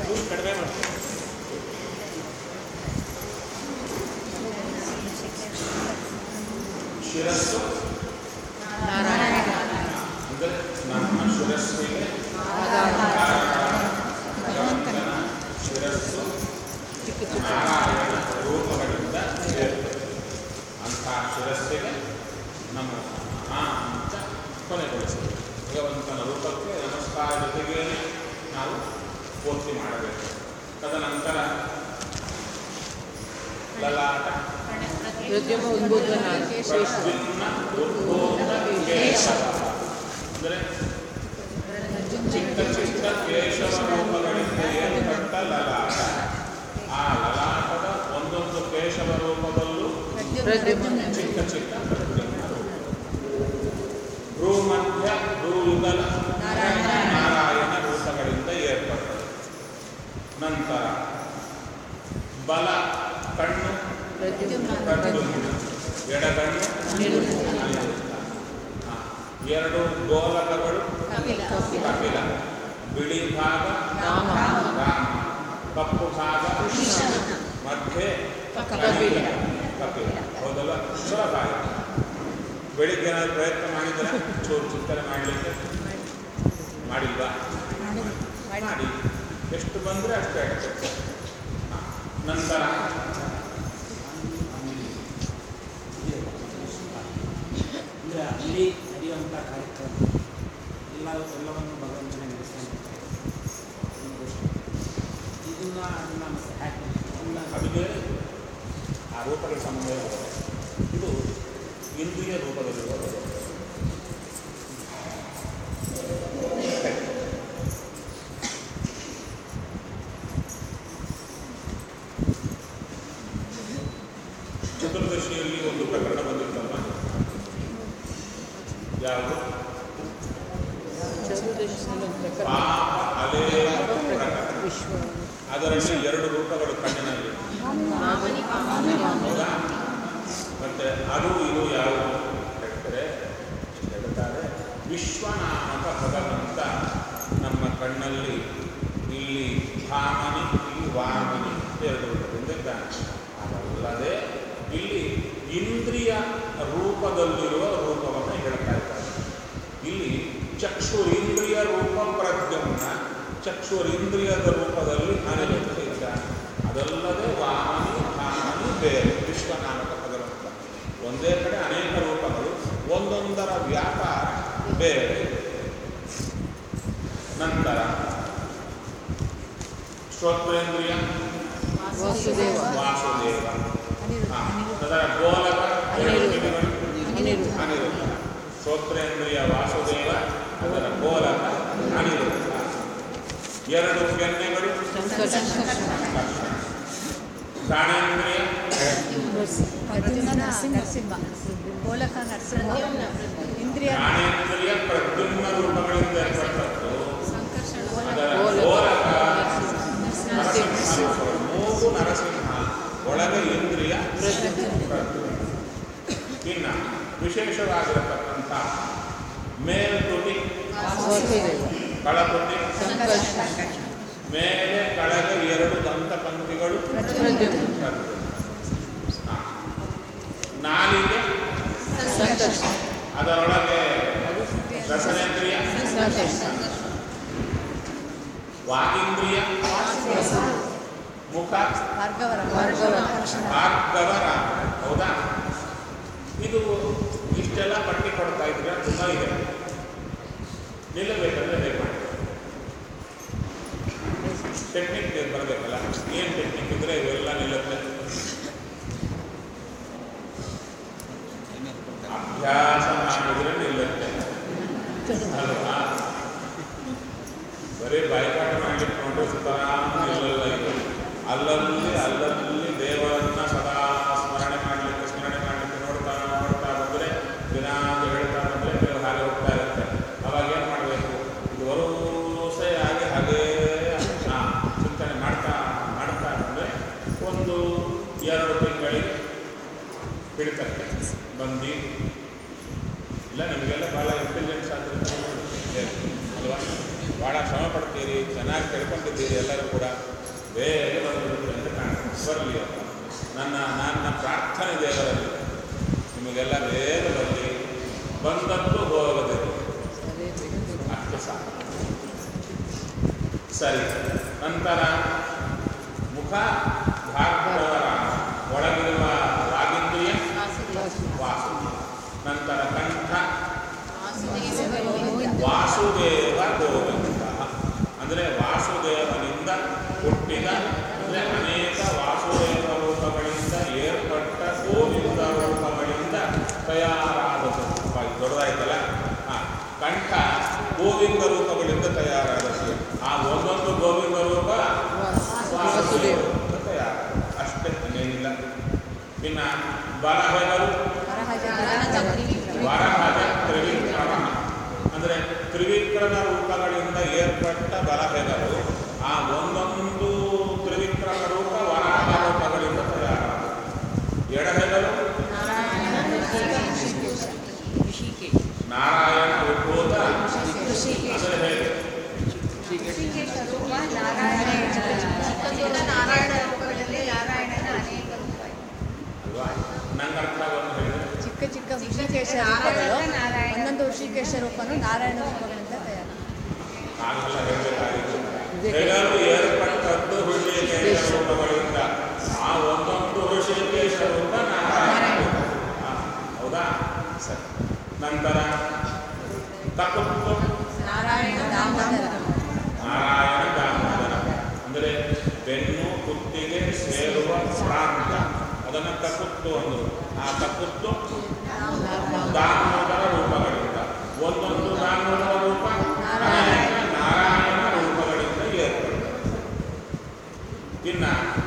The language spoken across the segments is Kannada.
ಚೂರು ಕಡಿಮೆ ಮಾಡ್ತೀನಿ ಶಿರಸ್ಸು ಅಂದರೆ ನಮ್ಮ ಶಿರಸ್ಸಿಗೆ ಭಗವಂತನ ಶಿರಸ್ಸು ನಾರಾಯಣ ರೂಪಗಳಿಂದ ಸೇರ್ತದೆ ಅಂಥ ಶಿರಸ್ಸಿಗೆ ನಮ್ಮ ಆ ಅಂತ ಕೊನೆಗೊಳಿಸಿದೆ ಭಗವಂತನ ರೂಪಕ್ಕೆ ನಮಸ್ಕಾರ ಜೊತೆಗೇ ನಾವು ಪೂರ್ತಿ ಮಾಡಬೇಕು ತದನಂತರ ಲಲಾಟ ಪ್ರದ್ಯುಮ ಉದ್ಬೋಧನಾಥ ಶೇಷ ಪ್ರದ್ಯುಮ್ನ ಉದ್ಬೋಧ ಕೇಶವ ಅಂದರೆ ಚಿಕ್ಕ ಚಿಕ್ಕ ಕೇಶವ ರೂಪಗಳಿಂದ ಏರ್ಪಟ್ಟ ಲಲಾಟ ಆ ಲಲಾಟದ ಒಂದೊಂದು ಕೇಶವ ರೂಪದಲ್ಲೂ ಪ್ರದ್ಯುಮ್ನ ಚಿಕ್ಕ ಚಿಕ್ಕ ಪ್ರದ್ಯುಮ್ನ ರೂಪ ಭ್ರೂಮಧ್ಯ ಭ್ರೂಯುಗಲ ನಾರಾಯಣ ರೂಪಗಳಿಂದ ಏರ್ಪಟ್ಟது ನಂತರ ಬಲ ಕಣ್ಣು ಪ್ರದ್ಯುಮ್ನ ಪ್ರದ್ಯುಮ್ನ ಎಡಗಣ್ಣು ಅನಿರುದ್ಧ. ಹಾ. ಎರಡು ಗೋಲಕಗಳು ಕಪಿಲ ಬಿಳಿ ಭಾಗ ರಾಮ ರಾಮ ಕಪ್ಪು ಭಾಗ ಮಧ್ಯೆ ಕಪಿಲ. ಕಪಿಲ ಹೌದಲ್ಲ ಸುಲಭ ಆಯ್ತು ಬೆಳಿಗ್ಗೆ ಏನಾದ್ರು ಪ್ರಯತ್ನ ಮಾಡಿದ್ರೆ ಚೂರು ಚಿಂತನೆ ಮಾಡಲಿಕ್ಕೆ ಮಾಡಿಲ್ವಾ ಮಾಡಿ ಎಷ್ಟು ಬಂದರೆ ಅಷ್ಟೇ ಆಗ್ತದೆ ಹಾ. ನಂತರ ಅಂದರೆ ಅಲ್ಲಿ ನಡೆಯುವಂಥ ಕಾರ್ಯಕ್ರಮ ಎಲ್ಲ ಎಲ್ಲವನ್ನು ಭಗವಂತನೇ ನಡೆಸ್ತಾನೆ ಇದನ್ನ ಅದನ್ನ ಮತ್ತೆ ಹ್ಯಾಕ್ ಎಲ್ಲ ಅದು ಬೇರೆ ಆ ರೂಪಗಳ ಸಂಬಂಧ ಇದೆ. ಇದು ಇಂದ್ರಿಯ ರೂಪದಲ್ಲಿರುವ ಭಗವಂತ. ಚತುರ್ದಶಿಯಲ್ಲಿ ಒಂದು ಪ್ರಕರಣ ಬಂದಿತ್ತಲ್ವ ಯಾವುದು ಚತುರ್ದಶಿಯಲ್ಲಿ ಪ್ರಕರಣ ಪಾಪ ಅಲೇಪ ಪ್ರಕರಣ ವಿಶ್ವ ಅದರಲ್ಲಿ ಎರಡು ರೂಪಗಳು ಕಣ್ಣಿನಲ್ಲಿ ಮಾಮನಿ ಮಾಮನಿ ಹೌದಾ ಮತ್ತೆ ಅದು ಇದು ಯಾವುದು ಹೇಳ್ತಾರೆ ಹೇಳ್ತಾರೆ ವಿಶ್ವನಾಮಕ ಭಗವಂತ ನಮ್ಮ ಕಣ್ಣಲ್ಲಿ ಇಲ್ಲಿ ಭಾಮನಿ ಇಲ್ಲಿ ವಾಮನಿ ಎರಡು ರೂಪದಿಂದ ಇದ್ದಾನೆ ಅದಲ್ಲದೆ ಇಲ್ಲಿ ಇಂದ್ರಿಯ ರೂಪದಲ್ಲಿರುವ ರೂಪವನ್ನು ಹೇಳ್ತಾ ಇದ್ದಾರೆ ಇಲ್ಲಿ ಚಕ್ಷುರಿಂದ್ರಿಯ ರೂಪ ಪ್ರಜ್ಞನ್ನ ಚಕ್ಷುರಿಂದ್ರಿಯದ ರೂಪದಲ್ಲಿ ಅನಿರುದ್ಧ ಇದ್ದಾನೆ ಅದಲ್ಲದೆ ವಾಮನಿ ಭಾಮನಿ ಬೇರೆ ವಿಶ್ವನಾಮಕ ಭಗವಂತ ಒಂದೇ ಕಡೆ ಅನೇಕ ರೂಪಗಳು ಒಂದೊಂದರ ವ್ಯಾಪಾರ ಬೇರೆ ನಂತರ ಶ್ರೋತ್ರೇಂದ್ರಿಯ ವಾಸುದೇವ ವಾಸುದೇವ ಹಾ, ಅದರ ಗೋಲಕ ಎರಡು ಕಿವಿಗಳು ಅನಿರುದ್ಧ ಅನಿರುದ್ಧ ಶ್ರೋತ್ರೇಂದ್ರಿಯ ವಾಸುದೇವ ಅದರ ಗೋಲಕ ಅನಿರುದ್ಧ ಎರಡು ಕೆನ್ನೆಗಳು ಸಂಕರ್ಷಣ ಪ್ರಾಣೇಂದ್ರಿಯ ಪ್ರದ್ಯುಮ್ನ ನರಸಿಂಹ ಗೋಲಕ ನರಸಿಂಹ ಇಂದ್ರಿಯ ಪ್ರಾಣೇಂದ್ರಿಯ ಪ್ರದ್ಯುಮ್ನ ರೂಪಗಳಿಂದ ಏರ್ಪಟ್ಟದ್ದು ಅದರ ಗೋಲಕ ಗೋಲಕ ನರಸಿಂಹ ನರಸಿಂಹ ರೂಪ. ಮೂಗು ನರಸಿಂಹ ಒಳಗೆ ಇಂದ್ರಿಯ ಪ್ರದ್ಯುಮ್ನ ಪ್ರದ್ಯುಮ್ನ. ಇನ್ನ ವಿಶೇಷವಾಗಿರತಕ್ಕಂಥ ಮೇಲ್ತುಟಿ ವಾಸುದೇವ ಕಳತುಟಿ ಸಂಕರ್ಷಣ ಮೇಲೆ ಕೆಳಗೆ ಎರಡು ದಂತ ಪಂಕ್ತಿಗಳು ಪ್ರದ್ಯುಮ್ನ ಹಾ. ನಾಲಿಗೆ ಸಂಕರ್ಷಣ ಅದರೊಳಗೆ ರಸನೇಂದ್ರಿಯ ಸಂಕರ್ಷಣ ವಾಗೀಂದ್ರಿಯ ಮುಖ ಭಾರ್ಗವರ ಭಾರ್ಗವ ಭಾರ್ಗವರ ಹೌದಾ ಇದು ಇಷ್ಟೆಲ್ಲ ಪಟ್ಟಿ ಕೊಡ್ತಾ ಇದ್ರೆ ತುಂಬ ಇದೆ ನಿಲ್ಲಬೇಕಂದ್ರೆ ಹೇಗೆ ಮಾಡಿ ಟೆಕ್ನಿಕ್ ಬರಬೇಕಲ್ಲ ಏನು ಟೆಕ್ನಿಕ್ ಇದ್ರೆ ಇವೆಲ್ಲ ನಿಲ್ಲುತ್ತೆ ಅಭ್ಯಾಸ ಮಾಡಿದ್ರೆ ನಿಲ್ಲುತ್ತೆ ಅಲ್ವಾ ಬರೀ ಬಾಯ್ಕಾಟ ಮಾಡಿಟ್ಕೊಂಡು ಸುತಾ ನಿಲ್ಲಲ್ಲ ಇದು ಅಲ್ಲಲ್ಲಿ ಅಲ್ಲಲ್ಲಿ ದೇವರನ್ನ ಸದಾ ಸ್ಮರಣೆ ಮಾಡಲಿಕ್ಕೆ ಸ್ಮರಣೆ ಮಾಡಲಿಕ್ಕೆ ನೋಡ್ತಾ ನೋಡ್ತಾ ಬಂದರೆ ದಿನ ಹೇಳ್ತಾ ಬಂದರೆ ನೀವು ಹಾಗೆ ಹೋಗ್ತಾ ಇರುತ್ತೆ ಅವಾಗ ಏನು ಮಾಡಬೇಕು ಇದು ವರುಸೆಯಾಗಿ ಹಾಗೇ ಹಾ, ಚಿಂತನೆ ಮಾಡ್ತಾ ಮಾಡ್ತಾ ಬಂದರೆ ಒಂದು ಎರಡು ತಿಂಗಳಿಗೆ ಹಿಡಿತಕ್ಕೆ ಬಂದು ಇಲ್ಲ ನಿಮಗೆಲ್ಲ ಭಾಳ ಇಂಟೆಲಿಜೆನ್ಸ್ ಆಗಿರುತ್ತೆ ಅಲ್ವಾ ಭಾಳ ಶ್ರಮ ಪಡ್ತೀರಿ ಚೆನ್ನಾಗಿ ತಿಳ್ಕೊಂಡಿರ್ತೀರಿ ಬಂದಿದ್ದೀರಿ ಎಲ್ಲರೂ ಕೂಡ ಬೇಗ ಬಂದುಬಿಟ್ಟು ಅಂತ ಕಾಣುತ್ತೆ ಬರಲಿ ಅಂತ ನನ್ನ ನನ್ನ ಪ್ರಾರ್ಥನೆ ದೇವರಲ್ಲಿ ನಿಮಗೆಲ್ಲ ಬೇಗ ಬರಲಿ ಬಂದದ್ದು ಹೋಗದಿರಲಿ ಅಷ್ಟು ಸಾಕು ಸರಿ ನಂತರ ಮುಖ ಭಾಗವರ ಒಳಗಿರುವ ರಾಗೇಂದ್ರಿಯ ವಾಸು ನಂತರ ಕಂಠ ವಾಸುದೇವ ಗೋವಿಂದ ಅಂದರೆ ವಾಸುದೇವನಿಂದ ಹುಟ್ಟಿದ ಅಂದರೆ ಅನೇಕ ವಾಸುದೇವ ರೂಪಗಳಿಂದ ಏರ್ಪಟ್ಟ ಗೋವಿಂದ ರೂಪಗಳಿಂದ ತಯಾರಾದದ್ದು ಅಪ್ಪ, ಇದು ದೊಡ್ಡದಾಯ್ತಲ್ಲ ಹಾಂ ಕಂಠ ಗೋವಿಂದ ರೂಪಗಳಿಂದ ತಯಾರಾದದ್ದು ಆ ಒಂದೊಂದು ಗೋವಿಂದ ರೂಪ ವಾಸುದೇವ ರೂಪದಿಂದ ತಯಾರ ಅಷ್ಟೇ ಇನ್ನೇನಿಲ್ಲ ಇನ್ನು ಬಲಹೆದರು ವರಹದ ತ್ರಿವಿಕ್ರಮ ಅಂದರೆ ತ್ರಿವಿಕ್ರಮ ರೂಪಗಳಿಂದ ಏರ್ಪಟ್ಟ ಬಲಹೆದರು ಆ ಒಂದೊಂದು ತ್ರಿವಿಕ್ರಮ ರೂಪ ವರಹದ ರೂಪಗಳಿಂದ ತಯಾರಾದ ಎಡಹೆದರು ನಾರಾಯಣ ಉದ್ಭೂತ ಅಂದರೆ ಹೇಗೆ ನಾರಾಯಣ ರೂಪಗಳಲ್ಲಿ ನಾರಾಯಣನ ಅನೇಕ ರೂಪ ಇದೆ. ಅಲ್ವಾ ನಂಗೆ ಅರ್ಥ ಆಗೋದು ಹೇಳಿದ್ರೆ ಚಿಕ್ಕ ಚಿಕ್ಕ ಋಷಿಕೇಶ ರೂಪಗಳು ಒಂದೊಂದು ಋಷಿಕೇಶ ರೂಪನು ನಾರಾಯಣ ರೂಪಗಳಿಂದ ತಯಾರು ಆಗಲ್ಲ ಹೇಳಬೇಕಾಗಿತ್ತು ಎಲ್ಲರೂ ಏರ್ಪಟ್ಟದ್ದು ಋಷಿಕೇಶ ರೂಪಗಳಿಂದ ಆ ಒಂದೊಂದು ಋಷಿಕೇಶ ರೂಪ ನಾರಾಯಣ ಆ, ಹೌದಾ ಸರಿ ನಂತರ ತಪ್ಪು ನಾರಾಯಣ ದಾಮೋದರ ನಾರಾಯಣ ದಾಮೋದರ ಅಂದರೆ ಬೆನ್ನು ಕುತ್ತಿಗೆ ಸೇರುವ ಪ್ರಾಂತ ಅದನ್ನು ತಕುತ್ತು ಅಂದರು ಆ ತಕುತ್ತು ದಾಮೋದರ ರೂಪಗಳಿಂದ ಒಂದೊಂದು ದಾಮೋದರ ರೂಪ ಅನೇಕ ನಾರಾಯಣ ರೂಪಗಳಿಂದ ಏರ್ಪಡುತ್ತದೆ ಇನ್ನ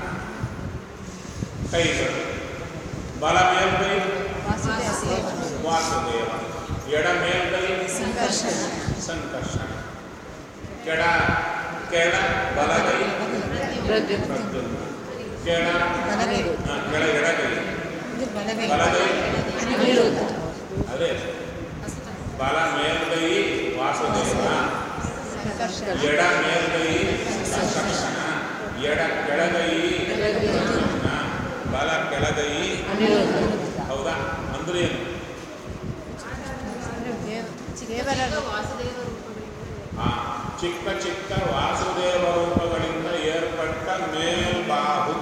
ಕೈಗಳು ಬಲ ಮೇಲ್ಕೈ ವಾಸುದೇವ ವಾಸುದೇವ ಎಡ ಮೇಲ್ಕೈ ಸಂಕರ್ಷಣ ಸಂಕರ್ಷಣ ಕೆಡ ಕೆಳ ಬಲಗೈ ಪ್ರದ್ಯುಮ್ನ ಕೆಳ ಆ, ಕೆಳ ಎಡಗೈ ಬಲಗೈ ಅದೇ ಬಲ ಮೇಲ್ಗೈ ವಾಸುದೇವ ಸಂಕರ್ಷಣ ಎಡ ಮೇಲ್ಗೈ ಸಂಕರ್ಷಣ ಎಡ ಕೆಳಗೈ ಪ್ರದ್ಯುಮ್ನ ಬಲ ಕೆಳಗೈ ಹೌದಾ ಅಂದ್ರೆ ಏನು ಅಂದ್ರೆ ದೇವ- ದೇವರ ವಾಸುದೇವ ರೂಪಗಳಿಂದ ಆ ಚಿಕ್ಕ ಚಿಕ್ಕ ವಾಸುದೇವ ರೂಪಗಳಿಂದ ಏರ್ಪಟ್ಟ ಮೇಲ್ಬಾಹು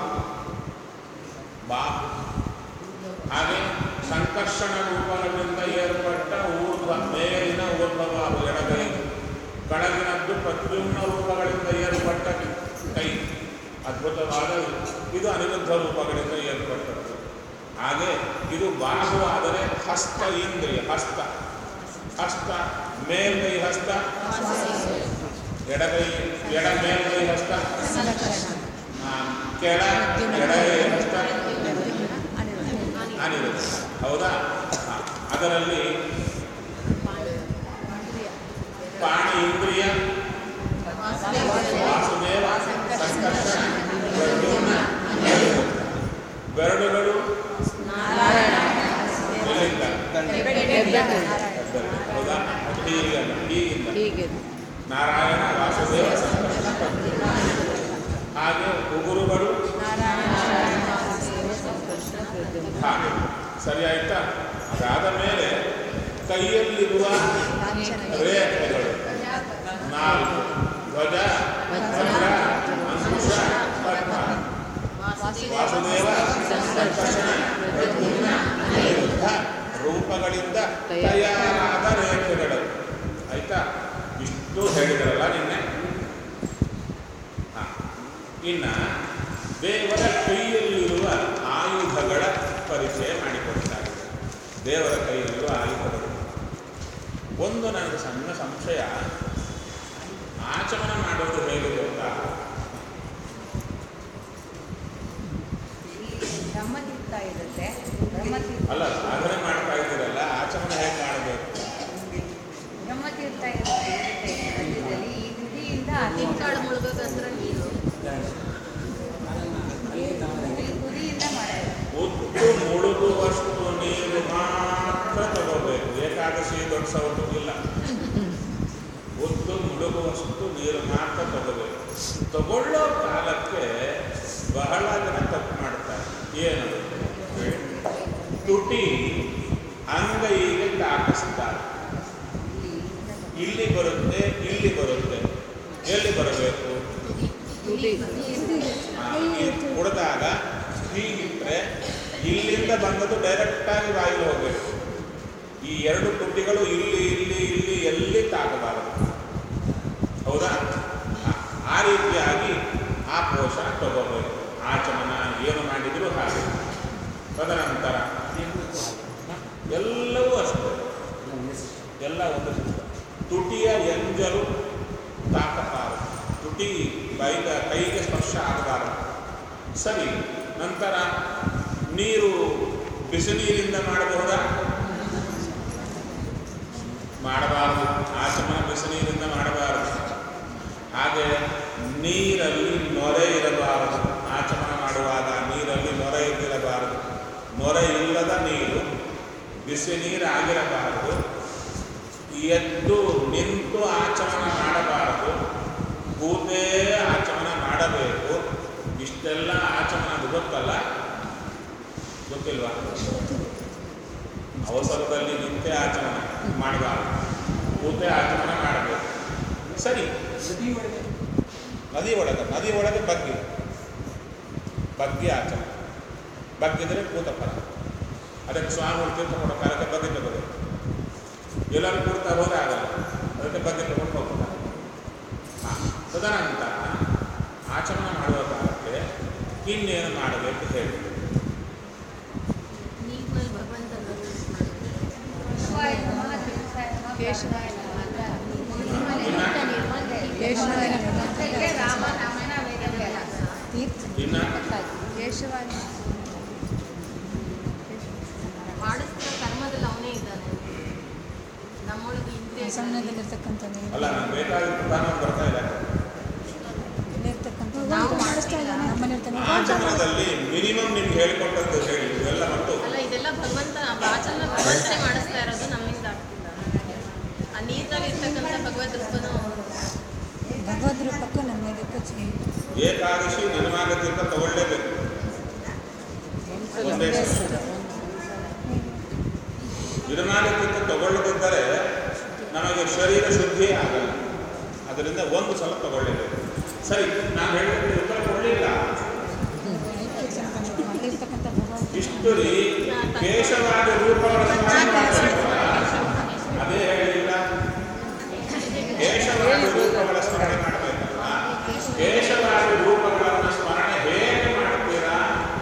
ಬಾಹು ಹಾಗೆ ಸಂಕರ್ಷಣ ರೂಪಗಳಿಂದ ಏರ್ಪಟ್ಟ ಊರ್ಧ್ವ ಮೇಲಿನ ಊರ್ಧ್ವಬಾಹು ಎಡಗೈ ಕೆಳಗಿನದ್ದು ಪ್ರದ್ಯುಮ್ನ ರೂಪಗಳಿಂದ ಏರ್ಪಟ್ಟ ಕೈ ಅದ್ಭುತವಾದ ಇದು ಅನಿರುದ್ಧ ರೂಪಗಳಿಂದ ಏರ್ಪಟ್ಟದ್ದು ಹಾಗೆ ಇದು ಬಾಹು ಆದರೆ ಹಸ್ತ ಇಂದ್ರಿಯ ಹಸ್ತ ಹಸ್ತ ಮೇಲ್ಗೈ ಹಸ್ತ ಎಡಗೈ ಎಡ ಮೇಲ್ಗೈ ಹಸ್ತ ಆ, ಕೆಳ ಎಡಗೈ ಹಸ್ತ ಅನಿರುದ್ಧ ಅನಿರುದ್ಧ ಹೌದಾ ಆ, ಅದರಲ್ಲಿ ಪಾಣಿ ಇಂದ್ರಿಯ ವಾಸುದೇವ ಸಂಕರ್ಷಣ ಪ್ರದ್ಯುಮ್ನ, ಅನಿರುದ್ಧ. ಬೆರಳುಗಳು ಎಲ್ಲಿಂದ ಹೆಬ್ಬೆರಳು. ಹೌದಾ ಅದು ಹೀಗೆ ಅಲ್ಲ ಹೀಗಿಂದ ಹೀಗೆ ನಾರಾಯಣ ವಾಸುದೇವ ಸಂಕರ್ಷಣ ಪ್ರದ್ಯುಮ್ನ. ಹಾಗೆ ಉಗುರುಗಳು ಹಾಗೆ ಸರಿ ಆಯ್ತಾ ಅದಾದ ಮೇಲೆ ಕೈಯಲ್ಲಿರುವ ರೇಖೆಗಳು ನಾಲ್ಕು ಧ್ವಜ ವಜ್ರ ಅಂಕುಶ ಪದ್ಮ ವಾಸುದೇವ ಸಂಕರ್ಷಣ ಪ್ರದ್ಯುಮ್ನ ಅನಿರುದ್ಧ ರೂಪಗಳಿಂದ ತಯಾರಾದ ರೇಖೆಗಳು ಆಯ್ತಾ ಇಷ್ಟು ಹೇಳಿದ್ರಲ್ಲ ನಿನ್ನೆ ಹಾ. ಇನ್ನ ದೇವರ ಕೈಯಲ್ಲಿರುವ ಆಯುಧಗಳ ಪರಿಚಯ ಮಾಡಿಕೊಡ್ತಾರೆ ದೇವರ ಕೈಯಲ್ಲಿರುವ ಆಯುಧಗಳು ಒಂದು ನನಗೆ ಸಣ್ಣ ಸಂಶಯ ಆಚಮನ ಮಾಡೋದು ಹೇಗೆ ಗೊತ್ತಾ ಬ್ರಹ್ಮತೀರ್ಥ ಇರುತ್ತೆ ಬ್ರಹ್ಮತೀರ್ಥ ಅಲ್ಲ ಸಾಧನೆ ಮಾಡ್ತಾ ಇದ್ದೀರಲ್ಲ ಆಚಮನ ಹೇಗೆ ಮಾಡಬೇಕು ಬ್ರಹ್ಮತೀರ್ಥ ಇರುತ್ತೆ ಇರುತ್ತೆ ಮಧ್ಯದಲ್ಲಿ ಈ ತುದಿಯಿಂದ ಆ ತುದಿ- ತಿಂಕಾಳು ಮುಳುಗೋದಂದ್ರೆ ನೀರು ಈ ತುದಿಯಿಂದ ಮಾಡೋದು ಉತ್ತು ಮುಳುಗುವಷ್ಟು ನೀರು ಮಾತ್ರ ತಗೋಬೇಕು ಏಕಾದಶಿ ದೊಡ್ಡ ಸೌಟು ಇಲ್ಲ ಒದ್ದು ಮುಳುಗುವಷ್ಟು ನೀರು ಮಾತ್ರ ತಗೋಬೇಕು ತಗೊಳ್ಳೋ ಕಾಲಕ್ಕೆ ಬಹಳ ಜನ ತಪ್ಪು ಮಾಡ್ತಾರೆ ಏನದು ತುಟಿ ಅಂಗೈಗೆ ತಾಕಿಸ್ತಾರೆ ಇಲ್ಲಿ ಬರುತ್ತೆ ಇಲ್ಲಿ ಬರುತ್ತೆ ಎಲ್ಲಿ ಬರಬೇಕು ಕುಡಿದಾಗ ಹೀಗಿಟ್ರೆ ಇಲ್ಲಿಂದ ಬಂದದ್ದು ಡೈರೆಕ್ಟಾಗಿ ಬಾಯಿಗೆ ಹೋಗಬೇಕು ಈ ಎರಡು ತುಟಿಗಳು ಇಲ್ಲಿ ಇಲ್ಲಿ ಇಲ್ಲಿ ಎಲ್ಲಿ ತಾಕಬಾರದು ಹೌದಾ ಆ- ಆ ರೀತಿಯಾಗಿ ಆ ಕೋಶ ತಗೋಬೇಕು ಆಚಮನ ಏನು ಮಾಡಿದ್ರು ಹಾಗೆ ತದನಂತರ ಎಲ್ಲವೂ ಅಷ್ಟೇ ಎಲ್ಲ ಒಂದು ಸಿಸ್ಟಮ್ ತುಟಿಯ ಎಂಜಲು ತಾಕಬಾರದು ತುಟಿ ಕೈಗ ಕೈಗೆ ಸ್ಪರ್ಶ ಆಗಬಾರದು ಸರಿ ನಂತರ ನೀರು ಬಿಸಿ ನೀರಿಂದ ಮಾಡಬಹುದಾ ಮಾಡಬಾರದು ಆಚಮನ ಬಿಸಿ ನೀರಿಂದ ಮಾಡಬಾರದು ಹಾಗೆ ನೀರಲ್ಲಿ ನೊರೆ ಇರಬಾರದು ಆಚಮನ ಮಾಡುವಾಗ ನೀರಲ್ಲಿ ನೊರೆ ಇರಬಾರದು ನೊರೆ ಇಲ್ಲದ ನೀರು ಬಿಸಿ ನೀರು ಆಗಿರಬಾರದು ಎದ್ದು ನಿಂತು ಆಚಮನ ಮಾಡಬಾರದು ಕೂತೇ ಆಚಮನ ಮಾಡಬೇಕು ಇಷ್ಟೆಲ್ಲ ಆಚಮನ ಗೊತ್ತಲ್ಲ ಗೊತ್ತಿಲ್ವಾ ಅವಸರದಲ್ಲಿ ನಿಂತೇ ಆಚಮನ ಮಾಡಬಾರದು ಕೂತೇ ಆಚಮನ ಮಾಡಬೇಕು ಸರಿ ನದಿ ಒಳಗೆ ನದಿ ಒಳಗೆ ನದಿ ಒಳಗೆ ಬಗ್ಗಿ ಬಗ್ಗಿ ಆಚಮನ ಬಗ್ಗಿದ್ರೆ ಕೂತ ಫಲ ಅದಕ್ಕೆ ಸ್ವಾಮಿಗಳು ತೀರ್ಥ ಕೊಡೋ ಕಾಲಕ್ಕೆ ಬಗ್ಗಿ ತಗೋಬೇಕು ಎಲ್ಲರೂ ಕೂಡ್ತಾ ಹೋದ್ರೆ ಆಗಲ್ಲ ಅದಕ್ಕೆ ಬಗ್ಗೆ ತಗೊಂಡು ಹೋಗ್ತಾರೆ ಹಾ, ತದನಂತರ ಆಚಮನ ಮಾಡುವ ಕಾಲಕ್ಕೆ ಇನ್ನೇನು ಮಾಡಬೇಕು ಹೇಳಿ ನೀರಿನಲ್ಲಿ ಭಗವಂತ ಶಿವಾಯ ನಮಃ ಶಿವಾಯ ನಮಃ ಕೇಶವಾಯ ಕೇಶವಾಯ ಕೇಶವಾಯ ಮತ್ತೆ ರಾಮ ನಾಮನ ವೇದವ್ಯಾಸ ಇನ್ನ ಕೇಶವಾಯ ಮಾಡಿಸ್ತಿರೋ ಕರ್ಮದಲ್ಲಿ ಅವನೇ ಇದ್ದಾನೆ ನಮ್ಮೊಳಗೆ ಇಂದ್ರಿಯ ಪ್ರಸನ್ನದಲ್ಲಿರ್ತಕ್ಕಂಥ ಅಲ್ಲ ನಾನು ಬೇಕಾದ ಪ್ರಧಾನ ಬರ್ತಾ ಇಲ್ಲ ಇಲ್ಲಿರ್ತಕ್ಕಂಥ ನಾವು ಮಾಡಿಸ್ತಾ ಇದ್ದಾನೆ. ನಮ್ಮಲ್ಲಿರ್ತಕ್ಕಂಥ ಆಚಮನದಲ್ಲಿ ಮಿನಿಮಮ್ ನಿಮ್ಗೆ ಹೇಳಿಕೊಟ್ಟದ್ದು ಹೇಳಿ ಇವೆಲ್ಲ ಮತ್ತು ಅಲ್ಲ ಇದೆಲ್ಲ ಭಗವಂತ ಆಚರಣೆ ಭಗವಂತನೇ ಮಾಡಿಸ್ತಾ ಇರೋದು ನಮ್ಮಿಂದ ಆಗ್ತಿಲ್ಲ ಆ ನೀರಿನಲ್ಲಿ ಇರ್ತಕ್ಕಂಥ ಭಗವದ್ ರೂಪನು ಭಗವದ್ ರೂಪಕ್ಕೂ ನಮ್ಮ ಇದಕ್ಕೂ ಚಿ- ಏಕಾದಶಿ ನಿರ್ಮಾಗದಿಂದ ತಗೊಳ್ಳೇಬೇಕು ಒಂದೇ ಸಲ. ನಿರ್ಮಾಗದಿಂದ ತಗೊಳ್ಳದಿದ್ದರೆ ನಮಗೆ ಶರೀರ ಶುದ್ಧಿ ಆಗಲ್ಲ ಅದರಿಂದ ಒಂದು ಸಲ ತಗೊಳ್ಳೇಬೇಕು ಸರಿ ನಾನು ಹೇಳಿದ್ರೆ ಉತ್ತರ ಕೊಡಲಿಲ್ಲ ಅಲ್ಲಿರ್ತಕ್ಕಂಥ ಭಗವಂತ ಇಷ್ಟು ರೀ ಕೇಶವಾದ ರೂಪಗಳನ್ನು ಸ್ಮರಣೆ ಮಾಡ್ತೀವಲ್ಲ, ಅದೇ ಹೇಳಿಲ್ಲ ಕೇಶವಾದ ರೂಪಗಳ ಸ್ಮರಣೆ ಮಾಡಬೇಕಲ್ಲ ಕೇಶವಾದ ರೂಪಗಳನ್ನು ಸ್ಮರಣೆ ಹೇಗೆ ಮಾಡ್ತೀರಾ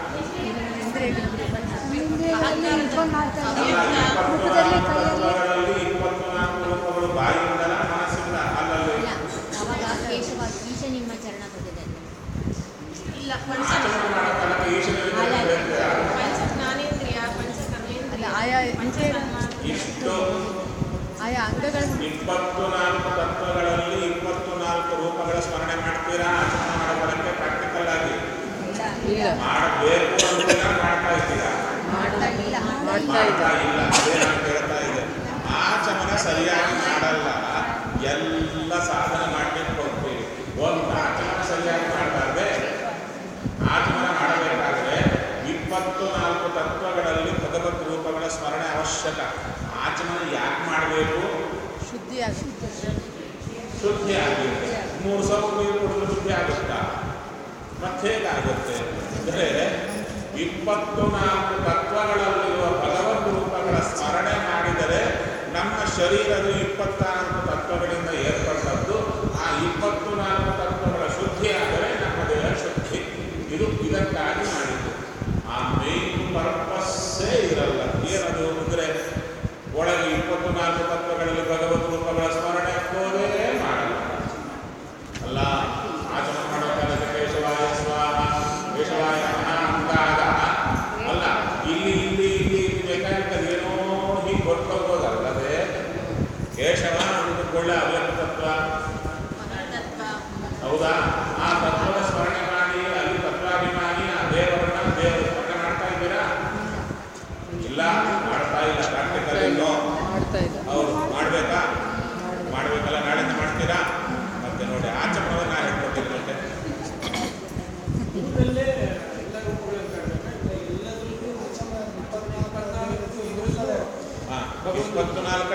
ರೂಪಗಳಲ್ಲಿ ಇಪ್ಪತ್ತು ನಾಲ್ಕು ರೂಪಗಳು ಬಾಯಿಯಿಂದಲ ಮನಸ್ಸಿಂದ ಅಲ್ಲಲ್ಲಿ ಅವಾಗ ಕೇಶವ ಈಶ ನಿಮ್ಮ ಚರಣ ಬಂದಿದೆ ಇಲ್ಲ ಪಂಚ ಆಚರಣೆ ಮಾಡೋ ತನಕ ಈಶ್ವರನಿಗೆ ಹೇಳ್ತೀರಾ? ಪಂಚ ಜ್ಞಾನೇಂದ್ರಿಯ ಪಂಚ ಅಲ್ಲ ಕರ್ಮೇಂದ್ರಿಯ ಆಯಾ ಪಂಚಕರ್ಮ ಇಷ್ಟು ಆಯಾ ಅಂಗಗಳ ಇಪ್ಪತ್ತು ನಾಲ್ಕು ತತ್ವಗಳಲ್ಲಿ ಇಪ್ಪತ್ತು ನಾಲ್ಕು ರೂಪಗಳ ಸ್ಮರಣೆ ಮಾಡ್ತೀರಾ ಆಚರಣೆ ಮಾಡೋದಕ್ಕೆ ಪ್ರಾಕ್ಟಿಕಲ್ ಆಗಿ ಮಾಡಬೇಕು ಅಂತೀರಾ ಮಾಡ್ತಾ ಇದ್ದೀರಾ ಮಾಡ್ತಾ ಇಲ್ಲ ಅದೇ ನಾನು ಕೇಳ್ತಾ ಇದ್ದೆ ಆಚಮನ ಸರಿಯಾಗಿ ಮಾಡಲ್ಲ ಎಲ್ಲ ಸಾಧನೆ ಮಾಡ್ಲಿಕ್ಕೆ ಹೋಗ್ತೀವಿ ಒಂದು ಆಚಮನ ಸರಿಯಾಗಿ ಮಾಡಬಾರ್ದೆ ಆಚಮನ ಮಾಡಬೇಕಾದ್ರೆ ಇಪ್ಪತ್ತು ನಾಲ್ಕು ತತ್ವಗಳಲ್ಲಿ ಭಗವದ್ ರೂಪಗಳ ಸ್ಮರಣೆ ಅವಶ್ಯಕ ಆಚಮನ ಯಾಕೆ ಮಾಡಬೇಕು ಶುದ್ಧಿ ಆಗುತ್ತೆ ಶುದ್ಧಿ ಆಗುತ್ತೆ ಮೂರು ಸಾವಿರ ನೀರು ಕುಡಿದ್ರೆ ಶುದ್ಧಿ ಆಗುತ್ತಾ ಮತ್ತೆ ಹೇಗಾಗುತ್ತೆ ಅಂದರೆ ಇಪ್ಪತ್ತು ನಾಲ್ಕು ತತ್ವಗಳಲ್ಲಿರುವ ಭಗವದ್ ರೂಪಗಳ ಸ್ಮರಣೆ ಮಾಡಿದರೆ ನಮ್ಮ ಶರೀರದ ಇಪ್ಪತ್ನಾಲ್ಕು ತತ್ವಗಳಿಂದ ಏರ್ಪಟ್ಟದ್ದು ಆ ಇಪ್ಪತ್ತು ನಾಲ್ಕು ತತ್ವಗಳ ಶುದ್ಧಿ ಆದರೆ ನಮ್ಮ ದೇಹ ಶುದ್ಧಿ ಇದು ಇದಕ್ಕಾಗಿ ಮಾಡಿದ್ದು ಆ ಮೇನ್ ಪರ್ಪಸ್ಸೇ ಇರಲ್ಲ ಏನದು ಅಂದರೆ ಒಳಗೆ ಇಪ್ಪತ್ತು ನಾಲ್ಕು ತತ್ವಗಳಲ್ಲಿ ಭಗವದ್ ರೂಪಗಳ ಸ್ಮರಣೆ ಹೋದೇ ಮಾಡಲ್ಲ ಅಲ್ಲ ಆಚರಣೆ ಮಾಡೋ ಕಾಲಕ್ಕೆ ಕೇಶವಾಯ ಸ್ವಾಹ ಕೇಶವಾಯ ನಮಃ ಅಂದಾಗ ಅಲ್ಲ ಇಲ್ಲಿ ಇಲ್ಲಿ ಇಲ್ಲಿ ಮೆಕ್ಯಾನಿಕಲ್ ಏನೋ ಹೀಗೆ ಕೊಟ್ಕೋಬೋದಲ್ಲದೆ ಕೇಶವ ಅಂದುಕೊಳ್ಳೆ ಅವ್ಯಕ್ತ ತತ್ವ ಮಹಾತತ್ವ ಹೌದಾ ಆ ತತ್ವದ ಸ್ಮರಣೆ ಮಾಡಿ ಅಲ್ಲಿ ತತ್ವಾಭಿಮಾನಿ ಆ ದೇವರನ್ನ ದೇವರು ಸ್ಮರಣೆ ಮಾಡ್ತಾ ಇದ್ದೀರಾ ಇಲ್ಲ ಮಾಡ್ತಾ ಇಲ್ಲ ಪ್ರಾಕ್ಟಿಕಲ್ ಏನೋ ಮಾಡ್ತಾ ಇದ್ದ ಹೌದು ಮಾಡ್ಬೇಕಾ ಮಾಡ್ಬೇಕಲ್ಲ ನಾಳೆಯಿಂದ ಮಾಡ್ತಾ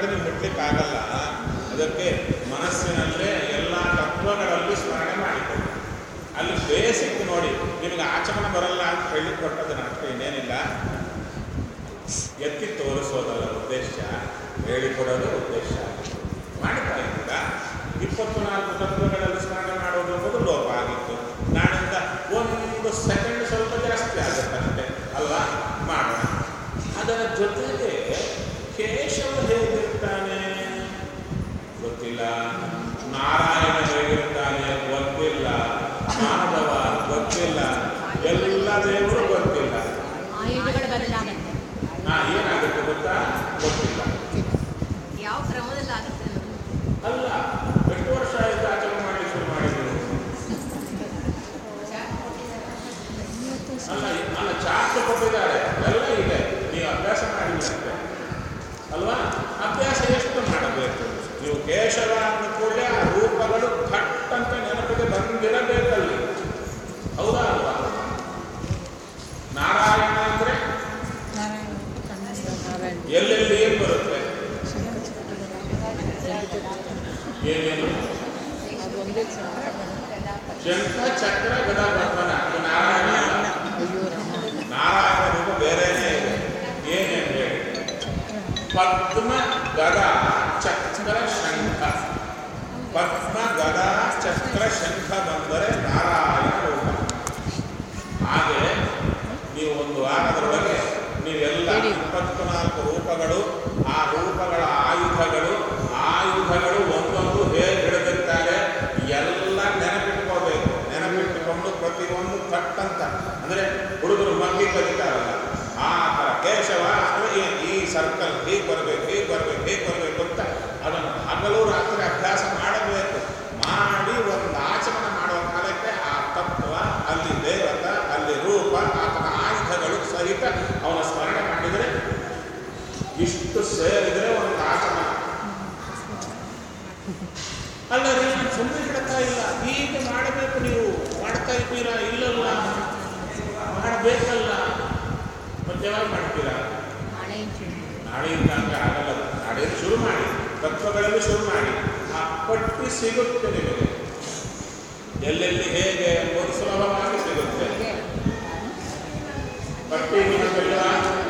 ಕಡೆ ನೀವು ಮುಟ್ಲಿಕ್ಕಾಗಲ್ಲ ಅದಕ್ಕೆ ಮನಸ್ಸಿನಲ್ಲೇ ಎಲ್ಲ ತತ್ವಗಳಲ್ಲಿ ಸ್ಮರಣೆ ಮಾಡಿಕೊಳ್ಳಿ ಅಲ್ಲಿ ಬೇಸಿಕ್ ನೋಡಿ ನಿಮಗೆ ಆಚಮನ ಬರಲ್ಲ ಅಂತ ಹೇಳಿ ಕೊಟ್ಟದನ್ನ ಅಷ್ಟೇ ಇನ್ನೇನಿಲ್ಲ ಎತ್ತಿ ತೋರಿಸೋದಲ್ಲ ಉದ್ದೇಶ ಹೇಳಿಕೊಡೋದು ಉದ್ದೇಶ ಮಾಡ್ತಾ ಇದ್ದೀರಾ ಇಪ್ಪತ್ತು ನಾಲ್ಕು ತತ್ವಗಳಲ್ಲಿ ಸ್ಮರಣೆ ಮಾಡೋದು ಅನ್ನೋದು ಲೋಪ ಆಗಿತ್ತು ನಾಳಿಂದ ಒಂದು ಸೆಕೆಂಡ್ ಸ್ವಲ್ಪ ಜಾಸ್ತಿ ಆಗುತ್ತೆ ಅಷ್ಟೇ ಅಲ್ವಾ ಮಾಡೋಣ ಅದರ ಜೊತೆಗೆ ಕೇಶವ ಹೇಗಿರ್ತಾನೆ ಗೊತ್ತಿಲ್ಲ ನಾರಾಯಣ ಹೇಗಿರ್ತಾನೆ ಗೊತ್ತಿಲ್ಲ ಮಾಧವ ಗೊತ್ತಿಲ್ಲ ಎಲ್ಲ ದೇವರು ಗೊತ್ತಿಲ್ಲ ಆಯುಧಗಳು ಬದಲಾಗುತ್ತೆ ನಾ ಏನಾಗುತ್ತೆ ಗೊತ್ತಾ ಗೊತ್ತಿಲ್ಲ ಯಾವ ಕ್ರಮದಲ್ಲಿ ಆಗುತ್ತೆ ಅನ್ನೋದು ಅಲ್ಲ ಎಷ್ಟು ವರ್ಷ ಆಯ್ತು ಆಚರಣೆ ಮಾಡಿ ಶುರು ಮಾಡಿದ್ರು ಅಲ್ಲ ಅಲ್ಲ ಚಾರ್ಟ್ ಕೊಟ್ಟಿದ್ದಾರೆ ಎಲ್ಲ ಇದೆ ನೀವು ಅಭ್ಯಾಸ ಮಾಡಿದಂತೆ ಅಲ್ವಾ ಅಭ್ಯಾಸ ಎಷ್ಟು ಮಾಡಬೇಕು ನೀವು ಕೇಶವ ಅಂದ ಕೂಡಲೇ ಆ ರೂಪಗಳು ಥಟ್ ಅಂತ ನೆನಪಿಗೆ ಬಂದಿರಬೇಕಲ್ಲಿ ಹೌದಾ ಅಲ್ವಾ ನಾರಾಯಣ ಅಂದ್ರೆ ಎಲ್ಲೆಲ್ಲಿ ಏನು ಬರುತ್ತೆ ಏನೇನು ಶಂಖ ಚಕ್ರ ಗದ ಪದ್ಮನ ಅದು ನಾರಾಯಣ ಅಲ್ಲ. ನಾರಾಯಣ ರೂಪ ಬೇರೆನೇ ಇದೆ ಏನೇನು ಹೇಳಿ ಪದ್ಮ ಗದ ಚಕ್ರ ಶಂಖ ಪದ್ಮ ಗದ ಚಕ್ರ ಶಂಖ ಬಂದರೆ ನಾರಾಯಣ ರೂಪ ಹಾಗೆ ನೀವು ಒಂದು ವಾರದೊಳಗೆ ನೀವೆಲ್ಲ ಇಪ್ಪತ್ತು ನಾಲ್ಕು ರೂಪಗಳು ಆ ರೂಪಗಳ ಆಯುಧಗಳು ಆಯುಧಗಳು ಒಂದೊಂದು ಹೇಗೆ ಹಿಡಿದಿರ್ತಾರೆ ಎಲ್ಲ ನೆನಪಿಟ್ಕೋಬೇಕು ನೆನಪಿಟ್ಟುಕೊಂಡು ಪ್ರತಿಯೊಂದು ತಟ್ಟಂತ ಅಂದರೆ ಹುಡುಗರು ಮಗ್ಗಿ ಕಲಿತಾರಲ್ಲ ಆ ಥರ ಕೇಶವ ಅಂದ್ರೆ ಈ- ಈ ಸರ್ಕಲ್ ಹೀಗೆ ಬರಬೇಕು ಹೀಗೆ ಬರಬೇಕು ಹೀಗೆ ಬರಬೇಕು ಅಂತ ಅದನ್ನು ಹಗಲು ರಾತ್ರಿ ಅಭ್ಯಾಸ ಮಾಡಬೇಕು ಮಾಡಿ ಒಂದು ಆಚರಣೆ ಮಾಡುವ ಕಾಲಕ್ಕೆ ಆ ತತ್ವ ಅಲ್ಲಿ ದೇವತ ಅಲ್ಲಿ ರೂಪ ಆತನ ಆಯುಧಗಳು ಸಹಿತ ಅವನ ಸ್ಮರಣೆ ಮಾಡಿದರೆ ಇಷ್ಟು ಸೇರಿದರೆ ಒಂದು ಆಚರಣೆ ಅಲ್ಲ ರೀ ನಾನು ಸುಮ್ಮನೆ ಹೇಳ್ತಾ ಇಲ್ಲ ಹೀಗೆ ಮಾಡಬೇಕು ನೀವು ಮಾಡ್ತಾ ಇದ್ದೀರಾ ಇಲ್ಲಲ್ಲ ಮಾಡಬೇಕಲ್ಲ ಮತ್ತೆ ಯಾವಾಗ ಮಾಡ್ತೀರಾ ನಾಳೆ ಶುರು ನಾಳೆಯಿಂದ ಅಂದ್ರೆ ಆಗಲ್ಲ ಅದು. ನಾಳೆಯಿಂದ ಶುರು ಮಾಡಿ ತತ್ವಗಳಲ್ಲಿ ಶುರು ಮಾಡಿ ಆ ಪಟ್ಟಿ ಸಿಗುತ್ತೆ ನಿಮಗೆ ಎಲ್ಲೆಲ್ಲಿ ಹೇಗೆ ಎಂಬುದು ಸುಲಭವಾಗಿ ಸಿಗುತ್ತೆ ಪಟ್ಟಿ ನಿಮಗೆಲ್ಲ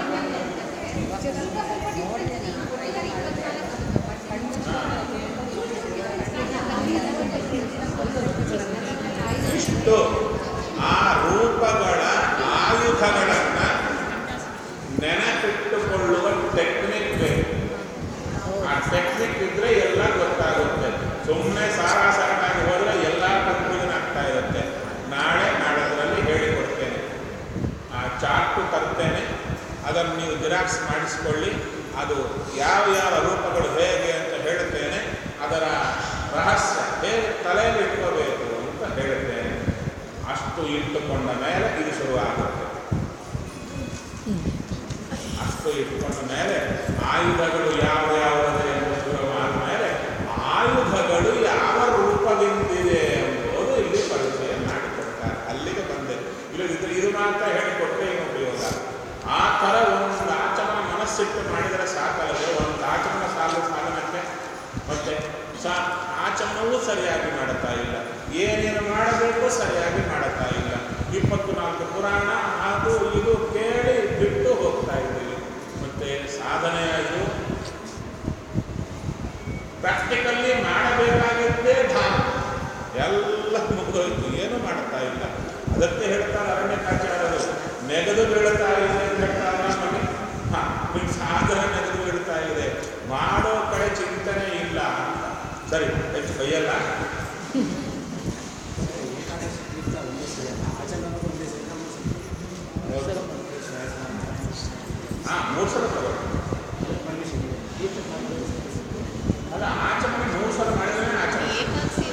ಇಷ್ಟು ಆ ರೂಪಗಳ ಆಯುಧಗಳನ್ನ ನೆನಪಿಟ್ಟುಕೊಳ್ಳುವ ಟೆಕ್ನಿಕ್ ಬೇಕು ಆ ಟೆಕ್ನಿಕ್ ಇದ್ರೆ ಎಲ್ಲ ಗೊತ್ತಾಗುತ್ತೆ ಸುಮ್ಮನೆ ಸಾರಾ ಸಾರಾಗಿ ಹೋದ್ರೆ ಎಲ್ಲ ಕನ್ಫ್ಯೂಷನ್ ಆಗ್ತಾ ಇರುತ್ತೆ ನಾಳೆ ನಾಡೋದ್ರಲ್ಲಿ ಹೇಳಿಕೊಡ್ತೇನೆ ಆ ಚಾರ್ಟು ತರ್ತೇನೆ ಅದನ್ನು ನೀವು ಜಿರಾಕ್ಸ್ ಮಾಡಿಸ್ಕೊಳ್ಳಿ ಅದು ಯಾವ ಯಾವ ರೂಪಗಳು ಹೇಗೆ ಅಂತ ಹೇಳುತ್ತೇನೆ ಅದರ ರಹಸ್ಯ ಹೇಗೆ ತಲೆಯಲ್ಲಿ ಇಟ್ಕೋಬೇಕು ಅಂತ ಹೇಳುತ್ತೇನೆ ಅಷ್ಟು ಇಟ್ಟುಕೊಂಡ ಮೇಲೆ ಇದು ಶುರುವಾಗುತ್ತೆ ಅಷ್ಟು ಇಟ್ಟುಕೊಂಡ ಮೇಲೆ ಆಯುಧಗಳು ಯಾವ ಯಾವುದೇ ಎಂದು ಶುರುವಾದ ಮೇಲೆ ಆಯುಧಗಳು ಯಾವ ರೂಪದಿಂದಿದೆ ಎಂಬುದು ಇಲ್ಲಿ ಪರಿಚಯ ಮಾಡಿಕೊಡ್ತಾರೆ ಅಲ್ಲಿಗೆ ಬಂದೆ ಇಲ್ಲದಿದ್ದರೆ ಇದು ಮಾತ್ರ ಹೇಳಿಕೊಟ್ಟರೆ ಏನು ಉಪಯೋಗ ಆ ಥರ ಒಂದು ಆಚಮನ ಮನಸ್ಸಿಟ್ಟು ಮಾಡಿದರೆ ಸಾಕಲ್ಲದೆ ಒಂದು ಆಚಮನ ಸಾಲ ಸಾಧನಕ್ಕೆ ಮತ್ತೆ ಸಾ ಆಚಮನವೂ ಸರಿಯಾಗಿ ಮಾಡುತ್ತಾ ಇಲ್ಲ ಏನೇನು ಮಾಡಬೇಕು ಸರಿಯಾಗಿ ಮಾಡುತ್ತಾ ಇಲ್ಲ ಇಪ್ಪತ್ತು ನಾಲ್ಕು ಪುರಾಣ ಅದು ಇದು ಕೇಳಿ ಬಿಟ್ಟು ಹೋಗ್ತಾ ಇದ್ದೀವಿ ಮತ್ತೆ ಸಾಧನೆ ಇದು ಪ್ರಾಕ್ಟಿಕಲ್ಲಿ ಮಾಡಬೇಕಾಗಿದ್ದೇ ಧಾಮ ಎಲ್ಲ ಮುಗಿದೋಯ್ತು ಏನು ಮಾಡ್ತಾ ಇಲ್ಲ ಅದಕ್ಕೆ ಹೇಳ್ತಾರೆ ಅರಣ್ಯಕಾಚಾರ್ಯರು ನೆಗೆದು ಬೀಳ್ತಾ ಇದೆ ಅಂತ ಹೇಳ್ತಾರೆ ನಮಗೆ ಹಾ ನಿಮ್ಮ ಸಾಧನೆ ನೆಗೆದು ಬೀಳ್ತಾ ಇದೆ ಮಾಡೋ ಕಡೆ ಚಿಂತನೆ ಇಲ್ಲ ಅಂತ ಸರಿ ಹೆಚ್ಚು ಕೈಯಲ್ಲ ಏಕಾದಶಿಗಿಂತ ಒಂದೇ ಸರಿ ಆಚರಣೆ ಒಂದೇ ಸರಿ ನಮ್ಮ ಹಾ ಮೂರು ಸಲ ತಗೊಳ್ಳಿ ಪರ್ಮಿಷನ್ ಇದೆ ತೀರ್ಥ ಅಲ್ಲ ಆಚರಣೆ ಮೂರು ಸಲ ಮಾಡಿದ್ರೆ ಆಚರಣೆ ಏಕಾದಶಿ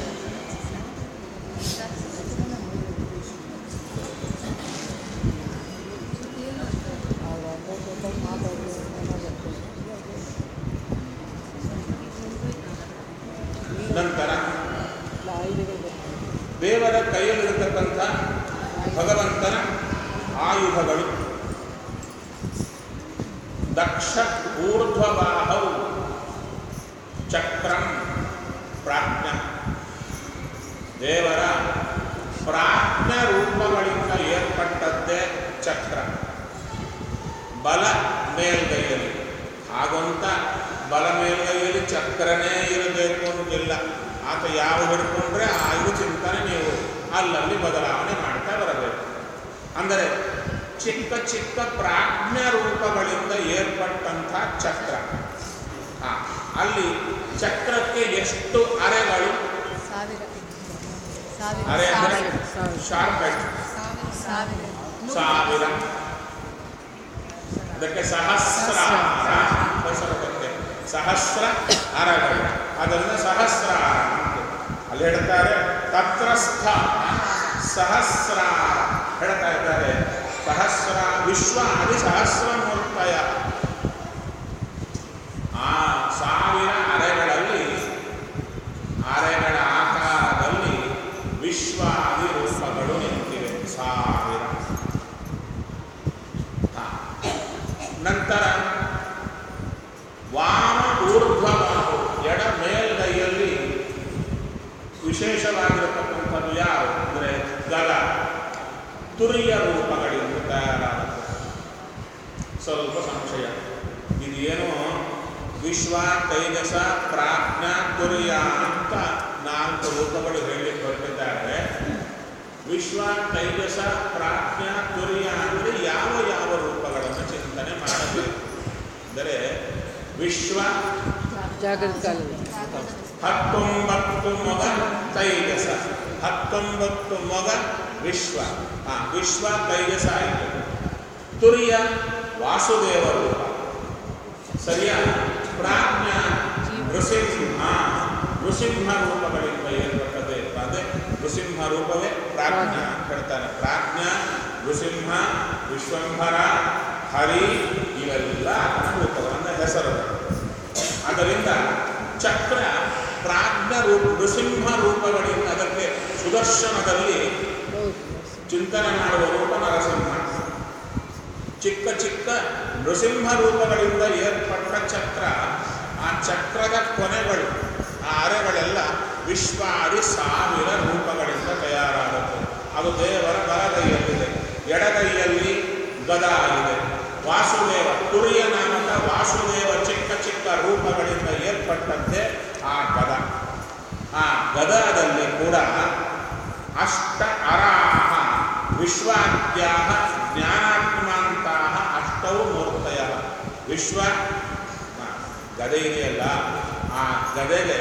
ನಂತರ ದೇವರ ಕೈಯಲ್ಲಿರತಕ್ಕಂಥ ಭಗವಂತನ ಆಯುಧಗಳು ದಕ್ಷ ಊರ್ಧ್ವಬಾಹವು ಚಕ್ರಂ ಪ್ರಾಜ್ಞ ದೇವರ ಪ್ರಾಜ್ಞ ರೂಪಗಳಿಂದ ಏರ್ಪಟ್ಟದ್ದೇ ಚಕ್ರ ಬಲ ಮೇಲ್ಗೈಯಲ್ಲಿ ಹಾಗಂತ ಬಲ ಮೇಲ್ಗೈಯಲ್ಲಿ ಚಕ್ರನೇ ಇರಬೇಕು ಅಂತಿಲ್ಲ ಆತ ಯಾವ ಹಿಡ್ಕೊಂಡ್ರೆ ಆ ಇದು ಚಿಂತನೆ ನೀವು ಅಲ್ಲಲ್ಲಿ ಬದಲಾವಣೆ ಮಾಡ್ತಾ ಬರಬೇಕು ಅಂದರೆ ಚಿಕ್ಕ ಚಿಕ್ಕ ಪ್ರಾಜ್ಞ ರೂಪಗಳಿಂದ ಏರ್ಪಟ್ಟಂಥ ಚಕ್ರ ಹಾ, ಅಲ್ಲಿ ಚಕ್ರಕ್ಕೆ ಎಷ್ಟು ಅರೆಗಳು ಸಾವಿರ ಸಾವಿರ ಅರೆ ಅಂದರೆ ಸಾವಿರ ಶಾರ್ಪ್ ಸಾವಿರ ಸಾವಿರ ಅದಕ್ಕೆ ಸಹಸ್ರಾರ ಹೆಸರು ಬರುತ್ತೆ ಸಹಸ್ರ ಅರಗಳು ಅದರಿಂದ ಸಹಸ್ರಾರ ಅಂತ. ಅಲ್ಲಿ ಹೇಳ್ತಾರೆ ತತ್ರಸ್ಥ ಸಹಸ್ರಾರ ಹೇಳ್ತಾ ಇದ್ದಾರೆ ಸಹಸ್ರ ವಿಶ್ವ ಅದಿ ಸಹಸ್ರ ಮೂರ್ತಯ ಆ ಸಾವಿರ ಅರೆಗಳಲ್ಲಿ ಅರೆಗಳ ಆಕಾರದಲ್ಲಿ ವಿಶ್ವಾದಿ ರೂಪಗಳು ನಿಂತಿವೆ ಸಾವಿರ ಹಾ. ನಂತರ ವಾಮ ಊರ್ಧ್ವಬಾಹು ಎಡ ಮೇಲ್ಗೈಯಲ್ಲಿ ವಿಶೇಷವಾಗಿರತಕ್ಕಂಥದ್ದು ಯಾರು ಅಂದರೆ ಗಲ ತುರಿಯ ರೂಪಗಳಿಂದ ತಯಾರಾಗುತ್ತೆ ಸ್ವಲ್ಪ ಸಂಶಯ ಇದೇನು ವಿಶ್ವ ತೈಜಸ ಪ್ರಾಜ್ಞ ತುರಿಯ ಅಂತ ನಾಲ್ಕು ರೂಪಗಳು ಹೇಳಲಿಕ್ಕೆ ಹೊರಟಿದ್ದಾರೆ ವಿಶ್ವ ತೈಜಸ ಪ್ರಾಜ್ಞ ತುರಿಯ ಅಂದರೆ ಯಾವ ಯಾವ ರೂಪಗಳನ್ನು ಚಿಂತನೆ ಮಾಡಬೇಕು ಅಂದರೆ ವಿಶ್ವ ಜಾಗೃತ ಕಾಲದಲ್ಲಿ ಹತ್ತೊಂಬತ್ತು ಮೊಗ ತೈಜಸ ಹತ್ತೊಂಬತ್ತು ಮೊಗ ವಿಶ್ವ ಆ ವಿಶ್ವ ತೈಜಸ ಆಯಿತು ತುರಿಯ ವಾಸುದೇವ ರೂಪ ಸರಿಯಾ ಪ್ರಾಜ್ಞ ನೃಸಿಂಹ ನೃಸಿಂಹ ರೂಪಗಳಿಂದ ಏರ್ಪಟ್ಟದೆ ಅದೇ ನೃಸಿಂಹ ರೂಪವೇ ಪ್ರಾಜ್ಞ ಅಂತ ಹೇಳ್ತಾನೆ ಪ್ರಾಜ್ಞ ನೃಸಿಂಹ ವಿಶ್ವಂಭರ ಹರಿ ಇವೆಲ್ಲ ರೂಪಗಳನ್ನ ಹೆಸರು ಅದರಿಂದ ಚಕ್ರ ಪ್ರಾಜ್ಞ ರೂಪ ನೃಸಿಂಹ ರೂಪಗಳಿಂದ ಅದಕ್ಕೆ ಸುದರ್ಶನದಲ್ಲಿ ಚಿಂತನೆ ಮಾಡುವ ರೂಪ ನರಸಿಂಹ ಚಿಕ್ಕ ಚಿಕ್ಕ ನೃಸಿಂಹ ರೂಪಗಳಿಂದ ಏರ್ಪಟ್ಟ ಚಕ್ರ ಆ ಚಕ್ರದ ಕೊನೆಗಳು ಆ ಅರೆಗಳೆಲ್ಲ ವಿಶ್ವಾದಿ ಸಾವಿರ ರೂಪಗಳಿಂದ ತಯಾರಾಗುತ್ತೆ ಅದು ದೇವರ ಬಲಗೈಯಲ್ಲಿದೆ ಎಡಗೈಯಲ್ಲಿ ಗದ ಇದೆ ವಾಸುದೇವ ತುರಿಯ ನಾಮಕ ವಾಸುದೇವ ಚಿಕ್ಕ ಚಿಕ್ಕ ರೂಪಗಳಿಂದ ಏರ್ಪಟ್ಟಂತೆ ಆ ಗದ ಆ ಗದದಲ್ಲಿ ಕೂಡ ಅಷ್ಟ ಅರಾಹ ವಿಶ್ವಾದ್ಯಾ ಜ್ಞಾನಾತ್ಮಾಂತಾ ಅಷ್ಟೌ ಮೂರ್ತಯ ವಿಶ್ವ ಆ, ಗದೆ ಇದೆಯಲ್ಲ ಆ ಗದೆಗೆ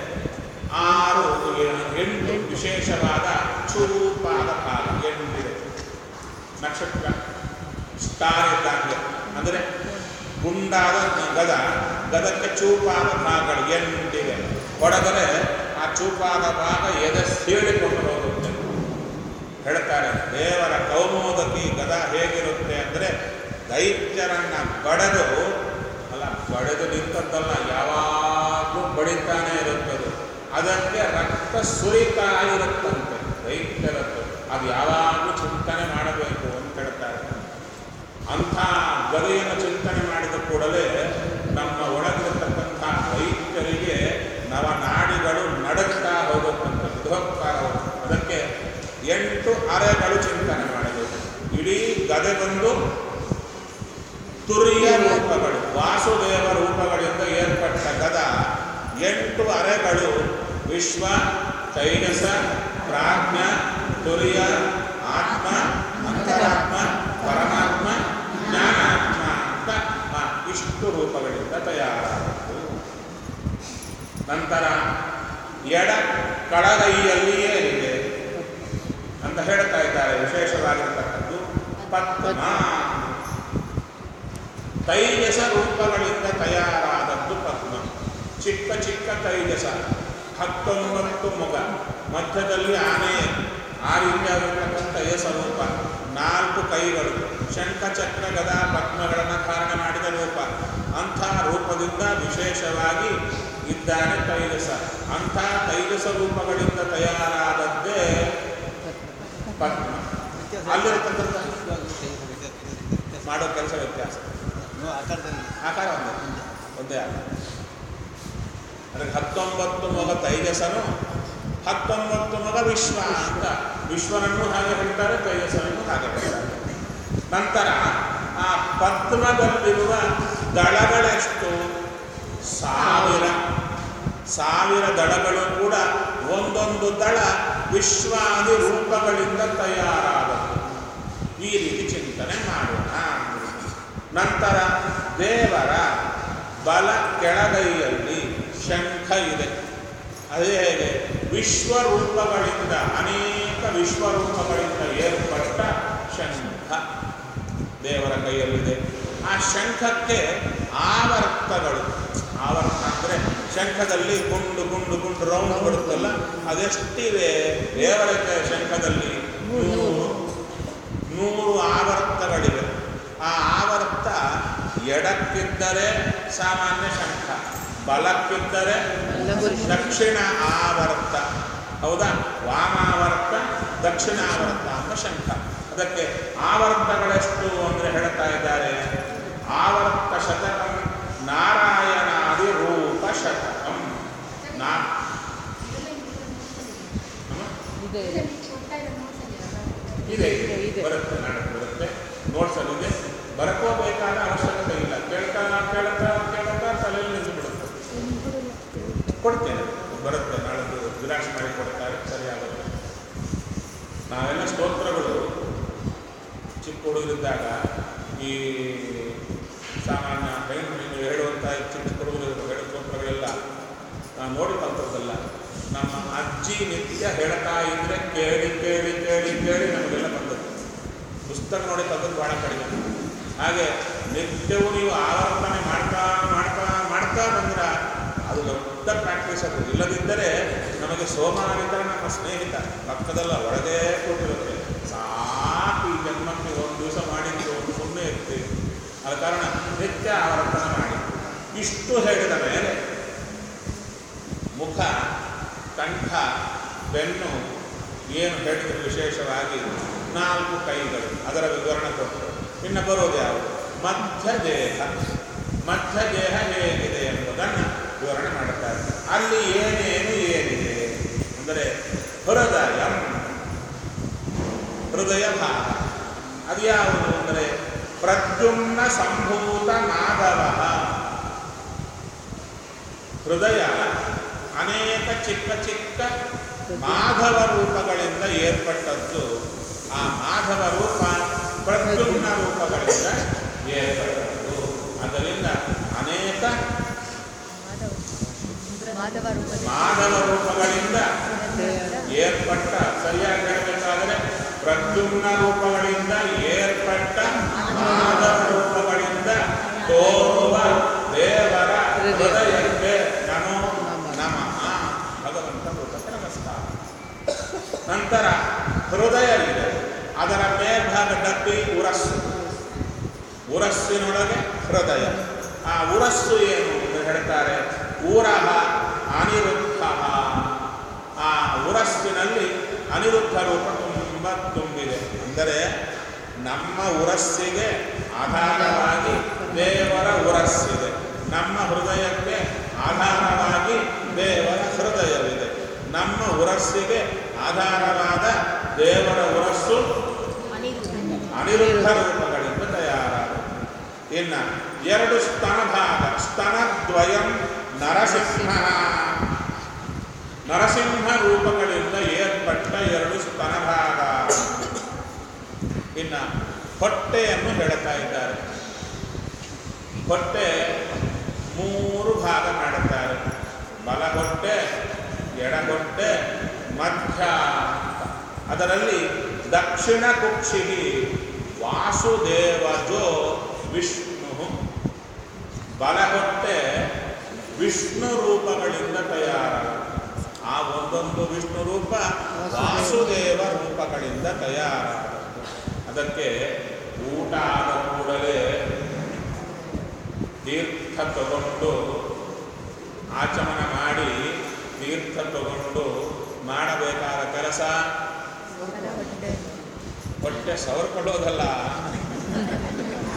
ಆರು ಎಂಟು ವಿಶೇಷವಾದ ಚೂಪಾದ ಕಾಲ ಎಂಟಿದೆ ನಕ್ಷತ್ರ ಸ್ಟಾರ್ ಇದ್ದಾಗಲೇ ಅಂದರೆ ಗುಂಡಾದ ಗದ ಗದಕ್ಕೆ ಚೂಪಾದ ಭಾಗಗಳು ಎಂಟಿವೆ ಹೊಡೆದರೆ ಆ ಚೂಪಾದ ಭಾಗ ಎದೆ ಸೀಳಿಕೊಂಡು ಹೋಗುತ್ತೆ ಹೇಳ್ತಾರೆ ದೇವರ ಕೌಮೋದಕಿ ಗದ ಹೇಗಿರುತ್ತೆ ಅಂದರೆ ದೈತ್ಯರನ್ನ ಬಡೆದು ಅಲ್ಲ ಬಡೆದು ನಿಂತದ್ದಲ್ಲ ಯಾವಾಗಲೂ ಬಡಿತಾನೆ ಇರುತ್ತದೆ ಅದಕ್ಕೆ ರಕ್ತ ಸುರಿತಾ ಇರುತ್ತಂತೆ ದೈತ್ಯರದ್ದು ಅದು ಯಾವಾಗಲೂ ಚಿಂತನೆ ಮಾಡಬೇಕು ಅಂತ ಹೇಳ್ತಾರೆ ಅಂಥ ಗದೆಯನ್ನು ಚಿಂತನೆ ಮಾಡಿದ ಕೂಡಲೇ ನಮ್ಮ ಒಳಗಿರತಕ್ಕಂಥ ದೈತ್ಯರಿಗೆ ನವನಾಡಿಗಳು ನಡುತ್ತಾ ಹೋಗುತ್ತಂತೆ ವಿಧೋತ್ಕಾರ ಅದಕ್ಕೆ ಎಂಟು ಅರೆಗಳು ಚಿಂತನೆ ಮಾಡಬೇಕು ಇಡೀ ಗದೆ ಬಂದು ತುರಿಯ ರೂಪಗಳು ವಾಸುದೇವ ರೂಪಗಳಿಂದ ಏರ್ಪಟ್ಟ ಗದ ಎಂಟು ಅರೆಗಳು ವಿಶ್ವ ತೈಜಸ ಪ್ರಾಜ್ಞ ತುರಿಯ ಆತ್ಮ ಅಂತರಾತ್ಮ ಪರಮಾತ್ಮ ಜ್ಞಾನಾತ್ಮ ಅಂತ ಆ ಇಷ್ಟು ರೂಪಗಳಿಂದ ತಯಾರಾಯಿತು ನಂತರ ಎಡ ಕಳಗೈಯಲ್ಲಿಯೇ ಇದೆ ಅಂತ ಹೇಳ್ತಾ ಇದ್ದಾರೆ ವಿಶೇಷವಾಗಿರತಕ್ಕದ್ದು ಪದ್ಮ ತೈಜಸ ರೂಪಗಳಿಂದ ತಯಾರಾದದ್ದು ಪದ್ಮ ಚಿಕ್ಕ ಚಿಕ್ಕ ತೈಜಸ ಹತ್ತೊಂಬತ್ತು ಮುಗ ಮಧ್ಯದಲ್ಲಿ ಆನೆ ಆ ರೀತಿಯಾಗಿರ್ತಕ್ಕಂಥ ಯಸ ರೂಪ ನಾಲ್ಕು ಕೈಗಳು ಶಂಖ ಚಕ್ರ ಗದಾ ಪದ್ಮಗಳನ್ನು ಧಾರಣ ಮಾಡಿದ ರೂಪ ಅಂಥ ರೂಪದಿಂದ ವಿಶೇಷವಾಗಿ ಇದ್ದಾನೆ ತೈಜಸ ಅಂಥ ತೈಜಸ ರೂಪಗಳಿಂದ ತಯಾರಾದದ್ದೇ ಪದ್ಮ ಅಲ್ಲಿರತಕ್ಕಂಥ ಮಾಡೋ ಕೆಲಸ ವ್ಯತ್ಯಾಸ ಆಕಾರ ಒಂದೇ ಒಂದೇ ಆಕಾರ ಅದಕ್ಕೆ ಹತ್ತೊಂಬತ್ತು ಮಗ ತೈಜಸನು ಹತ್ತೊಂಬತ್ತು ಮಗ ವಿಶ್ವ ಅಂತ ವಿಶ್ವನನ್ನು ಹಾಗೆ ಹೇಳ್ತಾರೆ ತೈಜಸನನ್ನು ಹಾಗೆ ಹೇಳ್ತಾರೆ ನಂತರ ಆ ಪದ್ಮದಲ್ಲಿರುವ ದಳಗಳೆಷ್ಟು ಸಾವಿರ ಸಾವಿರ ದಳಗಳು ಕೂಡ ಒಂದೊಂದು ದಳ ವಿಶ್ವಾದಿ ರೂಪಗಳಿಂದ ತಯಾರಾದದ್ದು ಈ ರೀತಿ ಚಿಂತನೆ ಮಾಡೋಣ ನಂತರ ದೇವರ ಬಲ ಕೆಳಗೈಯಲ್ಲಿ ಶಂಖ ಇದೆ ಅದೇ ಹೇಗೆ ವಿಶ್ವರೂಪಗಳಿಂದ ಅನೇಕ ವಿಶ್ವರೂಪಗಳಿಂದ ಏರ್ಪಟ್ಟ ಶಂಖ ದೇವರ ಕೈಯಲ್ಲಿದೆ ಆ ಶಂಖಕ್ಕೆ ಆವರ್ತಗಳು ಆವರ್ತ ಅಂದರೆ ಶಂಖದಲ್ಲಿ ಗುಂಡು ಗುಂಡು ಗುಂಡು ರೌಂಡ್ ಬರುತ್ತಲ್ಲ ಅದೆಷ್ಟಿವೆ ದೇವರ ಕ- ಶಂಖದಲ್ಲಿ ನೂರು ನೂರು ಆವರ್ತಗಳಿವೆ ಆ ಆವರ್ತ ಎಡಕ್ಕಿದ್ದರೆ ಸಾಮಾನ್ಯ ಶಂಖ ಬಲಕ್ಕಿದ್ದರೆ ದಕ್ಷಿಣ ಆವರ್ತ ಹೌದಾ ವಾಮಾವರ್ತ ದಕ್ಷಿಣಾವರ್ತ ಅಂತ ಶಂಖ ಅದಕ್ಕೆ ಆವರ್ತಗಳೆಷ್ಟು ಅಂದರೆ ಹೇಳ್ತಾ ಇದ್ದಾರೆ ಆವರ್ತ ಶತಕಂ ನಾರಾಯಣಾದಿ ರೂಪ ಶತಕಂ ನಾ ಹ್ಮ್? ಇದೆ ಇದೆ ಇದೆ, ಇದೆ. ಬರುತ್ತೆ ನಾಳೆ ಬರುತ್ತೆ ನೋಡ್ಸಲಿದೆ ಬರ್ಕೋಬೇಕಾದ ಅವಶ್ಯಕತೆ ಇಲ್ಲ ಕೇಳ್ತಾ ಕೇಳ್ತಾ ಕೇಳ್ತಾ ತಲೆಯಲ್ಲಿ ನಿಂತು ಬಿಡುತ್ತೆ ಕೊಡ್ತೇನೆ ಬರುತ್ತೆ ನಾಳೆ ವಿರಾಶ್ ಮಾಡಿ ಕೊಡ್ತಾರೆ ಸರಿಯಾಗುತ್ತೆ ನಾವೆಲ್ಲ ಸ್ತೋತ್ರಗಳು ಚಿಕ್ಕ ಹುಡುಗರಿದ್ದಾಗ ಈ ಸಾಮಾನ್ಯ ಹೆಣ್ಣು ನೀನು ಹೇಳುವಂಥ ಚಿಕ್ಕ ಚಿಕ್ಕ ಹುಡುಗರು ಹೇಳೋ ಸ್ತೋತ್ರಗಳೆಲ್ಲ ನಾವು ನೋಡಿ ಕಲ್ತದ್ದಲ್ಲ ನಮ್ಮ ಅಜ್ಜಿ ನಿತ್ಯ ಹೇಳ್ತಾ ಇದ್ರೆ ಕೇಳಿ ಕೇಳಿ ಕೇಳಿ ಕೇಳಿ ನಮಗೆಲ್ಲ ಬಂದದ್ದು ಪುಸ್ತಕ ನೋಡಿ ಕಲ್ತದ್ದು ಭಾಳ ಕಡಿಮೆ ಹಾಗೆ ನಿತ್ಯವೂ ನೀವು ಆವರ್ತನೆ ಮಾಡ್ತಾ ಮಾಡ್ತಾ ಮಾಡ್ತಾ ಬಂದ್ರ ಅದು ದೊಡ್ಡ ಪ್ರಾಕ್ಟೀಸ್ ಅದು ಇಲ್ಲದಿದ್ದರೆ ನಮಗೆ ಸೋಮಾನಿತರ ನಮ್ಮ ಸ್ನೇಹಿತ ಪಕ್ಕದಲ್ಲ ಒಳಗೇ ಕೂತಿರುತ್ತೆ ಸಾಕು ಈ ಜನ್ಮಕ್ಕೆ ಒಂದು ದಿವಸ ಮಾಡಿದ್ದು ಒಂದು ಸುಮ್ಮನೆ ಇರ್ತೀವಿ ಆದ ಕಾರಣ ನಿತ್ಯ ಆವರ್ತನ ಮಾಡಿ ಇಷ್ಟು ಹೇಳಿದ ಮೇಲೆ ಮುಖ ಕಂಠ ಬೆನ್ನು ಏನು ಹೇಳಿದ್ರು ವಿಶೇಷವಾಗಿ ನಾಲ್ಕು ಕೈಗಳು ಅದರ ವಿವರಣೆ ಕೊಟ್ಟರು ಇನ್ನು ಬರೋದು ಯಾವುದು ಮಧ್ಯ ದೇಹ ಮಧ್ಯ ದೇಹ ಹೇಗಿದೆ ಎಂಬುದನ್ನು ವಿವರಣೆ ಮಾಡುತ್ತಾರೆ ಅಲ್ಲಿ ಏನೇನು ಏನಿದೆ ಅಂದರೆ ಹೃದಯ ಹೃದಯ ಭಾಗ ಅದು ಯಾವುದು ಅಂದರೆ ಪ್ರದ್ಯುಮ್ನ ಸಂಭೂತ ಮಾಧವ ಹೃದಯ ಅನೇಕ ಚಿಕ್ಕ ಚಿಕ್ಕ ಮಾಧವ ರೂಪಗಳಿಂದ ಏರ್ಪಟ್ಟದ್ದು ಆ ಮಾಧವ ರೂಪ ಪ್ರದ್ಯುಮ್ನ ರೂಪಗಳಿಂದ ಏರ್ಪಟ್ಟದ್ದು ಅದರಿಂದ ಅನೇಕ ಮಾಧವ ಮಾಧವ ರೂಪದಲ್ಲಿ ಮಾಧವ ರೂಪಗಳಿಂದ ಏರ್ಪಟ್ಟ ಸರಿಯಾಗಿ ಹೇಳಬೇಕಾದರೆ ಪ್ರದ್ಯುಮ್ನ ರೂಪಗಳಿಂದ ಏರ್ಪಟ್ಟ ಮಾಧವ ರೂಪಗಳಿಂದ ತೋರುವ ದೇವರ ಹೃದಯಕ್ಕೆ ನಮೋ ನಮಃ ಭಗವಂತ ರೂಪಕ್ಕೆ ನಮಸ್ಕಾರ ನಂತರ ಹೃದಯ ಇದೆ ಅದರ ಮೇಲ್ಭಾಗ ಡಬ್ಬಿ ಉರಸ್ಸು ಉರಸ್ಸಿನೊಳಗೆ ಹೃದಯ ಆ ಉರಸ್ಸು ಏನು ಅಂತ ಹೇಳ್ತಾರೆ ಊರಹ ಅನಿರುದ್ಧ ಆ ಉರಸ್ಸಿನಲ್ಲಿ ಅನಿರುದ್ಧ ರೂಪ ತುಂಬ ತುಂಬಿದೆ ಅಂದರೆ ನಮ್ಮ ಉರಸ್ಸಿಗೆ ಆಧಾರವಾಗಿ ದೇವರ ಉರಸ್ಸಿದೆ ನಮ್ಮ ಹೃದಯಕ್ಕೆ ಆಧಾರವಾಗಿ ದೇವರ ಹೃದಯವಿದೆ ನಮ್ಮ ಉರಸ್ಸಿಗೆ ಆಧಾರವಾದ ದೇವರ ಉರಸ್ಸು ಅನಿರುದ್ಧ ರೂಪಗಳಿಂದ ತಯಾರಾದ ಇನ್ನು ಎರಡು ಸ್ತನ ಭಾಗ ಸ್ತನದ್ವಯಂ ನರಸಿಂಹ ನರಸಿಂಹ ರೂಪಗಳಿಂದ ಏರ್ಪಟ್ಟ ಎರಡು ಸ್ತನ ಭಾಗ ಇನ್ನು ಹೊಟ್ಟೆಯನ್ನು ಹೇಳ್ತಾ ಇದ್ದಾರೆ ಹೊಟ್ಟೆ ಮೂರು ಭಾಗ ಮಾಡುತ್ತಾರೆ ಬಲಹೊಟ್ಟೆ ಎಡಹೊಟ್ಟೆ ಮಧ್ಯ ಅಂತ. ಅದರಲ್ಲಿ ದಕ್ಷಿಣ ಕುಕ್ಷಿಗೆ ವಾಸುದೇವಜೋ ವಿಷ್ಣು ಬಲಹೊಟ್ಟೆ ವಿಷ್ಣು ರೂಪಗಳಿಂದ ತಯಾರಾದ ಆ ಒಂದೊಂದು ವಿಷ್ಣು ರೂಪ ವಾಸುದೇವ ರೂಪಗಳಿಂದ ತಯಾರಾದ ಅದಕ್ಕೆ ಊಟ ಆದ ಕೂಡಲೇ ತೀರ್ಥ ತಗೊಂಡು ಆಚಮನ ಮಾಡಿ ತೀರ್ಥ ತಗೊಂಡು ಮಾಡಬೇಕಾದ ಕೆಲಸ ಹೊಟ್ಟೆ ಹೊಟ್ಟೆ ಸವರ್ಕೊಳ್ಳೋದಲ್ಲ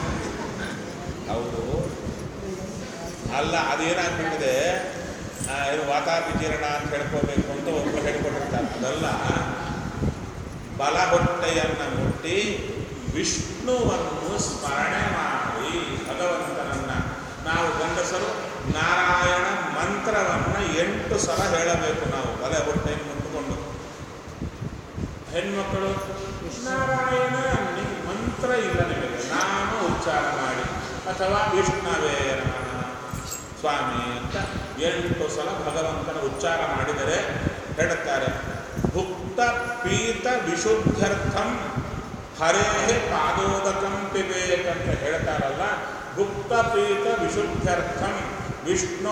ಹೌದು ಅಲ್ಲ ಅದೇನಾಗ್ಬಿಟ್ಟಿದೆ ಆ, ವಾತಾಪಿ ಜೀರ್ಣ ಅಂತ ಹೇಳ್ಕೋಬೇಕು ಅಂತ ಒಬ್ಬರು ಹೇಳ್ಕೊಟ್ಟಿರ್ತಾರೆ ಅದಲ್ಲ ಬಲ ಹೊಟ್ಟೆಯನ್ನು ಮುಟ್ಟಿ ವಿಷ್ಣುವನ್ನು ಸ್ಮರಣೆ ಮಾಡಿ ಭಗವಂತನನ್ನ ನಾವು ಗಂಡಸರು ನಾರಾಯಣ ಮಂತ್ರವನ್ನು ಎಂಟು ಸಲ ಹೇಳಬೇಕು ನಾವು ಬಲ ಹೊಟ್ಟೆಯನ್ನು ಮುಟ್ಟುಕೊಂಡು ಹೆಣ್ಮಕ್ಕಳು ನಾರಾಯಣ ನಿಮ್ ಮಂತ್ರ ಇಲ್ಲ ನಿಮಗೆ ನಾಮ ಉಚ್ಚಾರ ಮಾಡಿ ಅಥವಾ ವಿಷ್ಣವೇ ನಮಃ ಸ್ವಾಮಿ ಅಂತ ಎಂಟು ಸಲ ಭಗವಂತನ ಉಚ್ಚಾರ ಮಾಡಿದರೆ ಹೇಳುತ್ತಾರೆ ಭುಕ್ತ ಪೀತ ವಿಶುದ್ಧರ್ಥಂ ಹರೇ ಪಾದೋದಕಂ ಪಿಬೇಕ್ ಅಂತ ಹೇಳ್ತಾರಲ್ಲ ಭುಕ್ತ ಪೀತ ವಿಶುದ್ಧರ್ಥಂ ವಿಷ್ಣೋ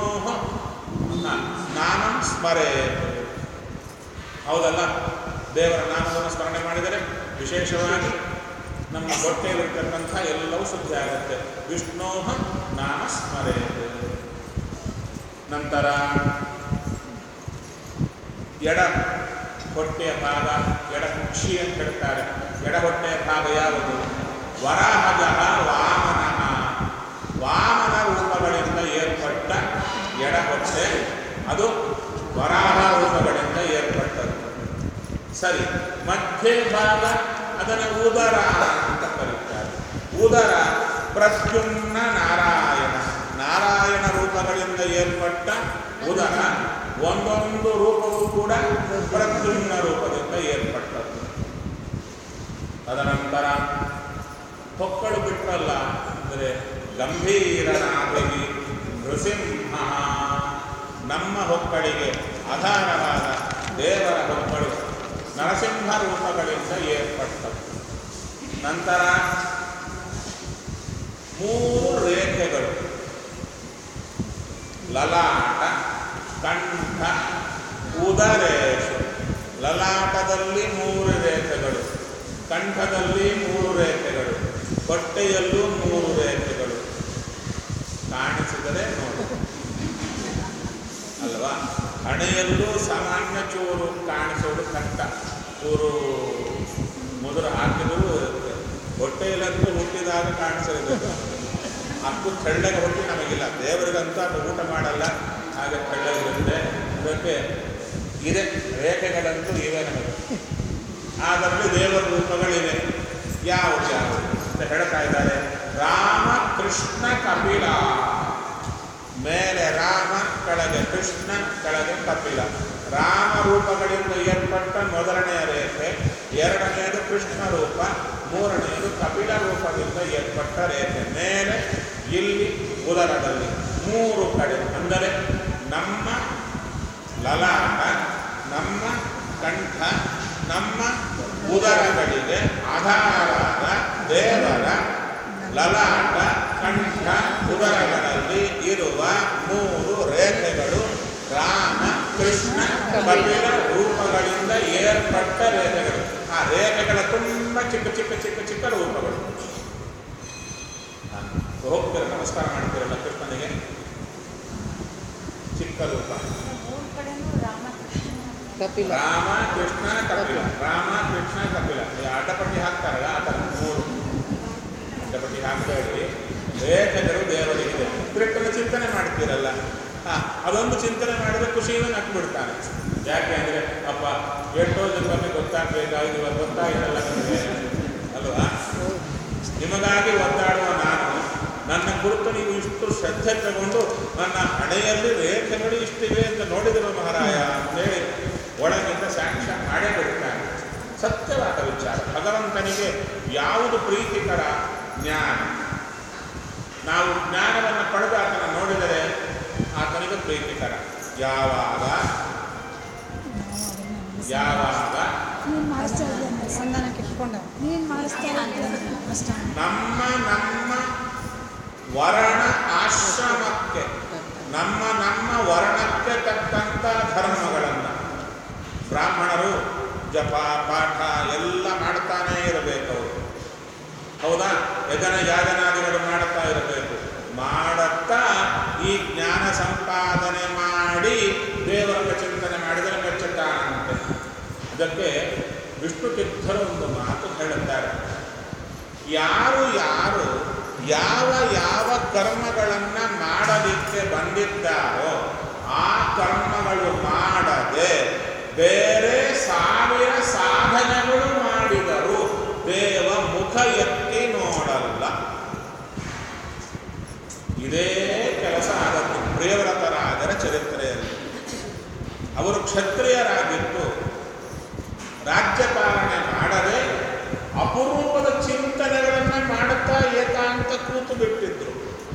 ನಾಮಂ ಸ್ಮರೇ ಹೌದಲ್ಲ ದೇವರ ನಾಮವನ್ನು ಸ್ಮರಣೆ ಮಾಡಿದರೆ ವಿಶೇಷವಾಗಿ ನಮ್ಮ ಹೊಟ್ಟೆಯಲ್ಲಿರ್ತಕ್ಕಂಥ ಎಲ್ಲವೂ ಶುದ್ಧಿ ಆಗುತ್ತೆ ವಿಷ್ಣೋ ನಾಮ ಸ್ಮರೇ ನಂತರ ಎಡ ಹೊಟ್ಟೆಯ ಭಾಗ ಎಡ ಕುಕ್ಷಿ ಅಂತ ಹೇಳ್ತಾರೆ ಎಡ ಹೊಟ್ಟೆಯ ಭಾಗ ಯಾವುದು ವರಾಹಜ ವಾಮನ ವಾಮನ ರೂಪಗಳಿಂದ ಏರ್ಪಟ್ಟ ಎಡ ಹೊಟ್ಟೆ ಅದು ವರಾಹ ರೂಪಗಳಿಂದ ಏರ್ಪಟ್ಟದ್ದು ಸರಿ ಮಧ್ಯ ಭಾಗ ಅದನ್ನು ಉದರ ಅಂತ ಕರೀತಾರೆ ಉದರ ಪ್ರದ್ಯುಮ್ನ ನಾರಾಯಣ ನಾರಾಯಣ ರೂಪಗಳಿಂದ ಏರ್ಪಟ್ಟ ಉದರ ಒಂದೊಂದು ರೂಪವೂ ಕೂಡ ಪ್ರದ್ಯುಮ್ನ ರೂಪದಿಂದ ಏರ್ಪಟ್ಟದ್ದು ತದನಂತರ ಹೊಕ್ಕಳು ಬಿಟ್ರಲ್ಲ ಅಂದರೆ ಗಂಭೀರನಾಗಿ ನೃಸಿಂಹ ನಮ್ಮ ಹೊಕ್ಕಳಿಗೆ ಆಧಾರವಾದ ದೇವರ ಹೊಕ್ಕಳು ನರಸಿಂಹ ರೂಪಗಳಿಂದ ಏರ್ಪಟ್ಟದ್ದು ನಂತರ ಮೂರು ರೇಖೆಗಳು ಲಲಾಟ ಕಂಠ ಉದರೇಶು ಲಲಾಟದಲ್ಲಿ ಮೂರು ರೇಖೆಗಳು ಕಂಠದಲ್ಲಿ ಮೂರು ರೇಖೆಗಳು ಹೊಟ್ಟೆಯಲ್ಲೂ ಮೂರು ರೇಖೆಗಳು ಕಾಣಿಸಿದರೆ ನೋಡಿ ಅಲ್ವಾ ಹಣೆಯಲ್ಲೂ ಸಾಮಾನ್ಯ ಚೂರು ಕಾಣಿಸೋದು ಕಷ್ಟ ಚೂರು ಮೊದಲು ಹಾಕಿದರೂ ಇರುತ್ತೆ ಹೊಟ್ಟೆಯಲ್ಲಂತೂ ಹುಟ್ಟಿದಾಗ ಕಾಣಿಸಿರಬೇಕು ಅಷ್ಟು ತೆಳ್ಳಗೆ ಹೊಟ್ಟೆ ನಮಗಿಲ್ಲ ದೇವರಿಗಂತೂ ಅದು ಊಟ ಮಾಡಲ್ಲ ಹಾಗೆ ತೆಳ್ಳಗಿರುತ್ತೆ ಅದಕ್ಕೆ ಇದೆ ರೇಖೆಗಳಂತೂ ಇವೆ ನಮಗೆ ಅದರಲ್ಲಿ ದೇವರ ರೂಪಗಳಿವೆ ಯಾವುದು ಯಾವುದು ಅಂತ ಹೇಳ್ತಾ ಇದ್ದಾರೆ ರಾಮ ಕೃಷ್ಣ ಕಪಿಲ ಮೇಲೆ ರಾಮ ಕೆಳಗೆ ಕೃಷ್ಣ ಕೆಳಗೆ ಕಪಿಲ ರಾಮ ರೂಪಗಳಿಂದ ಏರ್ಪಟ್ಟ ಮೊದಲನೆಯ ರೇಖೆ ಎರಡನೆಯದು ಕೃಷ್ಣ ರೂಪ ಮೂರನೆಯದು ಕಪಿಲ ರೂಪದಿಂದ ಏರ್ಪಟ್ಟ ರೇಖೆ ಮೇಲೆ ಇಲ್ಲಿ ಉದರದಲ್ಲಿ ಮೂರು ಕಡೆ ಅಂದರೆ ನಮ್ಮ ಲಲಾಟ ನಮ್ಮ ಕಂಠ ನಮ್ಮ ಉದರಗಳಿಗೆ ಆಧಾರವಾದ ದೇವರ ಲಲಾಟ ಕಂಠ ಉದರಗಳಲ್ಲಿ ಇರುವ ಮೂರು ರೇಖೆಗಳು ರಾಮ ಕೃಷ್ಣ ಕಪಿಲ ರೂಪಗಳಿಂದ ಏರ್ಪಟ್ಟ ರೇಖೆಗಳು ಆ ರೇಖೆಗಳ ತುಂಬ ಚಿಕ್ಕ ಚಿಕ್ಕ ಚಿಕ್ಕ ಚಿಕ್ಕ ರೂಪಗಳು ಹಾ, ಹೋಗ್ತೀರ ನಮಸ್ಕಾರ ಮಾಡ್ತೀರಲ್ಲ ಕೃಷ್ಣನಿಗೆ ಚಿಕ್ಕ ರೂಪ ಮೂರು ಕಡೆನೂ ರಾಮಕೃಷ್ಣ ಕಪಿಲ ರಾಮ ಕೃಷ್ಣ ಕಪಿಲ ರಾಮ ಕೃಷ್ಣ ಕಪಿಲ ಈ ಅಡ್ಡಪಟ್ಟಿ ಹಾಕ್ತಾರಲ್ಲ ಆ ಥರ ಮೂರು ಅಡ್ಡಪಟ್ಟಿ ಹಾಕಬೇಡಿ ರೇಖೆಗಳು ದೇವರಿಗಿದೆ ಕೃಷ್ಣನ ಚಿಂತನೆ ಮಾಡ್ತೀರಲ್ಲ ಹಾ ಅದೊಂದು ಚಿಂತನೆ ಮಾಡಿದ್ರೆ ಖುಷಿಯಿಂದ ನಕ್ಕು ಬಿಡ್ತಾನೆ ಯಾಕೆ ಅಂದರೆ ಅಪ್ಪ ಎಷ್ಟೋ ಜನರಿಗೆ ಗೊತ್ತಾಗಬೇಕಾಗಿದೆ ಇವಾಗ ಗೊತ್ತಾಗಿರಲ್ಲ ನನಗೆ ಅಲ್ವಾ ನಿಮಗಾಗಿ ಒದ್ದಾಡುವ ನಾನು ನನ್ನ ಕುರಿತು ನೀವು ಇಷ್ಟು ಶ್ರದ್ಧೆ ತಗೊಂಡು ನನ್ನ ಹಣೆಯಲ್ಲಿ ರೇಖೆಗಳು ಇಷ್ಟಿವೆ ಅಂತ ನೋಡಿದರು ಮಹಾರಾಯ ಅಂತೇಳಿ ಒಳಗಿಂದ ಸ್ಯಾಂಕ್ಷನ್ ಮಾಡೇ ಬಿಡ್ತಾನೆ ಸತ್ಯವಾದ ವಿಚಾರ ಭಗವಂತನಿಗೆ ಯಾವುದು ಪ್ರೀತಿಕರ ಜ್ಞಾನ ನಾವು ಜ್ಞಾನವನ್ನು ಪಡೆದು ಆತನ ನೋಡಿದರೆ ಆತನಿಗೆ ಪ್ರೀತಿಕರ ಯಾವಾಗ ಯಾವಾಗ ನೀನು ಮಾಡಿಸ್ತಾ ಇದ್ದೆ ಸಂಧಾನ ಕಿಟ್ಕೊಂಡ ನೀನು ಮಾಡಿಸ್ತಾ ಇದ್ದೆ ನಮ್ಮ ನಮ್ಮ ವರ್ಣ ಆಶ್ರಮಕ್ಕೆ ನಮ್ಮ ನಮ್ಮ ವರ್ಣಕ್ಕೆ ತಕ್ಕಂಥ ಧರ್ಮಗಳನ್ನು ಬ್ರಾಹ್ಮಣರು ಜಪ ಪಾಠ ಎಲ್ಲ ಮಾಡ್ತಾನೇ ಇರಬೇಕು ಅವರು ಹೌದಾ ಯಜನ ಯಾಜನಾದಿಗಳು ಮಾಡುತ್ತಾ ಇರಬೇಕು ಮಾಡುತ್ತಾ ಈ ಜ್ಞಾನ ಸಂಪಾದನೆ ಮಾಡಿ ದೇವರ ಚಿಂತನೆ ಮಾಡಿದರೆ ಮೆಚ್ಚುತ್ತಾನಂತೆ ಅದಕ್ಕೆ ವಿಷ್ಣು ತೀರ್ಥರು ಒಂದು ಮಾತು ಹೇಳುತ್ತಾರೆ ಯಾರು ಯಾರು ಯಾವ ಯಾವ ಕರ್ಮಗಳನ್ನು ಮಾಡಲಿಕ್ಕೆ ಬಂದಿದ್ದಾರೋ ಆ ಕರ್ಮಗಳು ಅವರು ಕ್ಷತ್ರಿಯರಾಗಿದ್ದು ರಾಜ್ಯಪಾಲನೆ ಮಾಡದೆ ಅಪರೂಪದ ಚಿಂತನೆಗಳನ್ನ ಮಾಡುತ್ತಾ ಏಕಾಂತ ಕೂತು ಬಿಟ್ಟಿದ್ರು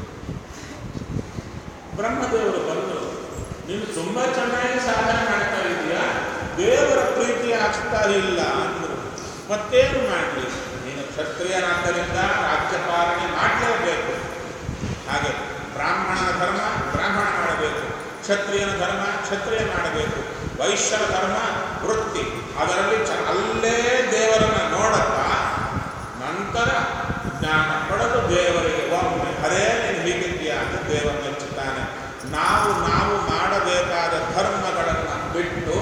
ಬ್ರಹ್ಮದೇವರು ಬಂದು ನೀನು ತುಂಬಾ ಚೆನ್ನಾಗಿ ಸಾಧನೆ ಮಾಡ್ತಾ ಇದೀಯಾ ದೇವರ ಪ್ರೀತಿ ಆಗ್ತಾ ಇಲ್ಲ ಅಂದ್ರು ಮತ್ತೇನು ಮಾಡಲಿ ನೀನು ಕ್ಷತ್ರಿಯನಾದ್ದರಿಂದ ರಾಜ್ಯಪಾಲನೆ ಮಾಡಲೇಬೇಕು ಹಾಗೆ ಬ್ರಾಹ್ಮಣನ ಧರ್ಮ ಬ್ರಾಹ್ಮಣ ಮಾಡಬೇಕು ಕ್ಷತ್ರಿಯನ ಧರ್ಮ ಕ್ಷತ್ರಿಯ ಮಾಡಬೇಕು ವೈಶ್ಯನ ಧರ್ಮ ವೃತ್ತಿ ಅದರಲ್ಲಿ ಚ- ಅಲ್ಲೇ ದೇವರನ್ನ ನೋಡುತ್ತಾ ನಂತರ ಜ್ಞಾನ ಪಡೆದು ದೇವರಿಗೆ ಒಮ್ಮೆ ಹರೇ ನೀನು ಹೀಗಿದ್ದೀಯಾ ಅಂತ ದೇವರು ಮೆಚ್ಚುತ್ತಾನೆ ನಾವು ನಾವು ಮಾಡಬೇಕಾದ ಧರ್ಮಗಳನ್ನು ಬಿಟ್ಟು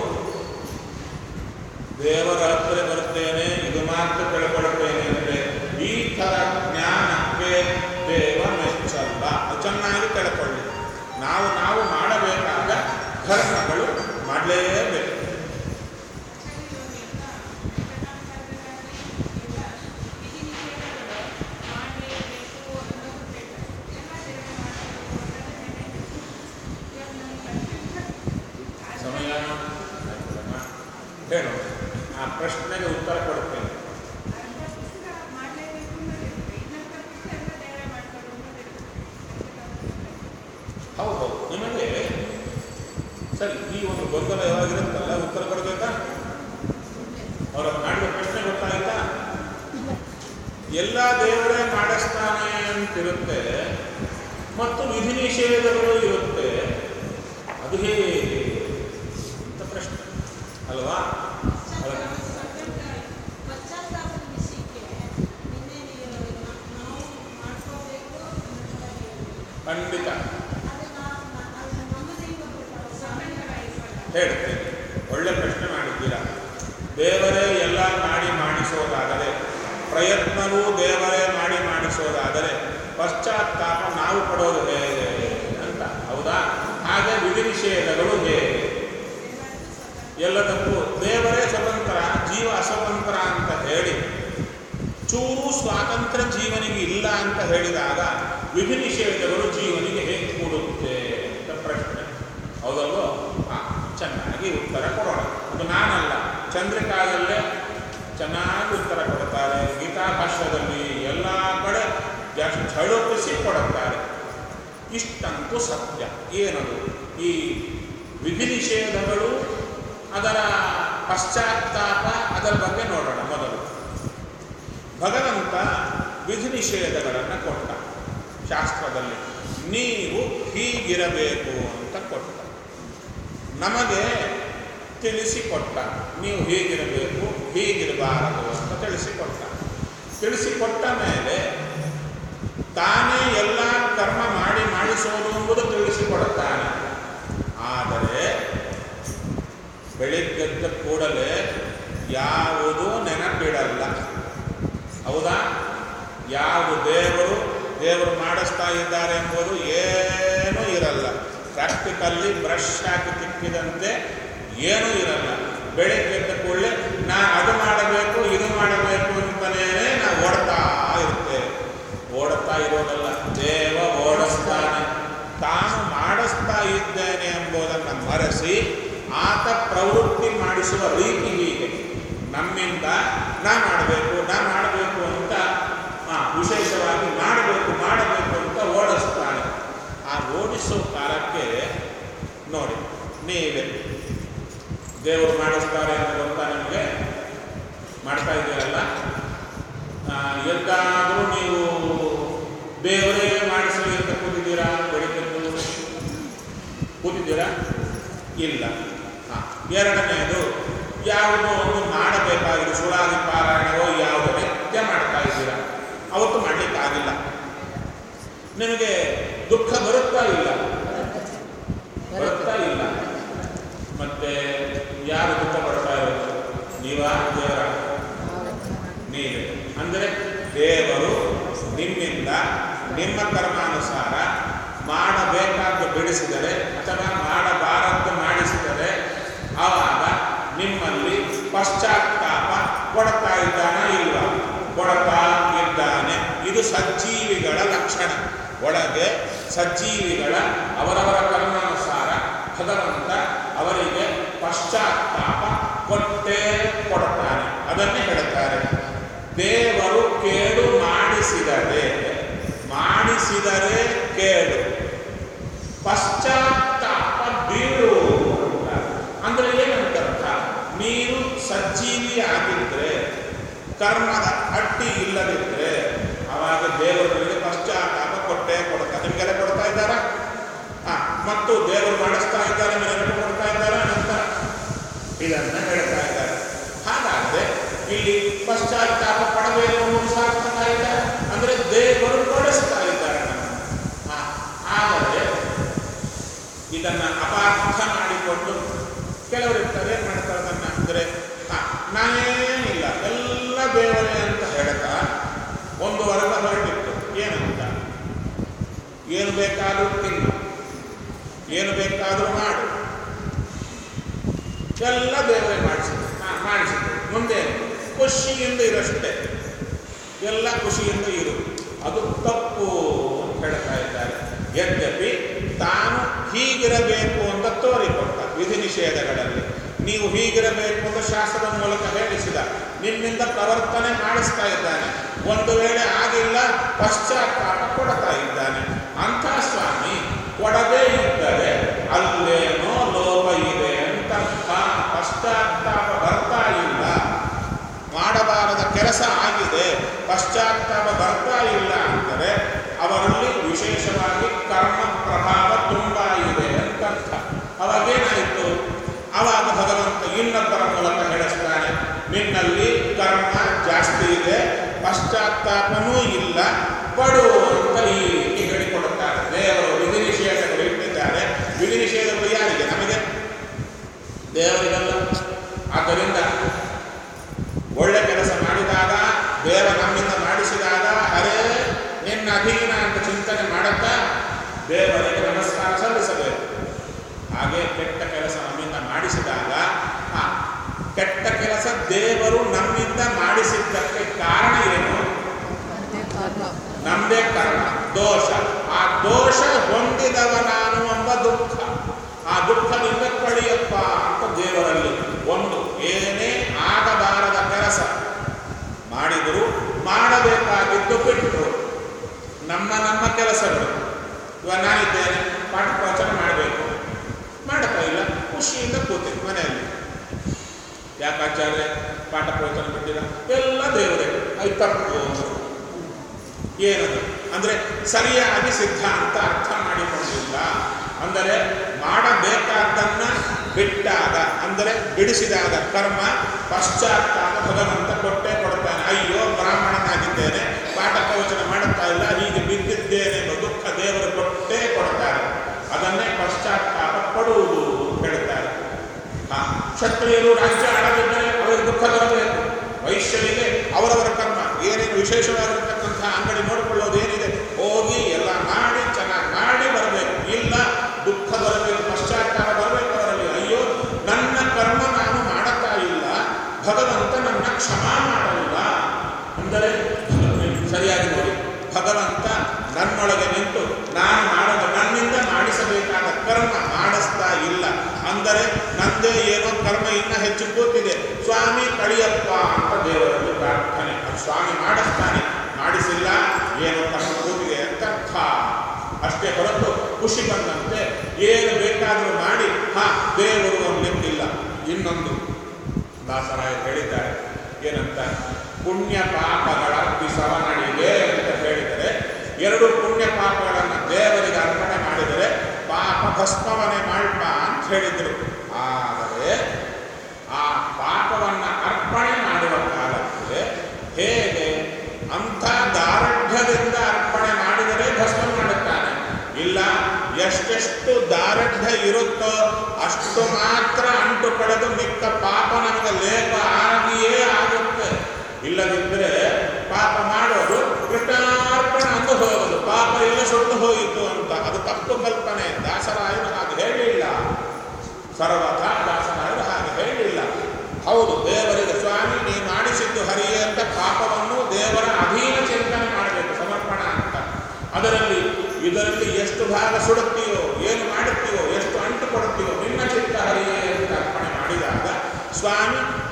ದೇವರ ಹತ್ತಿರ ಬರುತ್ತೇನೆ ಇದು ಮಾತ್ರ ತಿಳ್ಕೊಳ್ತೇನೆ ಅಂದರೆ ಈ ಥರ ಜ್ಞಾನಕ್ಕೆ ದೇವ ಮೆಚ್ಚಲ್ಲ ಅದು ಚೆನ್ನಾಗಿ ತಿಳ್ಕೊಳ್ಳಿ ನಾವು ನಾವು ಮಾಡಬೇಕಾದ ಧರ್ಮಗಳು ಮಾಡಲೇಬೇಕು ಸಮಯ ಆಯ್ತಲ್ಲಮ್ಮ? ಹೇಳು ಆ ಪ್ರಶ್ನೆಗೆ ಉತ್ತರ ಕೊಡ್ತೇನೆ ಹೌದು ಹೌದು ನಿಮಗೆ ಸರಿ ಈ ಒಂದು ಗೊಂದಲ ಯಾವಾಗಿರುತ್ತಲ್ಲ ಉತ್ತರ ಕೊಡಬೇಕಾ ಅವರ ಮಾಡಿದ ಪ್ರಶ್ನೆ ಗೊತ್ತಾಯ್ತಾ ಎಲ್ಲ ದೇವರೇ ಮಾಡಿಸ್ತಾನೆ ಅಂತಿರುತ್ತೆ ಮತ್ತು ವಿಧಿ ನಿಷೇಧಗಳು ಇರುತ್ತೆ ಅದು ಹೇಗೆ ಅಂತ ಪ್ರಶ್ನೆ ಅಲ್ವಾ ಅಲ್ಲ- ಖಂಡಿತ ಹೇಳ್ತೇನೆ ಒಳ್ಳೆ ಪ್ರಶ್ನೆ ಮಾಡಿದ್ದೀರಾ ದೇವರೇ ಎಲ್ಲ ಮಾಡಿ ಮಾಡಿಸೋದಾದರೆ ಪ್ರಯತ್ನವೂ ದೇವರೇ ಮಾಡಿ ಮಾಡಿಸೋದಾದರೆ ಪಶ್ಚಾತ್ತಾಪ ನಾವು ಪಡೋದು ಹೇಗೆ ಅಂತ ಹೌದಾ ಹಾಗೆ ವಿಧಿ ನಿಷೇಧಗಳು ಹೇಗೆ ಎಲ್ಲದಕ್ಕೂ ದೇವರೇ ಸ್ವತಂತ್ರ ಜೀವ ಅಸ್ವತಂತ್ರ ಅಂತ ಹೇಳಿ ಚೂರು ಸ್ವಾತಂತ್ರ್ಯ ಜೀವನಿಗೆ ಇಲ್ಲ ಅಂತ ಹೇಳಿದಾಗ ವಿಧಿ ನಿಷೇಧಗಳು ಜೀವನಿಗೆ ಹೇಗೆ ಕೂಡುತ್ತೆ ಅಂತ ಪ್ರಶ್ನೆ ಹೌದಲ್ವೋ ಆ, ಚೆನ್ನಾಗಿ ಉತ್ತರ ಕೊಡೋಣ ಅದು ನಾನಲ್ಲ ಚಂದ್ರಿಕಾದಲ್ಲೇ ಚೆನ್ನಾಗಿ ಉತ್ತರ ಕೊಡ್ತಾರೆ ಗೀತಾ ಭಾಷ್ಯದಲ್ಲಿ ಎಲ್ಲ ಕಡೆ ಜಾಸ್ತಿ ಝಳುಪಿಸಿ ಕೊಡುತ್ತಾರೆ ಇಷ್ಟಂತೂ ಸತ್ಯ ಏನದು ಈ ವಿಧಿ ನಿಷೇಧಗಳು ಅದರ ಪಶ್ಚಾತ್ತಾಪ ಅದರ ಬಗ್ಗೆ ನೋಡೋಣ ಮೊದಲು ಭಗವಂತ ವಿಧಿ ನಿಷೇಧಗಳನ್ನು ಕೊಟ್ಟ ಶಾಸ್ತ್ರದಲ್ಲಿ ನೀವು ಹೀಗಿರಬೇಕು ಅಂತ ಕೊಟ್ಟ ನಮಗೆ ತಿಳಿಸಿಕೊಟ್ಟ ನೀವು ಹೀಗಿರಬೇಕು ಹೀಗಿರಬಾರದು ಅಂತ ತಿಳಿಸಿಕೊಟ್ಟ ತಿಳಿಸಿಕೊಟ್ಟ ಮೇಲೆ ತಾನೇ ಎಲ್ಲ ಕರ್ಮ ಮಾಡಿ ಮಾಡಿಸೋದು ಎಂಬುದು ತಿಳಿಸಿಕೊಡುತ್ತಾನೆ ಆದರೆ ಬೆಳಿಗ್ಗೆದ್ದ ಕೂಡಲೇ ಯಾವುದೂ ನೆನಪಿಡಲ್ಲ ಹೌದಾ ಯಾವ ದೇವರು ದೇವರು ಮಾಡಿಸ್ತಾ ಇದ್ದಾರೆ ಎಂಬುದು ಏನೂ ಇರಲ್ಲ ಪ್ರಾಕ್ಟಿಕಲ್ಲಿ ಬ್ರಷ್ ಹಾಕಿ ತಿಕ್ಕಿದಂತೆ ಏನೂ ಇರಲ್ಲ ಬೆಳಿಗ್ಗೆ ಎದ್ದ ಕೂಡಲೇ ನಾ ಅದು ಮಾಡಬೇಕು ಇದು ಮಾಡಬೇಕು ಅಂತಲೇ ನಾವು ಓಡ್ತಾ ಇರ್ತೇವೆ ಓಡುತ್ತಾ ಇರೋದಲ್ಲ ದೇವ ಓಡಿಸ್ತಾನೆ ತಾನು ಮಾಡಿಸ್ತಾ ಇದ್ದೇನೆ ಎಂಬುದನ್ನು ಮರೆಸಿ ಆತ ಪ್ರವೃತ್ತಿ ಮಾಡಿಸುವ ರೀತಿ ಹೀಗೆ ನಮ್ಮಿಂದ ನಾ ಮಾಡಬೇಕು ನಾ ಮಾಡಬೇಕು ಅಂತ ಆ, ವಿಶೇಷವಾಗಿ ಮಾಡಬೇಕು ಮಾಡಬೇಕು ಅಂತ ಓಡಿಸ್ತಾನೆ ಆ ಓಡಿಸೋ ಕಾಲಕ್ಕೆ ನೋಡಿ ನೀವೇ ದೇವರು ಮಾಡಿಸ್ತಾರೆ ಅಂತ ಗೊತ್ತಾ ನಿಮಗೆ ಮಾಡ್ತಾ ಇದ್ದೀರಲ್ಲ ಆ, ಎದ್ದಾದರೂ ನೀವು ದೇವರೇ ಮಾಡಿಸಲಿ ಅಂತ ಕೂತಿದ್ದೀರಾ ಬೆಳಿಗ್ಗೆ ಎದ್ದು? ಕೂತಿದ್ದೀರಾ ಇಲ್ಲ ಹಾಂ ಎರಡನೆಯದು ಯಾವುದೋ ಒಂದು ಮಾಡಬೇಕಾಗಿದೆ ಸುಳಾದಿ ಪಾರಾಯಣವೋ ಯಾವುದೋ ನಿತ್ಯ ಮಾಡ್ತಾ ಇದ್ದೀರಾ ಅವತ್ತು ಮಾಡಲಿಕ್ಕಾಗಿಲ್ಲ ನಿಮಗೆ ದುಃಖ ಬರುತ್ತಾ ಇಲ್ಲ ಬರುತ್ತಾ ಇಲ್ಲ ಮತ್ತೆ ಯಾರು ದುಃಖ ಪಡ್ತಾ ಇರೋದು ನೀವಾ ದೇವರ ನೀವೇ ಅಂದರೆ ದೇವರು ನಿಮ್ಮಿಂದ ನಿಮ್ಮ ಕರ್ಮಾನುಸಾರ ಮಾಡಬೇಕಾದ್ದು ಬಿಡಿಸಿದರೆ ಅಥವಾ ಮಾಡಬಾರದ್ದು ಮಾಡಿಸಿದರೆ ಆವಾಗ ನಿಮ್ಮಲ್ಲಿ ಪಶ್ಚಾತ್ತಾಪ ಕೊಡ್ತಾ ಇದ್ದಾನ ಇಲ್ವಾ ಕೊಡ್ತಾ ಇದ್ದಾನೆ ಇದು ಸಜ್ಜೀವಿಗಳ ಲಕ್ಷಣ ಒಳಗೆ ಸಜ್ಜೀವಿಗಳ ಅವರವರ ಕರ್ಮಾನುಸಾರ ಭಗವಂತ ಅವರಿಗೆ ಪಶ್ಚಾತ್ತಾಪ ಕೊಟ್ಟೇ ಕೊಡ್ತಾನೆ ಅದನ್ನೇ ಹೇಳ್ತಾರೆ ದೇವರು ಕೇಡು ಮಾಡಿಸಿದರೆ ಮಾಡಿಸಿದರೆ ಕೇಡು ಪಶ್ಚಾತ್ತಾಪ ಬೀಳು ಅಂತ. ಅಂದ್ರೆ ಏನಂತರ್ಥ ನೀನು ಸಜ್ಜೀವಿ ಆಗಿದ್ರೆ ಕರ್ಮದ ಅಡ್ಡಿ ಇಲ್ಲದಿದ್ರೆ ಅವಾಗ ದೇವರಿಗೆ ಪಶ್ಚಾತ್ತಾಪ ಕೊಟ್ಟೇ ಕೊಡ್ತಾರೆ ನಿಮಗೆಲ್ಲ ಕೊಡ್ತಾ ಇದ್ದಾರ ಹಾ ಮತ್ತು ದೇವರು ಮಾಡಿಸ್ತಾ ಇದ್ದಾರೆ ನೆನಪು ಕೊಡ್ತಾ ಇದ್ದಾರೆ ನಂತರ ಇದನ್ನ ಹೇಳ್ತಾ ಇದ್ದಾರೆ ಹಾಗಾದ್ರೆ ಇಲ್ಲಿ ಪಶ್ಚಾತ್ತಾಪ ಪಡಬೇಕು ಅನ್ನೋದು ಸಾರ್ಥಕ ಇದೆ ಅಂದ್ರೆ ದೇವರು ಕೊಡಿಸ್ತಾ ಇದ್ದಾರೆ ನಮ್ಮನ್ನ. ಹಾ, ಆದರೆ ಇದನ್ನ ಅಪಾರ್ಥ ಮಾಡಿಕೊಂಡು ಕೆಲವರು ಇರ್ತಾರೆ ಏನ್ ಮಾಡ್ತಾರೆ ಅದನ್ನ ಅಂದ್ರೆ ಹಾ ನಾನೇನಿಲ್ಲ ಎಲ್ಲ ದೇವರೇ ಅಂತ ಹೇಳ್ತಾ ಒಂದು ವರ್ಗ ಹೊರಟಿತ್ತು ಏನಂತ ಏನು ಬೇಕಾದ್ರೂ ತಿನ್ನು ಏನು ಬೇಕಾದ್ರೂ ಮಾಡು ಎಲ್ಲ ದೇವರೇ ಮಾಡಿಸಿದ್ರು ಹಾ ಮಾಡಿಸಿದ್ರು ಮುಂದೆ ಖುಷಿಯಿಂದ ಇರಷ್ಟೇ ಎಲ್ಲ ಖುಷಿಯಿಂದ ಇರು ಅದು ತಪ್ಪು ಅಂತ ಹೇಳ್ತಾ ಇದ್ದಾರೆ ಯದ್ಯಪಿ ತಾನು ಹೀಗಿರಬೇಕು ಅಂತ ತೋರಿಕೊಟ್ಟ ವಿಧಿ ನಿಷೇಧಗಳಲ್ಲಿ ನೀವು ಹೀಗಿರಬೇಕು ಅಂತ ಶಾಸ್ತ್ರದ ಮೂಲಕ ಹೇಳಿಸಿದ ನಿಮ್ಮಿಂದ ಪ್ರವರ್ತನೆ ಮಾಡಿಸ್ತಾ ಇದ್ದಾನೆ ಒಂದು ವೇಳೆ ಆಗಿಲ್ಲ ಪಶ್ಚಾತ್ತಾಪ ಕೊಡ್ತಾ ಇದ್ದಾನೆ ಅಂಥ ಸ್ವಾಮಿ ಕೊಡದೇ ಇದ್ದರೆ ಅಲ್ಲೇನೋ ಲೋಪ ಇದೆ ಅಂತ ಪಶ್ಚಾತ್ತಾಪ ಬರ್ತಾ ಇಲ್ಲ ಮಾಡಬಾರದ ಕೆಲಸ ಆಗಿದೆ ಪಶ್ಚಾತ್ತಾಪ ಬರ್ತಾ ಇಲ್ಲ ಅಂದರೆ ಅವರಲ್ಲಿ ವಿಶೇಷವಾಗಿ ಕರ್ಮ ಪ್ರಭಾವ ತುಂಬ ಇದೆ ಅಂತರ್ಥ ಅವಾಗೇನಾಯಿತು ಅವಾಗ ಭಗವಂತ ಇನ್ನೊಬ್ಬರ ಮೂಲಕ ಹೇಳಿಸ್ತಾನೆ ನಿನ್ನಲ್ಲಿ ಕರ್ಮ ಜಾಸ್ತಿ ಇದೆ ಪಶ್ಚಾತ್ತಾಪನೂ ಇಲ್ಲ ಪಡು ಅಂತ ಈ ರೀತಿ ಹೇಳಿಕೊಡುತ್ತಾರೆ ದೇವರು ವಿಧಿ ನಿಷೇಧಗಳು ಇಟ್ಟಿದ್ದಾರೆ ವಿಧಿ ನಿಷೇಧಗಳು ಯಾರಿಗೆ ನಮಗೆ ದೇವರಿಗಲ್ಲ ಆದ್ದರಿಂದ ಒಳ್ಳೆ ಕೆಲಸ ಮಾಡಿದಾಗ ದೇವ ನಮ್ಮಿಂದ ಮಾಡಿಸಿದಾಗ ಹರೇ ನಿನ್ನ ಅಧೀನ ಅಂತ ಚಿಂತನೆ ಮಾಡುತ್ತಾ ದೇವರಿಗೆ ನಮಸ್ಕಾರ ಸಲ್ಲಿಸಬೇಕು ಹಾಗೆ ಕೆಟ್ಟ ಕೆಲಸ ನಮ್ಮಿಂದ ಮಾಡಿಸಿದಾಗ ಹಾ ಕೆಟ್ಟ ಕೆಲಸ ದೇವರು ನಮ್ಮಿಂದ ಮಾಡಿಸಿದ್ದಕ್ಕೆ ಕಾರಣ ಏನು ನಮ್ದೇ ಕರ್ಮ ದೋಷ ಆ ದೋಷ ಹೊಂದಿದವ ನಾನು ಎಂಬ ದುಃಖ ಆ ದುಃಖದಿಂದ ಕಳಿಯಪ್ಪ ಅಂತ ದೇವರಲ್ಲಿ ಒಂದು ಏನೇ ಆಗಬಾರದ ಕೆಲಸ ಮಾಡಿದರು ಮಾಡಬೇಕಾಗಿದ್ದು ಬಿಟ್ಟರು ನಮ್ಮ ನಮ್ಮ ಕೆಲಸಗಳು ಇವಾಗ ನಾನಿದ್ದೇನೆ ಪಾಠ ಪ್ರವಚನ ಮಾಡಬೇಕು ಮಾಡ್ತಾ ಇಲ್ಲ ಖುಷಿಯಿಂದ ಕೂತೀನಿ ಮನೆಯಲ್ಲಿ ಯಾಕೆ ಆಚಾರ್ಯ ಪಾಠ ಪ್ರವಚನ ಬಿಟ್ಟಿಲ್ಲ ಎಲ್ಲ ದೇವರೇ ಅದು ತಪ್ಪು ಏನದು ಅಂದರೆ ಸರಿಯಾಗಿ ಸಿದ್ಧಾಂತ ಅರ್ಥ ಮಾಡಿಕೊಂಡಿಲ್ಲ ಅಂದರೆ ಮಾಡಬೇಕಾದ್ದನ್ನ ಬಿಟ್ಟಾಗ ಅಂದರೆ ಬಿಡಿಸಿದಾಗ ಕರ್ಮ ಪಶ್ಚಾತ್ತಾಪ ಭಗವಂತ ಕೊಟ್ಟೆ ಕೊಡ್ತಾನೆ ಅಯ್ಯೋ ಬ್ರಾಹ್ಮಣನಾಗಿದ್ದೇನೆ ಪಾಠ ಪ್ರವಚನ ಮಾಡುತ್ತಾ ಇಲ್ಲ ಹೀಗೆ ಬಿದ್ದಿದ್ದೇನೆ ಎಂಬ ದುಃಖ ದೇವರು ಕೊಟ್ಟೇ ಕೊಡ್ತಾರೆ ಅದನ್ನೇ ಪಶ್ಚಾತ್ತಾಪ ಪಡುವುದು ಅಂತ ಹೇಳ್ತಾರೆ ಹಾ ಕ್ಷತ್ರಿಯರು ರಾಜ್ಯ ಆಡದಿದ್ದರೆ ಅವರಿಗೆ ದುಃಖ ಬರಬೇಕು ವೈಶ್ಯರಿಗೆ ಅವರವರ ಕರ್ಮ ಏನೇನು ವಿಶೇಷವಾಗಿರ್ತಕ್ಕಂಥ ಅಂಗಡಿ ನೋಡಿಕೊಳ್ಳೋದು ಏನಿದೆ ಹೋಗಿ ಎಲ್ಲ ಮಾಡಿ ಚೆನ್ನಾಗಿ ಮಾಡಿ ಬರಬೇಕು ಇಲ್ಲ ದುಃಖ ಬರಬೇಕು ಪಶ್ಚಾತ್ತಾಪ ಬರಬೇಕು ಅವರಲ್ಲಿ ಅಯ್ಯೋ ನನ್ನ ಕರ್ಮ ನಾನು ಮಾಡುತ್ತಾ ಇಲ್ಲ ಭಗವಂತ ನನ್ನ ಕ್ಷಮಾ ಮಾಡಲಿಲ್ಲ ಅಂದರೆ ಸರಿಯಾಗಿ ನೋಡಿ ಭಗವಂತ ನನ್ನೊಳಗೆ ನಿಂತು ನಾನು ಮಾಡೋದು ನನ್ನಿಂದ ಮಾಡಿಸಬೇಕಾದ ಕರ್ಮ ಮಾಡಿಸ್ತಾ ಇಲ್ಲ ಅಂದರೆ ನಂದೇ ಏನೋ ಕರ್ಮ ಇನ್ನ ಹೆಚ್ಚು ಕೂತಿದೆ ಸ್ವಾಮಿ ಕಳಿಯಪ್ಪ ಅಂತ ದೇವರಲ್ಲಿ ಪ್ರಾರ್ಥನೆ ಅದು ಸ್ವಾಮಿ ಮಾಡಿಸ್ತಾನೆ ಮಾಡಿಸಿಲ್ಲ ಏನೋ ಕರ್ಮ ಕೂತಿದೆ ಅಂತ ಅರ್ಥ ಅಷ್ಟೇ ಹೊರತು ಖುಷಿ ಬಂದಂತೆ ಏನು ಬೇಕಾದರೂ ಮಾಡಿ ಹಾ ದೇವರು ಅನ್ನಲಿಕ್ಕಿಲ್ಲ ಇನ್ನೊಂದು ದಾಸರಾಯ ಹೇಳಿದ್ದಾರೆ ಏನಂತ ಪುಣ್ಯ ಪಾಪಗಳ ಬಿಸವನಡಿಗೆ ಅಂತ ಹೇಳಿದರೆ ಎರಡು ಪುಣ್ಯ ಪಾಪಗಳನ್ನು ದೇವರಿಗೆ ಅರ್ಪಣೆ ಮಾಡಿದರೆ ಪಾಪ ಭಸ್ಮವನೆ ಮಾಡ್ಪ ಅಂತ ಹೇಳಿದರು ಆದರೆ ಆ ಪಾಪವನ್ನು ಅರ್ಪಣೆ ಮಾಡುವ ಕಾಲಕ್ಕೆ ಹೇಗೆ ಅಂಥ ದಾರ್ಢ್ಯದಿಂದ ಅರ್ಪಣೆ ಮಾಡಿದರೆ ಭಸ್ಮ ಮಾಡುತ್ತಾನೆ ಇಲ್ಲ ಎಷ್ಟೆಷ್ಟು ದಾರ್ಢ್ಯ ಇರುತ್ತೋ ಅಷ್ಟು ಮಾತ್ರ ಅಂಟು ಪಡೆದು ಮಿಕ್ಕ ಪಾಪ ನಮಗೆ ಲೇಪ ಆಗಿಯೇ ಆಗುತ್ತೆ ಇಲ್ಲದಿದ್ದರೆ ಪಾಪ ಮಾಡೋದು ಕೃಷ್ಣಾರ್ಪಣ ಅಂದು ಹೋಗೋದು ಪಾಪ ಎಲ್ಲ ಸುಟ್ಟು ಹೋಯಿತು ಅಂತ ಅದು ತಪ್ಪು ಕಲ್ಪನೆ ದಾಸರಾಯರು ಹಾಗೆ ಹೇಳಿಲ್ಲ ಸರ್ವಥಾ ದಾಸರಾಯರು ಹಾಗೆ ಹೇಳಿಲ್ಲ ಹೌದು ದೇವರಿಗೆ ಸ್ವಾಮಿ ನೀವು ಮಾಡಿಸಿದ್ದು ಹರಿಯೇ ಅಂತ ಪಾಪವನ್ನು ದೇವರ ಅಧೀನ ಚಿಂತನೆ ಮಾಡಬೇಕು ಸಮರ್ಪಣ ಅಂತ ಅದರಲ್ಲಿ ಇದರಲ್ಲಿ ಎಷ್ಟು ಭಾಗ ಸುಡುತ್ತೀಯೋ ಏನು ಮಾಡುತ್ತೀಯೋ ಎಷ್ಟು ಅಂಟು ಕೊಡುತ್ತೀಯೋ ನಿನ್ನ ಚಿತ್ತ ಹರಿಯೇ ಅಂತ ಅರ್ಪಣೆ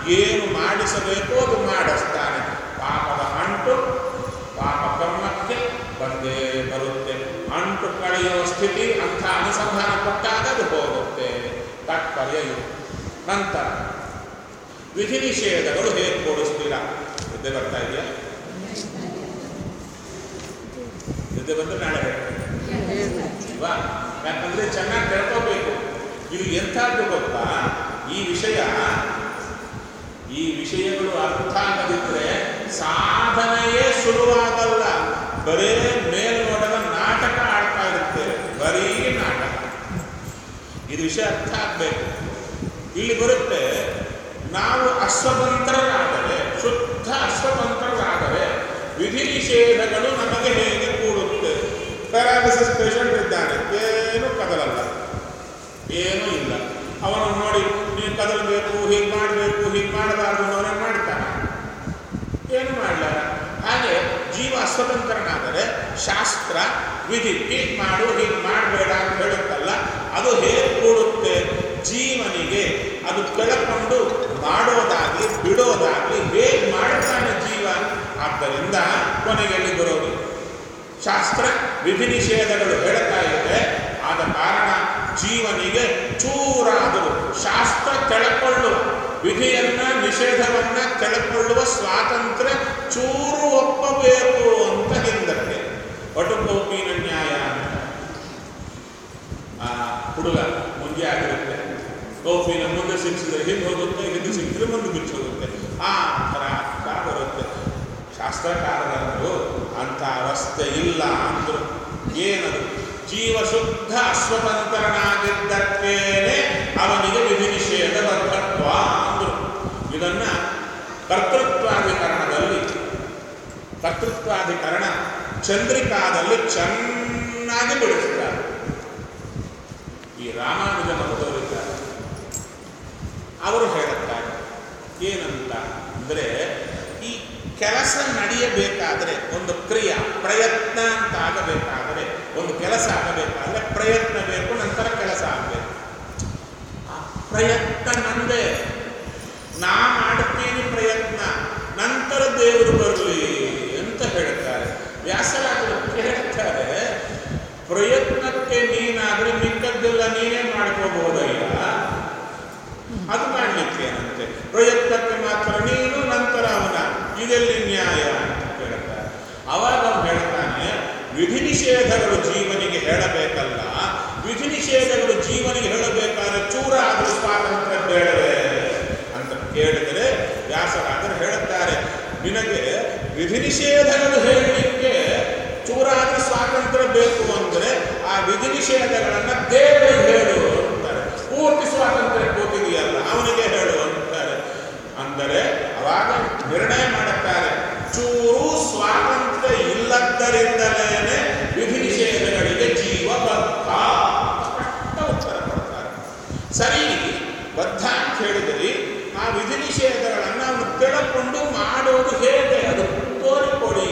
ಏನು ಮಾಡಿಸಬೇಕೋ ಅದು ಮಾಡಿಸ್ತಾನೆ ಪಾಪದ ಅಂಟು ಪಾಪ ಕರ್ಮಕ್ಕೆ ಬಂದೇ ಬರುತ್ತೆ ಅಂಟು ಕಳೆಯುವ ಸ್ಥಿತಿ ಅಂಥ ಅನುಸಂಧಾನ ಕೊಟ್ಟಾಗ ಅದು ಹೋಗುತ್ತೆ ತಾತ್ಪರ್ಯ ಇದು ನಂತರ ವಿಧಿ ನಿಷೇಧಗಳು ಹೇಗೆ ಕೊಡಿಸ್ತೀರಾ ನಿದ್ದೆ ಬರ್ತಾ ಇದೆಯಾ ನಿದ್ದೆ ಬಂದ್ರೆ ನಾಳೆ ಹೇಳ್ತೀನಿ ಅಲ್ವಾ ಯಾಕಂದ್ರೆ ಚೆನ್ನಾಗಿ ತಿಳ್ಕೋಬೇಕು ಇದು ಎಂಥದ್ದು ಗೊತ್ತಾ ಈ ವಿಷಯ ಈ ವಿಷಯಗಳು ಅರ್ಥ ಆಗದಿದ್ರೆ ಸಾಧನೆಯೇ ಶುರುವಾಗಲ್ಲ ಬರೇ ಮೇಲ್ನೋಟದ ನಾಟಕ ಆಡ್ತಾ ಇರುತ್ತೇವೆ ಬರೀ ನಾಟಕ ಇದು ವಿಷಯ ಅರ್ಥ ಆಗಬೇಕು ಇಲ್ಲಿ ಬರುತ್ತೆ ನಾವು ಅಶ್ವತಂತ್ರರಾದರೆ ಶುದ್ಧ ಅಶ್ವತಂತ್ರರಾದರೆ ವಿಧಿ ನಿಷೇಧಗಳು ನಮಗೆ ಹೇಗೆ ಕೂಡುತ್ತೆ ಪ್ಯಾರಾಲಿಸಿಸ್ ಪೇಷಂಟ್ ಇದ್ದಾನೆ ಏನು ಕದಲಲ್ಲ ಏನೂ ಇಲ್ಲ ಅವನು ನೋಡಿ ನೀನು ಕದಲಬೇಕು ಹೀಗೆ ಮಾಡಬೇಕು ಹೀಗೆ ಮಾಡಬಾರ್ದು ಅವನೇ ಮಾಡ್ತಾನೆ ಏನು ಮಾಡಲಾರ ಹಾಗೆ ಜೀವ ಅಸ್ವತಂತ್ರನಾದರೆ ಶಾಸ್ತ್ರ ವಿಧಿ ಹೀಗೆ ಮಾಡು ಹೀಗೆ ಮಾಡಬೇಡ ಅಂತ ಹೇಳುತ್ತಲ್ಲ ಅದು ಹೇಗೆ ಕೂಡುತ್ತೆ ಜೀವನಿಗೆ ಅದು ಕೆಳಕೊಂಡು ಮಾಡೋದಾಗ್ಲಿ ಬಿಡೋದಾಗ್ಲಿ ಹೇಗೆ ಮಾಡ್ತಾನೆ ಜೀವ ಆದ್ದರಿಂದ ಕೊನೆಗೆ ಎಲ್ಲಿ ಬರೋದು ಶಾಸ್ತ್ರ ವಿಧಿ ನಿಷೇಧಗಳು ಹೇಳ್ತಾ ಇದೆ ಆದ ಕಾರಣ ಜೀವನಿಗೆ ಚೂರಾದರೂ ಶಾಸ್ತ್ರ ಕೆಳಕೊಳ್ಳುವ ವಿಧಿಯನ್ನ ನಿಷೇಧವನ್ನ ಕೆಳಕೊಳ್ಳುವ ಸ್ವಾತಂತ್ರ್ಯ ಚೂರು ಒಪ್ಪಬೇಕು ಅಂತ ಹಿಂದಕ್ಕೆ ಒಟುಕೋಪಿನ ನ್ಯಾಯ ಅಂತ ಆ ಹುಡುಗ ಮುಂದೆ ಆಗಿರುತ್ತೆ ಕೋಪಿನ ಮುಂದೆ ಸಿಕ್ಕಿಸಿದ್ರೆ ಹಿಂದೆ ಹೋಗುತ್ತೆ ಹಿಂದೆ ಸಿಕ್ಕಿದ್ರೆ ಮುಂದೆ ಬಿಚ್ಚಿ ಹೋಗುತ್ತೆ ಆ ಥರ ಆಗ್ತಾ ಬರುತ್ತೆ ಶಾಸ್ತ್ರಕಾರರಂದರು ಅಂಥ ಅವಸ್ಥೆ ಇಲ್ಲ ಅಂದರು ಏನದು ಜೀವ ಶುದ್ಧ ಅಸ್ವತಂತ್ರನಾಗಿದ್ದಕ್ಕೇನೆ ಅವನಿಗೆ ವಿಧಿ ನಿಷೇಧ ಬರ್ಧತ್ವ ಅಂದರು ಇದನ್ನ ಕರ್ತೃತ್ವಾಧಿಕರಣದಲ್ಲಿ ಕರ್ತೃತ್ವಾಧಿಕರಣ ಚಂದ್ರಿಕಾದಲ್ಲಿ ಚೆನ್ನಾಗಿ ಬಿಡಿಸಿದ್ದಾರೆ ಈ ರಾಮಾನುಜ ಮಹದವರಿದ್ದಾರೆ ಅವರು ಹೇಳುತ್ತಾರೆ ಏನಂತ ಅಂದರೆ ಈ ಕೆಲಸ ನಡೆಯಬೇಕಾದರೆ ಒಂದು ಕ್ರಿಯಾ ಪ್ರಯತ್ನ ಅಂತ ಆಗಬೇಕಾದರೆ ಒಂದು ಕೆಲಸ ಆಗಬೇಕಾದ್ರೆ ಪ್ರಯತ್ನ ಬೇಕು ನಂತರ ಕೆಲಸ ಆಗಬೇಕು ಆ ಪ್ರಯತ್ನ ನಂದೇ ನಾ ಮಾಡ್ತೀನಿ ಪ್ರಯತ್ನ ನಂತರ ದೇವರು ಬರಲಿ ಅಂತ ಹೇಳ್ತಾರೆ ವ್ಯಾಸರಾಜರು ಹೇಳ್ತಾರೆ ಪ್ರಯತ್ನಕ್ಕೆ ನೀನಾದ್ರೆ ಮಿಕ್ಕದ್ದೆಲ್ಲ ನೀನೇ ಮಾಡ್ಕೋಬಹುದಲ್ಲ ಅದು ಮಾಡ್ಲಿಕ್ಕೆ ಏನಂತೆ ಪ್ರಯತ್ನಕ್ಕೆ ಮಾತ್ರ ನೀನು ನಂತರ ಅವನ ಇದೆಲ್ಲಿ ನ್ಯಾಯ ಅಂತ ಹೇಳ್ತಾರೆ ಅವಾಗ ಅವನು ಹೇಳ್ತಾನೆ ವಿಧಿ ನಿಷೇಧಗಳು ಜೀವನಿಗೆ ಹೇಳಬೇಕಲ್ಲ ವಿಧಿ ನಿಷೇಧಗಳು ಜೀವನಿಗೆ ಹೇಳಬೇಕಾದ್ರೆ ಚೂರ ಆದರೂ ಸ್ವಾತಂತ್ರ್ಯ ಬೇಡವೇ ಅಂತ ಕೇಳಿದರೆ ವ್ಯಾಸರಾದರು ಹೇಳುತ್ತಾರೆ ನಿನಗೆ ವಿಧಿ ನಿಷೇಧಗಳು ಹೇಳಲಿಕ್ಕೆ ಚೂರಾದ್ರೂ ಸ್ವಾತಂತ್ರ್ಯ ಬೇಕು ಅಂದರೆ ಆ ವಿಧಿ ನಿಷೇಧಗಳನ್ನ ದೇವರಿಗೆ ಹೇಳು ಅಂತಾರೆ ಪೂರ್ತಿ ಸ್ವಾತಂತ್ರ್ಯ ಕೂತಿದೆಯಲ್ಲ ಅವನಿಗೆ ಹೇಳು ಅಂತಾರೆ ಅಂದರೆ ಅವಾಗ ನಿರ್ಣಯ ಮಾಡುತ್ತಾರೆ ಚೂರು ಸ್ವಾತಂತ್ರ್ಯ ಇಲ್ಲದ್ದರಿಂದಲೇ ವಿಧಿ ನಿಷೇಧಗಳಿಗೆ ಜೀವ ಬದ್ಧ ಸ್ಪಷ್ಟ ಉತ್ತರ ಕೊಡ್ತಾರೆ ಸರಿ ಬದ್ಧ ಅಂತ ಹೇಳಿದರೆ ಆ ವಿಧಿ ನಿಷೇಧಗಳನ್ನು ಅವನು ಕೆಳಕೊಂಡು ಮಾಡೋದು ಹೇಗೆ ಅದು ತೋರಿಕೊಡಿ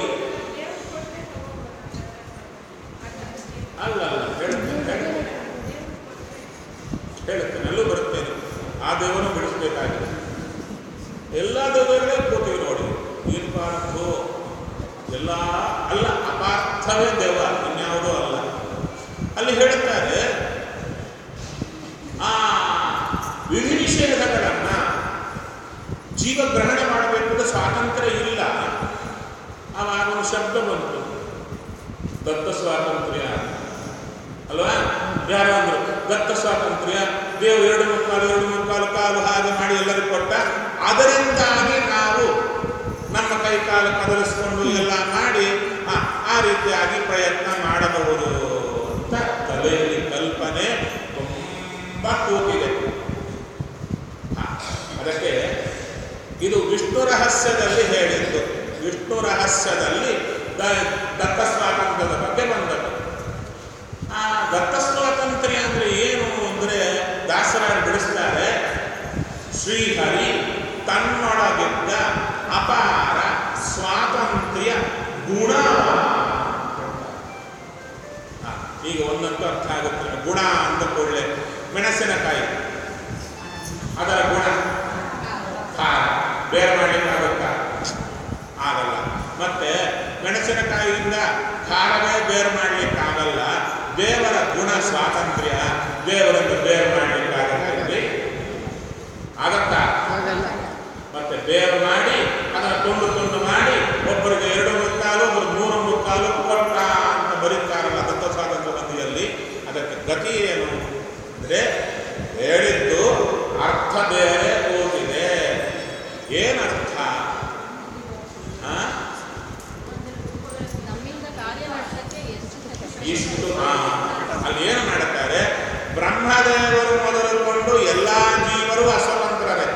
ಅಲ್ಲ ಅಲ್ಲ ಹೇಳುತ್ತೇನೆ ಹೇಳುತ್ತೇನೆ ಹೇಳುತ್ತೇನೆ ಎಲ್ಲೂ ಬರುತ್ತೇನೆ ಆ ದೇವರನ್ನು ಬಿಡಿಸಬೇಕಾಗಿದೆ ಎಲ್ಲ ದೇವರುಗಳೇ ಕೂತೀವಿ ನೋಡಿ ಏನು ಪಾರ್ಥೋ ಎಲ್ಲ ಅಲ್ಲ ಅಪಾರ್ಥವೇ ದೇವ ಇನ್ಯಾವುದೂ ಅಲ್ಲ ಅಲ್ಲಿ ಹೇಳುತ್ತಾರೆ ಆ ವಿಧಿ ನಿಷೇಧಗಳನ್ನ ಜೀವ ಗ್ರಹಣ ಮಾಡಬೇಕು ಸ್ವಾತಂತ್ರ್ಯ ಇಲ್ಲ ಆವಾಗ ಒಂದು ಶಬ್ದ ಬಂತು ದತ್ತ ಸ್ವಾತಂತ್ರ್ಯ ಅಲ್ವಾ ಯಾರೋ ಅಂದ್ರು ದತ್ತ ಸ್ವಾತಂತ್ರ್ಯ ದೇವರು ಎರಡು ಮುಕ್ಕಾಲು ಎರಡು ಮುಕ್ಕಾಲು ಕಾಲು ಹಾಗೆ ಮಾಡಿ ಎಲ್ಲರಿಗೂ ಕೊಟ್ಟ ಅದರಿಂದಾಗಿ ನಾವು ನಮ್ಮ ಕೈ ಕಾಲು ಕದಲಿಸ್ಕೊಂಡು ಎಲ್ಲ ಮಾಡಿ ಆ, ಆ ರೀತಿಯಾಗಿ ಪ್ರಯತ್ನ ಮಾಡಬಹುದು ಅಂತ ತಲೆಯಲ್ಲಿ ಕಲ್ಪನೆ ತುಂಬ ಕೂತಿದೆ ಆ, ಅದಕ್ಕೆ ಇದು ವಿಷ್ಣು ರಹಸ್ಯದಲ್ಲಿ ಹೇಳಿದ್ದು ವಿಷ್ಣು ರಹಸ್ಯದಲ್ಲಿ ದ- ದತ್ತ ಸ್ವಾತಂತ್ರ್ಯದ ಬಗ್ಗೆ ಬಂದದ್ದು ಆ ದತ್ತ ಸ್ವಾತಂತ್ರ್ಯ ಅಂದ್ರೆ ಏನು ಅಂದ್ರೆ ದಾಸರಾರು ಬಿಡಿಸ್ತಾರೆ ಶ್ರೀಹರಿ ತನ್ನೊಳಗಿದ್ದ ಅಪಾರ ಸ್ವಾತಂತ್ರ್ಯ ಗುಣ ಆ, ಈಗ ಒಂದಂತೂ ಅರ್ಥ ಆಗುತ್ತೆ ಗುಣ ಅಂದ ಕೂಡಲೇ ಮೆಣಸಿನಕಾಯಿ ಅದರ ಗುಣ ಖಾರ ಮೆಣಸಿನಕಾಯಿಯಿಂದ ಖಾರವೇ ಬೇರು ಮಾಡಲಿಕ್ಕಾಗಲ್ಲ ದೇವರ ಗುಣ ಸ್ವಾತಂತ್ರ್ಯ ದೇವರನ್ನು ಬೇರು ಮಾಡಲಿಕ್ಕಾಗತ್ತೆ ಆಗತ್ತಾ ಹಾಗಲ್ಲ ಮತ್ತೆ ಬೇರು ಮಾಡಿ ಅದನ್ನು ತುಂಡು ತುಂಡು ಮಾಡಿ ಒಬ್ಬರಿಗೆ ಎರಡು ಮುಕ್ಕಾಲು ಒಬ್ಬರು ಮೂರು ಮುಕ್ಕಾಲು ಕೊಟ್ಟ ಅಂತ ಬರೀತಾರಲ್ಲ ತತ್ವ ಸ್ವಾತಂತ್ರ್ಯ ಬಂದಿಯಲ್ಲಿ ಅದಕ್ಕೆ ಗತಿ ಏನು ಅಂದ್ರೆ ಹೇಳಿದ್ದು ಅರ್ಥ ಬೇರೆ ಕೂತಿದೆ ಏನರ್ಥ ಆ? ನಮ್ಮಿಂದ ಕಾರ್ಯ ನಡೆಸಕ್ಕೆ ಎಷ್ಟು ಕಷ್ಟ ಇಷ್ಟು ಆ, ಅಲ್ಲಿ ಏನು ಮಾಡುತ್ತಾರೆ ಬ್ರಹ್ಮದೇವರು ಮೊದಲುಕೊಂಡು ಎಲ್ಲಾ ಜೀವರು ಅಸ್ವತಂತ್ರರೇ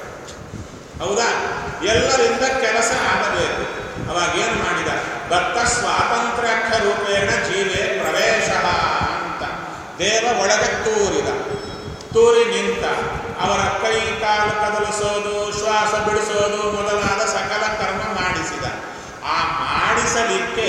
ಹೌದಾ ಎಲ್ಲರಿಂದ ಕೆಲಸ ಆಗಬೇಕು ಅವಾಗ ಏನು ಮಾಡಿದ ದತ್ತ ಸ್ವಾತಂತ್ರ್ಯಕ್ಷ ರೂಪೇಣ ಜೀವೇ ಪ್ರವೇಶ ಅಂತ ದೇವ ಒಳಗೆ ತೂರಿದ ತೂರಿ ನಿಂತ ಅವರ ಕೈ ಕಾಲು ಕದಲಿಸೋದು ಶ್ವಾಸ ಬಿಡಿಸೋದು ಮೊದಲಾದ ಸಕಲ ಕರ್ಮ ಮಾಡಿಸಿದ ಆ ಮಾಡಿಸಲಿಕ್ಕೆ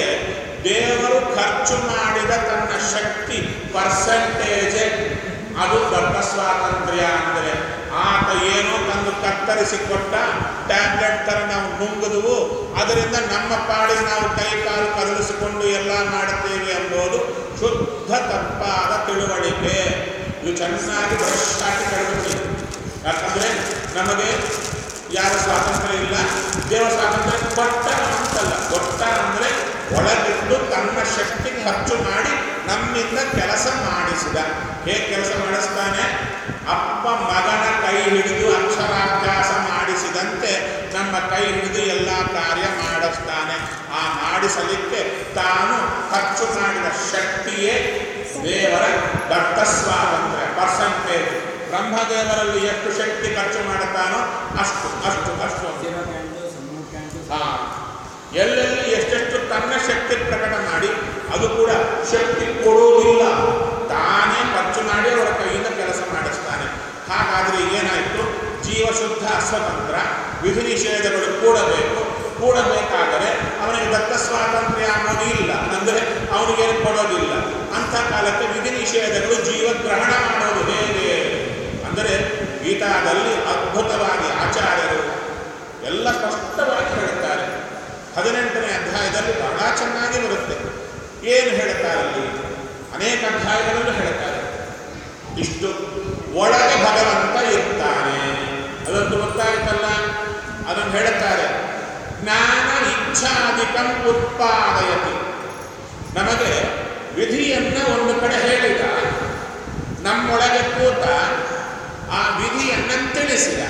ದೇವರು ಖರ್ಚು ಮಾಡಿದ ತನ್ನ ಶಕ್ತಿ ಪರ್ಸೆಂಟೇಜ್ ಅದು ದೊಡ್ಡ ಸ್ವಾತಂತ್ರ್ಯ ಅಂದರೆ ಆತ ಏನೋ ತಂದು ಕತ್ತರಿಸಿ ಕೊಟ್ಟ ಟ್ಯಾಬ್ಲೆಟ್ ತರ ನಾವು ನುಂಗಿದುವು ಅದರಿಂದ ನಮ್ಮ ಪಾಡಿಗೆ ನಾವು ಕೈ ಕಾಲು ಕದಲಿಸಿಕೊಂಡು ಎಲ್ಲ ಮಾಡುತ್ತೇವೆ ಎಂಬುದು ಶುದ್ಧ ತಪ್ಪಾದ ತಿಳುವಳಿಕೆ ಇದು ಚೆನ್ನಾಗಿ ಬ್ರಷ್ ಹಾಕಿ ಕಳೆದುಬಿಡಿ ಯಾಕಂದ್ರೆ ನಮಗೆ ಯಾವ ಸ್ವಾತಂತ್ರ್ಯ ಇಲ್ಲ ದೇವ ಸ್ವಾತಂತ್ರ್ಯ ಕೊಟ್ಟ ಅಂತಲ್ಲ ಕೊಟ್ಟ ಅಂದ್ರೆ ಒಳಗಿದ್ದು ತನ್ನ ಶಕ್ತಿ ಖರ್ಚು ಮಾಡಿ ನಮ್ಮಿಂದ ಕೆಲಸ ಮಾಡಿಸಿದ ಹೇಗೆ ಕೆಲಸ ಮಾಡಿಸ್ತಾನೆ ಅಪ್ಪ ಮಗನ ಕೈ ಹಿಡಿದು ಅಕ್ಷರಾಭ್ಯಾಸ ಮಾಡಿಸಿದಂತೆ ನಮ್ಮ ಕೈ ಹಿಡಿದು ಎಲ್ಲ ಕಾರ್ಯ ಮಾಡಿಸ್ತಾನೆ ಆ ಮಾಡಿಸಲಿಕ್ಕೆ ತಾನು ಖರ್ಚು ಮಾಡಿದ ಶಕ್ತಿಯೇ ದೇವರ ದತ್ತ ಸ್ವಾತಂತ್ರ್ಯ ಪರ್ಸಂಟೇಜ್ ಬ್ರಹ್ಮದೇವರಲ್ಲಿ ಎಷ್ಟು ಶಕ್ತಿ ಖರ್ಚು ಮಾಡುತ್ತಾನೋ ಅಷ್ಟು ಅಷ್ಟು ಅಷ್ಟು ಅಂತ. ಜೀರೋ ಕ್ಯಾಂಡು ಸಣ್ಣ ಕ್ಯಾಂಡು ಹಾ ಎಲ್ಲೆಲ್ಲಿ ಎಷ್ಟೆಷ್ಟು ತನ್ನ ಶಕ್ತಿ ಪ್ರಕಟ ಮಾಡಿ ಅದು ಕೂಡ ಶಕ್ತಿ ಕೊಡುವುದಿಲ್ಲ ತಾನೇ ಖರ್ಚು ಮಾಡಿ ಅವರ ಕೈಯಿಂದ ಕೆಲಸ ಮಾಡಿಸ್ತಾನೆ ಹಾಗಾದ್ರೆ ಏನಾಯಿತು ಜೀವ ಶುದ್ಧ ಸ್ವತಂತ್ರ ವಿಧಿ ನಿಷೇಧಗಳು ಕೂಡಬೇಕು ಕೂಡಬೇಕಾದರೆ ಅವನಿಗೆ ದತ್ತ ಸ್ವಾತಂತ್ರ್ಯ ಅನ್ನೋದು ಇಲ್ಲ ಅಂದರೆ ಅವನಿಗೇನು ಕೊಡೋದಿಲ್ಲ ಅಂಥ ಕಾಲಕ್ಕೆ ವಿಧಿ ನಿಷೇಧಗಳು ಜೀವ ಗ್ರಹಣ ಮಾಡೋದು ಹೇಗೆ ಅಂದರೆ ಗೀತಾದಲ್ಲಿ ಅದ್ಭುತವಾಗಿ ಆಚಾರ್ಯರು ಎಲ್ಲ ಸ್ಪಷ್ಟವಾಗಿ ಹೇಳುತ್ತಾರೆ ಹದಿನೆಂಟನೇ ಅಧ್ಯಾಯದಲ್ಲಿ ಬಹಳ ಚೆನ್ನಾಗಿ ಬರುತ್ತೆ ಏನು ಹೇಳ್ತಾರೆ ಅಲ್ಲಿ ಅನೇಕ ಅಧ್ಯಾಯಗಳಲ್ಲೂ ಹೇಳ್ತಾರೆ ಇಷ್ಟು ಒಳಗೆ ಭಗವಂತ ಇರ್ತಾನೆ ಅದಂತೂ ಗೊತ್ತಾಯ್ತಲ್ಲ ಅದನ್ನು ಹೇಳುತ್ತಾರೆ ಜ್ಞಾನ ಇಚ್ಛಾಧಿಕಂ ಉತ್ಪಾದಯತಿ ನಮಗೆ ವಿಧಿಯನ್ನ ಒಂದು ಕಡೆ ಹೇಳಿದ ನಮ್ಮೊಳಗೆ ಕೂತ ಆ ವಿಧಿಯನ್ನ ತಿಳಿಸಿದ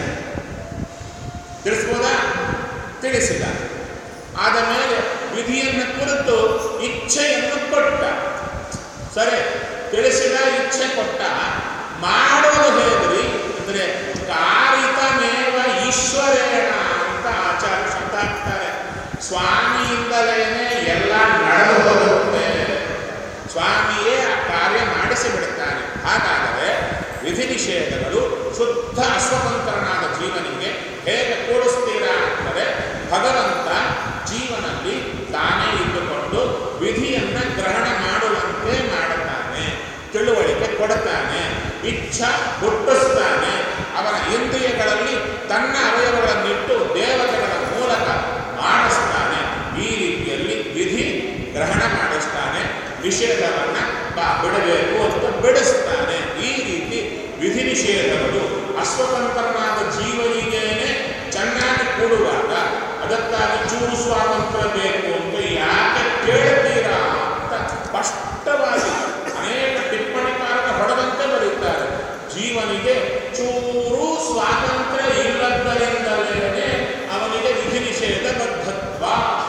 ತಿಳಿಸ್ಬೋದಾ ತಿಳಿಸಿದ ಆದ ಮೇಲೆ ವಿಧಿಯನ್ನು ಕುರಿತು ಇಚ್ಛೆಯನ್ನು ಕೊಟ್ಟ ಸರಿ ತಿಳಿಸಿದ ಇಚ್ಛೆ ಕೊಟ್ಟ ಮಾಡೋದು ಹೇಗ್ರಿ ಅಂದ್ರೆ ಕಾರಿತಮೇವ ಈಶ್ವರೇಣ ಅಂತ ಆಚಾರ್ಯ ಶಬ್ದ ಹಾಕ್ತಾರೆ ಸ್ವಾಮಿಯಿಂದಲೇನೆ ಎಲ್ಲ ನಡೆದು ಹೋಗುತ್ತೆ ಸ್ವಾಮಿಯೇ ಆ ಕಾರ್ಯ ಮಾಡಿಸಿ ಬಿಡುತ್ತಾನೆ ಹಾಗಾದರೆ ವಿಧಿ ನಿಷೇಧಗಳು ಶುದ್ಧ ಅಸ್ವತಂತ್ರನಾದ ಜೀವನಿಗೆ ಹೇಗೆ ಕೂಡಿಸ್ತೀರಾ ಅಂದರೆ ಭಗವಂತ ಜೀವನಲ್ಲಿ ತಾನೇ ಇದ್ದುಕೊಂಡು ವಿಧಿಯನ್ನ ಗ್ರಹಣ ಮಾಡುವಂತೆ ಮಾಡುತ್ತಾನೆ ತಿಳುವಳಿಕೆ ಕೊಡುತ್ತಾನೆ ಇಚ್ಛಾ ಹುಟ್ಟಿಸ್ತಾನೆ ಅವನ ಇಂದ್ರಿಯಗಳಲ್ಲಿ ತನ್ನ ಅವಯವಗಳನ್ನಿಟ್ಟು ದೇವತೆಗಳ ಮೂಲಕ ಮಾಡಿಸ್ತಾನೆ ಈ ರೀತಿಯಲ್ಲಿ ವಿಧಿ ಗ್ರಹಣ ಮಾಡಿಸ್ತಾನೆ ನಿಷೇಧವನ್ನ ಬಾ ಬಿಡಬೇಕು ಅಂತ ಬಿಡಿಸ್ತಾನೆ ಈ ರೀತಿ ವಿಧಿ ನಿಷೇಧಗಳು ಅಸ್ವತಂತ್ರನಾದ ಜೀವನಿಗೇನೆ ಚೆನ್ನಾಗಿ ಕೂಡುವಾಗ ಅದಕ್ಕಾಗಿ ಚೂರು ಸ್ವಾತಂತ್ರ್ಯ ಬೇಕು ಅಂತ ಯಾಕೆ ಕೇಳ್ತೀರಾ ಅಂತ ಸ್ಪಷ್ಟವಾಗಿ ಅನೇಕ ಟಿಪ್ಪಣಿಕಾರಕ ಹೊಡೆದಂತೆ ಬರೀತಾರೆ ಜೀವನಿಗೆ ಚೂರು ಸ್ವಾತಂತ್ರ್ಯ ಇಲ್ಲದ್ದರಿಂದಲೇ ಅವನಿಗೆ ವಿಧಿ ನಿಷೇಧ ಬದ್ಧತ್ವ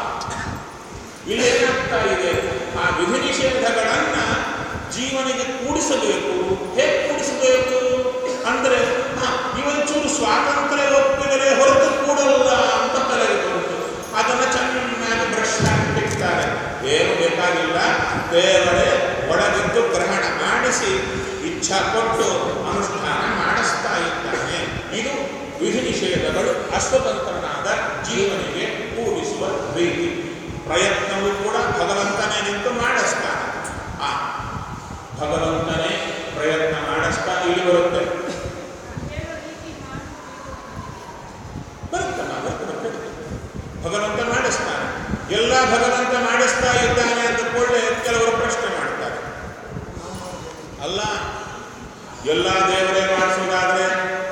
ಇಲ್ಲೇನಾಗ್ತಾ ಇದೆ ಆ ವಿಧಿ ನಿಷೇಧಗಳನ್ನ ಜೀವನಿಗೆ ಕೂಡಿಸಬೇಕು ಹೇಗೆ ಕೂಡಿಸಬೇಕು ಅಂದ್ರೆ ಹ, ಇವೊಂಚೂರು ಸ್ವಾತಂತ್ರ್ಯ ಒಪ್ಪಿದರೆ ಹೊರತು ಕೂಡಲ್ಲ ಅಂತ ತಲೆಗೆ ಬಂತು ಅದನ್ನ ಚೆನ್ನಾಗಿ ಬ್ರಷ್ ಹಾಕಿರ್ತಾರೆ ಏನು ಬೇಕಾಗಿಲ್ಲ ದೇವರೇ ಒಳಗಿದ್ದು ಗ್ರಹಣ ಮಾಡಿಸಿ ಇಚ್ಛಾ ಕೊಟ್ಟು ಅನುಷ್ಠಾನ ಮಾಡಿಸ್ತಾ ಇದ್ದಾನೆ ಇದು ವಿಧಿ ನಿಷೇಧಗಳು ಅಸ್ವತಂತ್ರನಾದ ಜೀವನಿಗೆ ಕೂಡಿಸುವ ರೀತಿ ಪ್ರಯತ್ನವೂ ಕೂಡ ಭಗವಂತನೇ ನಿಂತು ಮಾಡಿಸ್ತಾನೆ ಆ ಭಗವಂತನೇ ಪ್ರಯತ್ನ ಮಾಡಿಸ್ತಾ ಇಲ್ಲಿ ಬರುತ್ತೆ ಬರುತ್ತಲ್ಲ ಬರುತ್ತೆ ಬರುತ್ತೆ ಭಗವಂತ ಮಾಡಿಸ್ತಾನೆ ಎಲ್ಲ ಭಗವಂತ ಮಾಡಿಸ್ತಾ ಇದ್ದಾನೆ ಅಂತ ಕೂಡಲೇ ಕೆಲವರು ಪ್ರಶ್ನೆ ಮಾಡ್ತಾರೆ ಅಲ್ಲ ಎಲ್ಲ ದೇವರೇ ಮಾಡಿಸೋದಾದ್ರೆ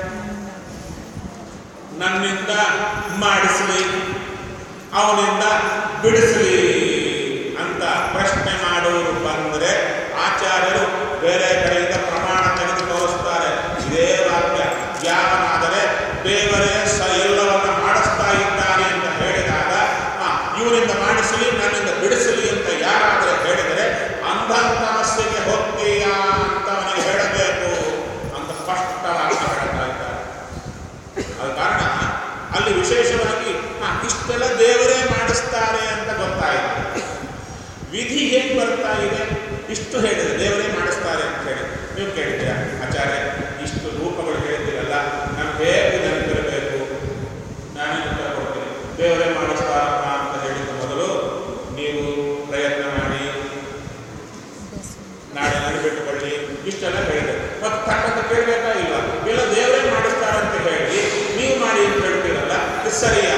ನನ್ನಿಂದ ಮಾಡಿಸಲಿ ಅವನಿಂದ ಬಿಡಿಸಲಿ ಅಂತ ಪ್ರಶ್ನೆ ಮಾಡೋರು ಬಂದರೆ ಆಚಾರ್ಯರು ಬೇರೆ ಕಡೆಯಿಂದ ಪ್ರಮಾಣ ತೆಗೆದು ತೋರಿಸ್ತಾರೆ ಇದೇ ವಾಕ್ಯ ಯಾವನಾದರೆ ದೇವರೇ ಸ ಎಲ್ಲವನ್ನ ಮಾಡಿಸ್ತಾ ಇದ್ದಾನೆ ಅಂತ ಹೇಳಿದಾಗ ಆ, ಇವನಿಂದ ಮಾಡಿಸಲಿ ನನ್ನಿಂದ ಬಿಡಿಸಲಿ ಅಂತ ಯಾರಾದರೆ ಹೇಳಿದರೆ ಅಂಧಂತಮಸ್ಸಿಗೆ ಹೋಗ್ತೀಯಾ ಅಂತ ಅವನಿಗೆ ಹೇಳಬೇಕು ಅಂತ ಸ್ಪಷ್ಟವಾಗಿ ಹೇಳ್ತಾ ಇದ್ದಾರೆ ಅದ ಕಾರಣ ಅಲ್ಲಿ ವಿಶೇಷವಾಗಿ ಹಾ, ಇಷ್ಟೆಲ್ಲ ದೇವರೇ ಮಾಡಿಸ್ತಾರೆ ಅಂತ ಗೊತ್ತಾಯಿತು ವಿಧಿ ಹೇಗೆ ಬರ್ತಾ ಇದೆ ಇಷ್ಟು ಹೇಳಿದೆ ದೇವರೇ ಮಾಡಿಸ್ತಾರೆ ಅಂತ ಹೇಳಿ ನೀವು ಕೇಳಿದ್ದೀರಾ ಆಚಾರ್ಯ ಇಷ್ಟು ರೂಪಗಳು ಹೇಳ್ತೀರಲ್ಲ ನಮ್ಗೆ ಹೇಗೆ ನೆನಪಿರಬೇಕು ನಾನೇ ಉತ್ತರ ಕೊಡ್ತೀನಿ ದೇವರೇ ಮಾಡಿಸ್ತಾರಪ್ಪ ಅಂತ ಹೇಳಿದ ಮೊದಲು ನೀವು ಪ್ರಯತ್ನ ಮಾಡಿ ನಾಳೆ ನಡಿಬಿಟ್ಟುಕೊಳ್ಳಿ ಇಷ್ಟೆಲ್ಲ ಹೇಳಿದೆ ಮತ್ತೆ ತಕ್ಕಂತ ಕೇಳಬೇಕಾ ಇಲ್ಲ ಇಲ್ಲ ದೇವರೇ ಮಾಡಿಸ್ತಾರಂತ ಹೇಳಿ ನೀವು ಮಾಡಿ ಅಂತ ಹೇಳ್ತೀರಲ್ಲ ಇದು ಸರಿಯಾ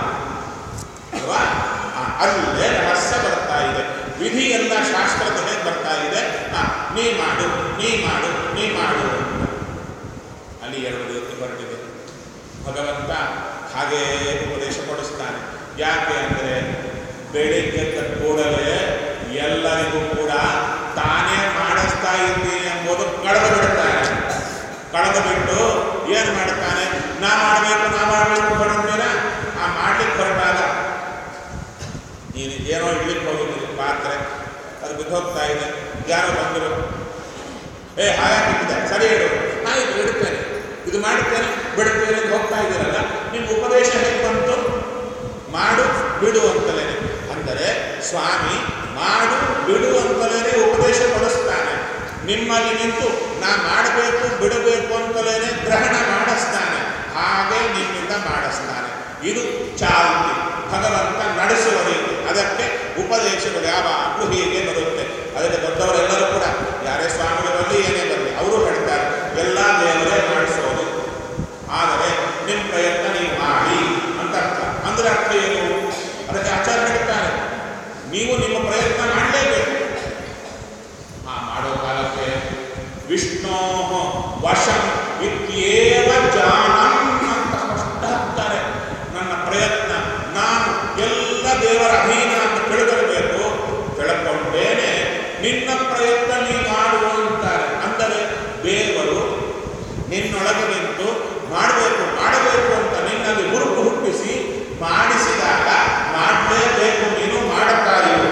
ಅಲ್ವಾ ಆ, ಅಲ್ಲೇ ರಹಸ್ಯ ಬರ್ತಾ ಇದೆ ವಿಧಿ ಎಲ್ಲ ಶಾಸ್ತ್ರದ ಹೇಗೆ ಬರ್ತಾ ಇದೆ ಆ, ನೀ ಮಾಡು ನೀ ಮಾಡು ನೀ ಮಾಡು ಅಂತ. ಅಲ್ಲಿ ಎರಡು ರೀತಿ ಹೊರಟಿದೆ ಭಗವಂತ ಹಾಗೇ ಉಪದೇಶ ಕೊಡಿಸ್ತಾನೆ ಯಾಕೆ ಅಂದರೆ ಬೆಳಿಗ್ಗೆ ಎದ್ದ ಕೂಡಲೇ ಎಲ್ಲರಿಗೂ ಕೂಡ ತಾನೇ ಮಾಡಿಸ್ತಾ ಇದ್ದೀನಿ ಎಂಬುದು ಕಳೆದು ಬಿಡ್ತಾನೆ ಕಳೆದು ಬಿಟ್ಟು ಏನು ಮಾಡ್ತಾನೆ ನಾ ಮಾಡಬೇಕು ನಾ ಮಾಡಬೇಕು ಹೊರಡ್ತೀರ ಆ ಮಾಡ್ಲಿಕ್ಕೆ ಹೊರಟಾಗ ನೀನು ಏನೋ ಇಡ್ಲಿಕ್ಕೆ ಹೋಗಿದ್ದೀನಿ ಪಾತ್ರೆ ಅದು ಬಿದ್ದು ಹೋಗ್ತಾ ಇದೆ ಯಾರೋ ಬಂದರು ಏ ಹಾಯಾಗಿದ್ದೆ ಸರಿ ಇಡು ಆಯ್ತು ಇಡ್ತೇನೆ ಇದು ಮಾಡ್ತೇನೆ ಬಿಡ್ತೇನೆ ಅಂತ ಹೋಗ್ತಾ ಇದ್ದೀರಲ್ಲ ನಿಮ್ಮ ಉಪದೇಶ ಹೇಗೆ ಬಂತು ಮಾಡು ಬಿಡು ಅಂತಲೇ ಅಂದರೆ ಸ್ವಾಮಿ ಮಾಡು ಬಿಡು ಅಂತಲೇ ಉಪದೇಶ ಕೊಡಿಸ್ತಾನೆ ನಿಮ್ಮಲ್ಲಿ ನಿಂತು ನಾ ಮಾಡಬೇಕು ಬಿಡಬೇಕು ಅಂತಲೇ ಗ್ರಹಣ ಮಾಡಿಸ್ತಾನೆ ಹಾಗೆ ನಿಮ್ಮಿಂದ ಮಾಡಿಸ್ತಾನೆ ಇದು ಚಾಲ್ತಿ ಭಗವಂತ ನಡೆಸುವ ರೀತಿ ಅದಕ್ಕೆ ಉಪದೇಶಗಳು ಯಾವಾಗಲೂ ಹೀಗೆ ಬರುತ್ತೆ ಅದಕ್ಕೆ ದೊಡ್ಡವರೆಲ್ಲರೂ ಕೂಡ ಯಾರೇ ಸ್ವಾಮಿಗಳು ಬರಲಿ ಏನೇ ಬರಲಿ ಅವರು ಹೇಳ್ತಾರೆ ಎಲ್ಲ ದೇವರೇ ಮಾಡಿಸೋದು ಆದರೆ ನಿಮ್ಮ ಪ್ರಯತ್ನ ನೀವು ಮಾಡಿ ಅಂತ ಅರ್ಥ ಅಂದ್ರೆ ಅರ್ಥ ಏನು ಅದಕ್ಕೆ ಆಚಾರ ಹೇಳ್ತಾರೆ ನೀವು ನಿಮ್ಮ ಪ್ರಯತ್ನ ಮಾಡಲೇಬೇಕು ಆ ಮಾಡೋ ಕಾಲಕ್ಕೆ ವಿಷ್ಣೋ ವಶಂ ಇತ್ಯೇವ ಜಾನಂ ಅಂತ ಸ್ಪಷ್ಟ ಹಾಕ್ತಾರೆ ನನ್ನ ಪ್ರಯತ್ನ ನಾನು ಎಲ್ಲ ದೇವರ ಅಧೀನ ಅಂತ ತಿಳಿದಿರಬೇಕು ತಿಳ್ಕೊಂಡೇನೆ ನಿನ್ನ ಪ್ರಯತ್ನ ನೀ ಮಾಡು ಅಂತಾರೆ ಅಂದರೆ ದೇವರು ನಿನ್ನೊಳಗೆ ನಿಂತು ಮಾಡಬೇಕು ಮಾಡಬೇಕು ಅಂತ ನಿನ್ನಲ್ಲಿ ಹುರುಪು ಹುಟ್ಟಿಸಿ ಮಾಡಿಸಿದಾಗ ಮಾಡಲೇಬೇಕು ನೀನು ಮಾಡುತ್ತಾ ಇರು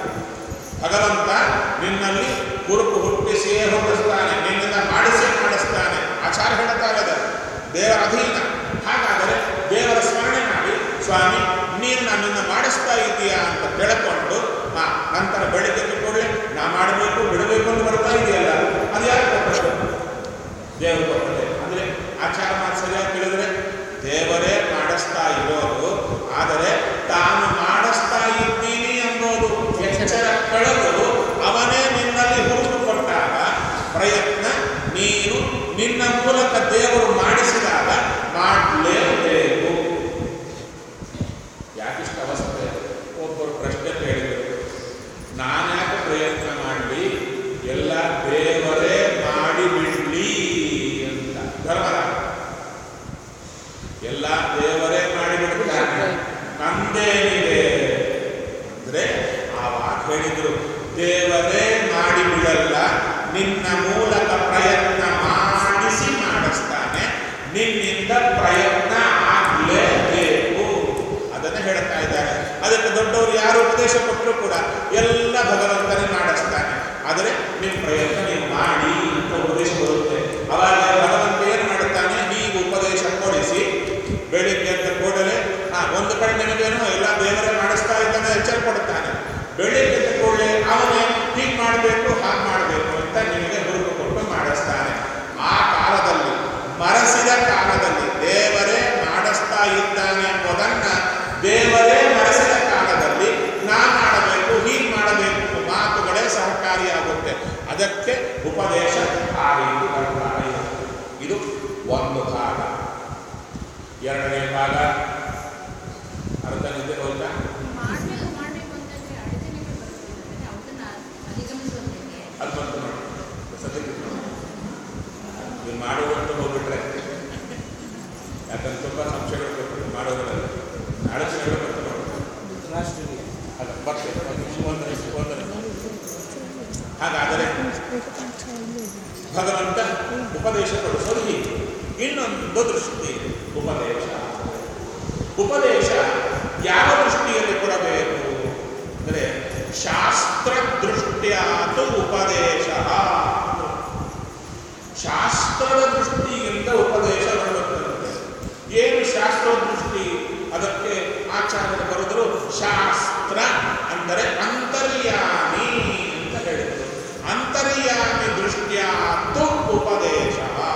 ಭಗವಂತ ನಿನ್ನಲ್ಲಿ ಹುರುಪು ಹುಟ್ಟಿಸಿಯೇ ಹುಟ್ಟಿಸ್ತಾನೆ ನಿನ್ನಿಂದ ಮಾಡಿಸಿ ಮಾಡಿಸ್ತಾನೆ ಆಚಾರ ಹೇಳ್ತಾರೆ ಅದು ದೇವರ ಅಧೀನ ಹಾಗಾದರೆ ದೇವರ ಸ್ಮರಣೆ ಮಾಡಿ ಸ್ವಾಮಿ ನೀನು ನನ್ನಿಂದ ಮಾಡಿಸ್ತಾ ಇದ್ದೀಯಾ ಅಂತ ತಿಳ್ಕೊಂಡು ಹಾ ನಂತರ ಬೆಳಿಗ್ಗೆ ಕೂಡಲೇ ನಾ ಮಾಡಬೇಕು ಬಿಡಬೇಕು ಅಂತ ಬರ್ತಾ ಇದೆಯಲ್ಲ ಅದು ಯಾರು ಕೊಟ್ಟದ್ದು ದೇವರು ಕೊಟ್ಟದೆ ಅಂದರೆ ಆಚಾರ ಮಾತು ಸರಿಯಾಗಿ ತಿಳಿದ್ರೆ ದೇವರೇ ಮಾಡಿಸ್ತಾ ಇರೋದು ಆದರೆ ತಾನು ಮಾಡಿಸ್ತಾ ಇದ್ದೀನಿ ಎಂಬುದು ಎಚ್ಚರ ಕಳೆದು ಅವನೇ ನಿನ್ನಲ್ಲಿ ಹುರುಪು ಕೊಟ್ಟಾಗ ಪ್ರಯತ್ನ ನೀನು ನಿನ್ನ ಮೂಲಕ ದೇವರು ಮಾಡಿಸಿದಾಗ ಮಾಡಲೇಬೇಕು ಯಾಕಿಷ್ಟ ಅವಸ್ಥೆ ಒಬ್ಬರು ಪ್ರಶ್ನೆ ಕೇಳಿದರು ನಾನ್ಯಾಕೆ ಪ್ರಯತ್ನ ಮಾಡಲಿ ಎಲ್ಲ ದೇವರೇ ಮಾಡಿ ಬಿಡ್ಲಿ ಅಂತ ಧರ್ಮರಾಜ ಎಲ್ಲ ದೇವರೇ ಮಾಡಿ ಬಿಡ್ತಾನೆ ನಂದೇನಿದೆ ಅಂದ್ರೆ ಆವಾಗ ಹೇಳಿದ್ರು ದೇವರೇ ಮಾಡಿ ಬಿಡಲ್ಲ ನಿನ್ನ ಮೂಲಕ ಪ್ರಯತ್ನ ಮಾಡಿಸಿ ಮಾಡಿಸ್ತಾನೆ ನಿನ್ನಿಂದ ಪ್ರಯತ್ನ ಆಗಲೇಬೇಕು ಅದನ್ನ ಹೇಳ್ತಾ ಇದ್ದಾರೆ ಅದಕ್ಕೆ ದೊಡ್ಡವರು ಯಾರು ಉಪದೇಶ ಕೊಟ್ಟರು ಕೂಡ ಎಲ್ಲ ಭಗವಂತನೇ ಮಾಡಿಸ್ತಾನೆ ಆದರೆ ನಿಮ್ಮ ಪ್ರಯತ್ನ ನೀವು ಮಾಡಿ ಅಂತ ಉಪದೇಶ ಬರುತ್ತೆ ಅವಾಗ ಭಗವಂತ ಏನು ಮಾಡುತ್ತಾನೆ ಹೀಗೆ ಉಪದೇಶ ಕೊಡಿಸಿ ಬೆಳಿಗ್ಗೆ ಎದ್ದ ಕೂಡಲೇ ಆ ಒಂದು ಕಡೆ ನಿಮಗೇನು ಎಲ್ಲ ದೇವರೇ ಮಾಡಿಸ್ತಾ ಇದ್ದಾನೆ ಎಚ್ಚರ ಕೊಡುತ್ತಾನೆ ಬೆಳಿಗ್ಗೆ ಎದ್ದ ಕೂಡಲೇ ಅವನೇ ಹೀಗೆ ಮಾಡಬೇಕು ಹಾಗೆ ಮಾಡಬೇಕು ಅಂತ ನಿಮಗೆ ಹುರುಪು ಕೊಟ್ಟು ಮಾಡಿಸ್ತಾನೆ ಆ ಕಾಲದಲ್ಲಿ ಮರಸಿದ ಕಾಲದಲ್ಲಿ ದೇವರೇ ಮಾಡಿಸ್ತಾ ಇದ್ದಾನೆ ಎಂಬುದನ್ನ ದೇವರೇ ಮರಸಿದ ಕಾಲದಲ್ಲಿ ನಾ ಮಾಡಬೇಕು ಹೀಗೆ ಮಾಡಬೇಕು ಎಂಬ ಮಾತುಗಳೇ ಸಹಕಾರಿಯಾಗುತ್ತೆ ಅದಕ್ಕೆ ಉಪದೇಶ ಆ ರೀತಿ ಬರ್ತಾ ಇದೆ ಇದು ಒಂದು ಭಾಗ ಎರಡನೇ ಭಾಗ ಅರ್ಧ ನಿದ್ದೆ ಹೋಯ್ತಾ ಮಾಡ್ಬೇಕು ಭಗವಂತ ಉಪದೇಶ ಕೊಡಿಸೋದು ಹೀಗೆ ಇನ್ನೊಂದು ದೃಷ್ಟಿ ಉಪದೇಶ ಉಪದೇಶ ಯಾವ ದೃಷ್ಟಿಯಲ್ಲಿ ಕೊಡಬೇಕು ಅಂದರೆ ಶಾಸ್ತ್ರ ದೃಷ್ಟಿಯಾತು ಉಪದೇಶ ಶಾಸ್ತ್ರದ ದೃಷ್ಟಿಯಿಂದ ಉಪದೇಶ ಬರುತ್ತದೆ ಏನು ಶಾಸ್ತ್ರ ದೃಷ್ಟಿ ಅದಕ್ಕೆ ಆಚಾರ್ಯರು ಬರೆದರು ಶಾಸ್ತ್ರ ಅಂದರೆ ಅಂತರ್ಯಾಮಿ ಅಂತ ಹೇಳಿದರು ಅಂತರ್ಯಾಮಿ ದೃಷ್ಟಿಯಾತು ಉಪದೇಶ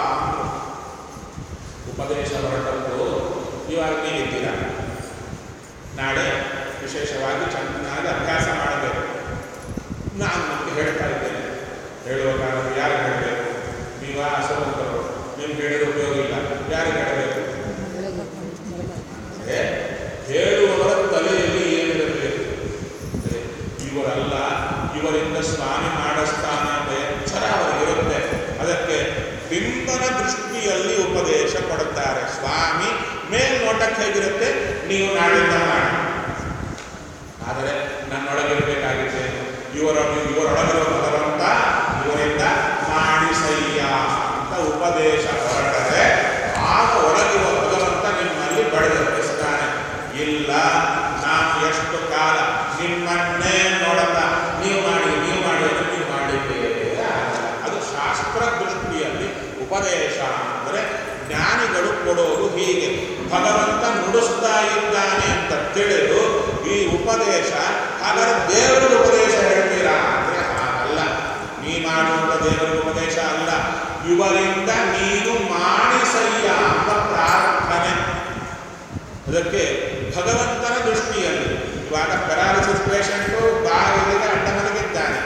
ಉಪದೇಶ ಹೊರಟದ್ದು ಇವಾಗ ನೀವಿದ್ದೀರ ನಾಳೆ ವಿಶೇಷವಾಗಿ ಚೆನ್ನಾಗಿ ಅಭ್ಯಾಸ ಮಾಡಬೇಕು ನಾನು ನಿಮಗೆ ಹೇಳ್ತಾ ಇದ್ದೇನೆ ಹೇಳುವ ಕಾರಣ ಯಾರು ಹೇಳಬೇಕು ನೀವ ಅಸಮಂತರು ನಿಮ್ಗೆ ಹೇಳಿದ ಉಪಯೋಗ ಇಲ್ಲ ಯಾರು ಹೇಳಬೇಕು ಅಂದ್ರೆ ಹೇಳುವವರ ತಲೆಯಲ್ಲಿ ಏನಿರಬೇಕು ಅಂದ್ರೆ ಇವರಲ್ಲ ಇವರಿಂದ ಸ್ವಾಮಿ ಮಾಡಿಸ್ತಾನೆ ಅಂತ ಎಚ್ಚರ ಅವರಿಗಿರುತ್ತೆ ಅದಕ್ಕೆ ಬಿಂಬನ ದೃಷ್ಟಿಯಲ್ಲಿ ಉಪದೇಶ ಕೊಡುತ್ತಾರೆ ಸ್ವಾಮಿ ಮೇಲ್ನೋಟಕ್ಕೆ ಹೇಗಿರುತ್ತೆ ನೀವು ನಾಳಿಂದ ಮಾಡಿ ಆದರೆ ನನ್ನೊಳಗಿರಬೇಕಾಗಿದೆ ಇವರ ಇವರೊಳಗಿರುವ ಭಗವಂತ ಇವರಿಂದ ಮಾಡಿಸಯ್ಯ ಅಂತ ಉಪದೇಶ ಹೊರಟರೆ ಆಗ ಒಳಗಿರುವ ಭಗವಂತ ನಿಮ್ಮಲ್ಲಿ ಬಡಿದಿರ್ಪಿಸ್ತಾನೆ ಇಲ್ಲ ನಾನು ಎಷ್ಟು ಕಾಲ ನಿಮ್ಮನ್ನೇ ನೋಡಲ್ಲ ನೀವು ಮಾಡಿ ನೀವು ಮಾಡಿ ಅಂದ್ರೆ ನೀವು ಮಾಡಿದ್ದೀರಿ ಅದು ಶಾಸ್ತ್ರ ದೃಷ್ಟಿಯಲ್ಲಿ ಉಪದೇಶ ಅಂದರೆ ಜ್ಞಾನಿಗಳು ಕೊಡೋದು ಹೀಗೆ ಭಗವಂತ ನುಡಿಸ್ತಾ ಇದ್ದಾನೆ ಅಂತ ತಿಳಿದು ಈ ಉಪದೇಶ ಹಾಗಾದ್ರೆ ದೇವರ ಉಪದೇಶ ಹೇಳ್ತೀರಾ ಅಂದ್ರೆ ಹಾಗಲ್ಲ ನೀ ಮಾಡುವಂತ ದೇವರ ಉಪದೇಶ ಅಲ್ಲ ಇವರಿಂದ ನೀನು ಮಾಡಿಸಯ್ಯ ಅಂತ ಪ್ರಾರ್ಥನೆ ಅದಕ್ಕೆ ಭಗವಂತನ ದೃಷ್ಟಿಯಲ್ಲಿ ಇವಾಗ ಪೆರಾಲಿಸಿಸ್ ಪೇಷಂಟು ಬಾಗಿಲಿಗೆ ಅಡ್ಡ ಮಲಗಿದ್ದಾನೆ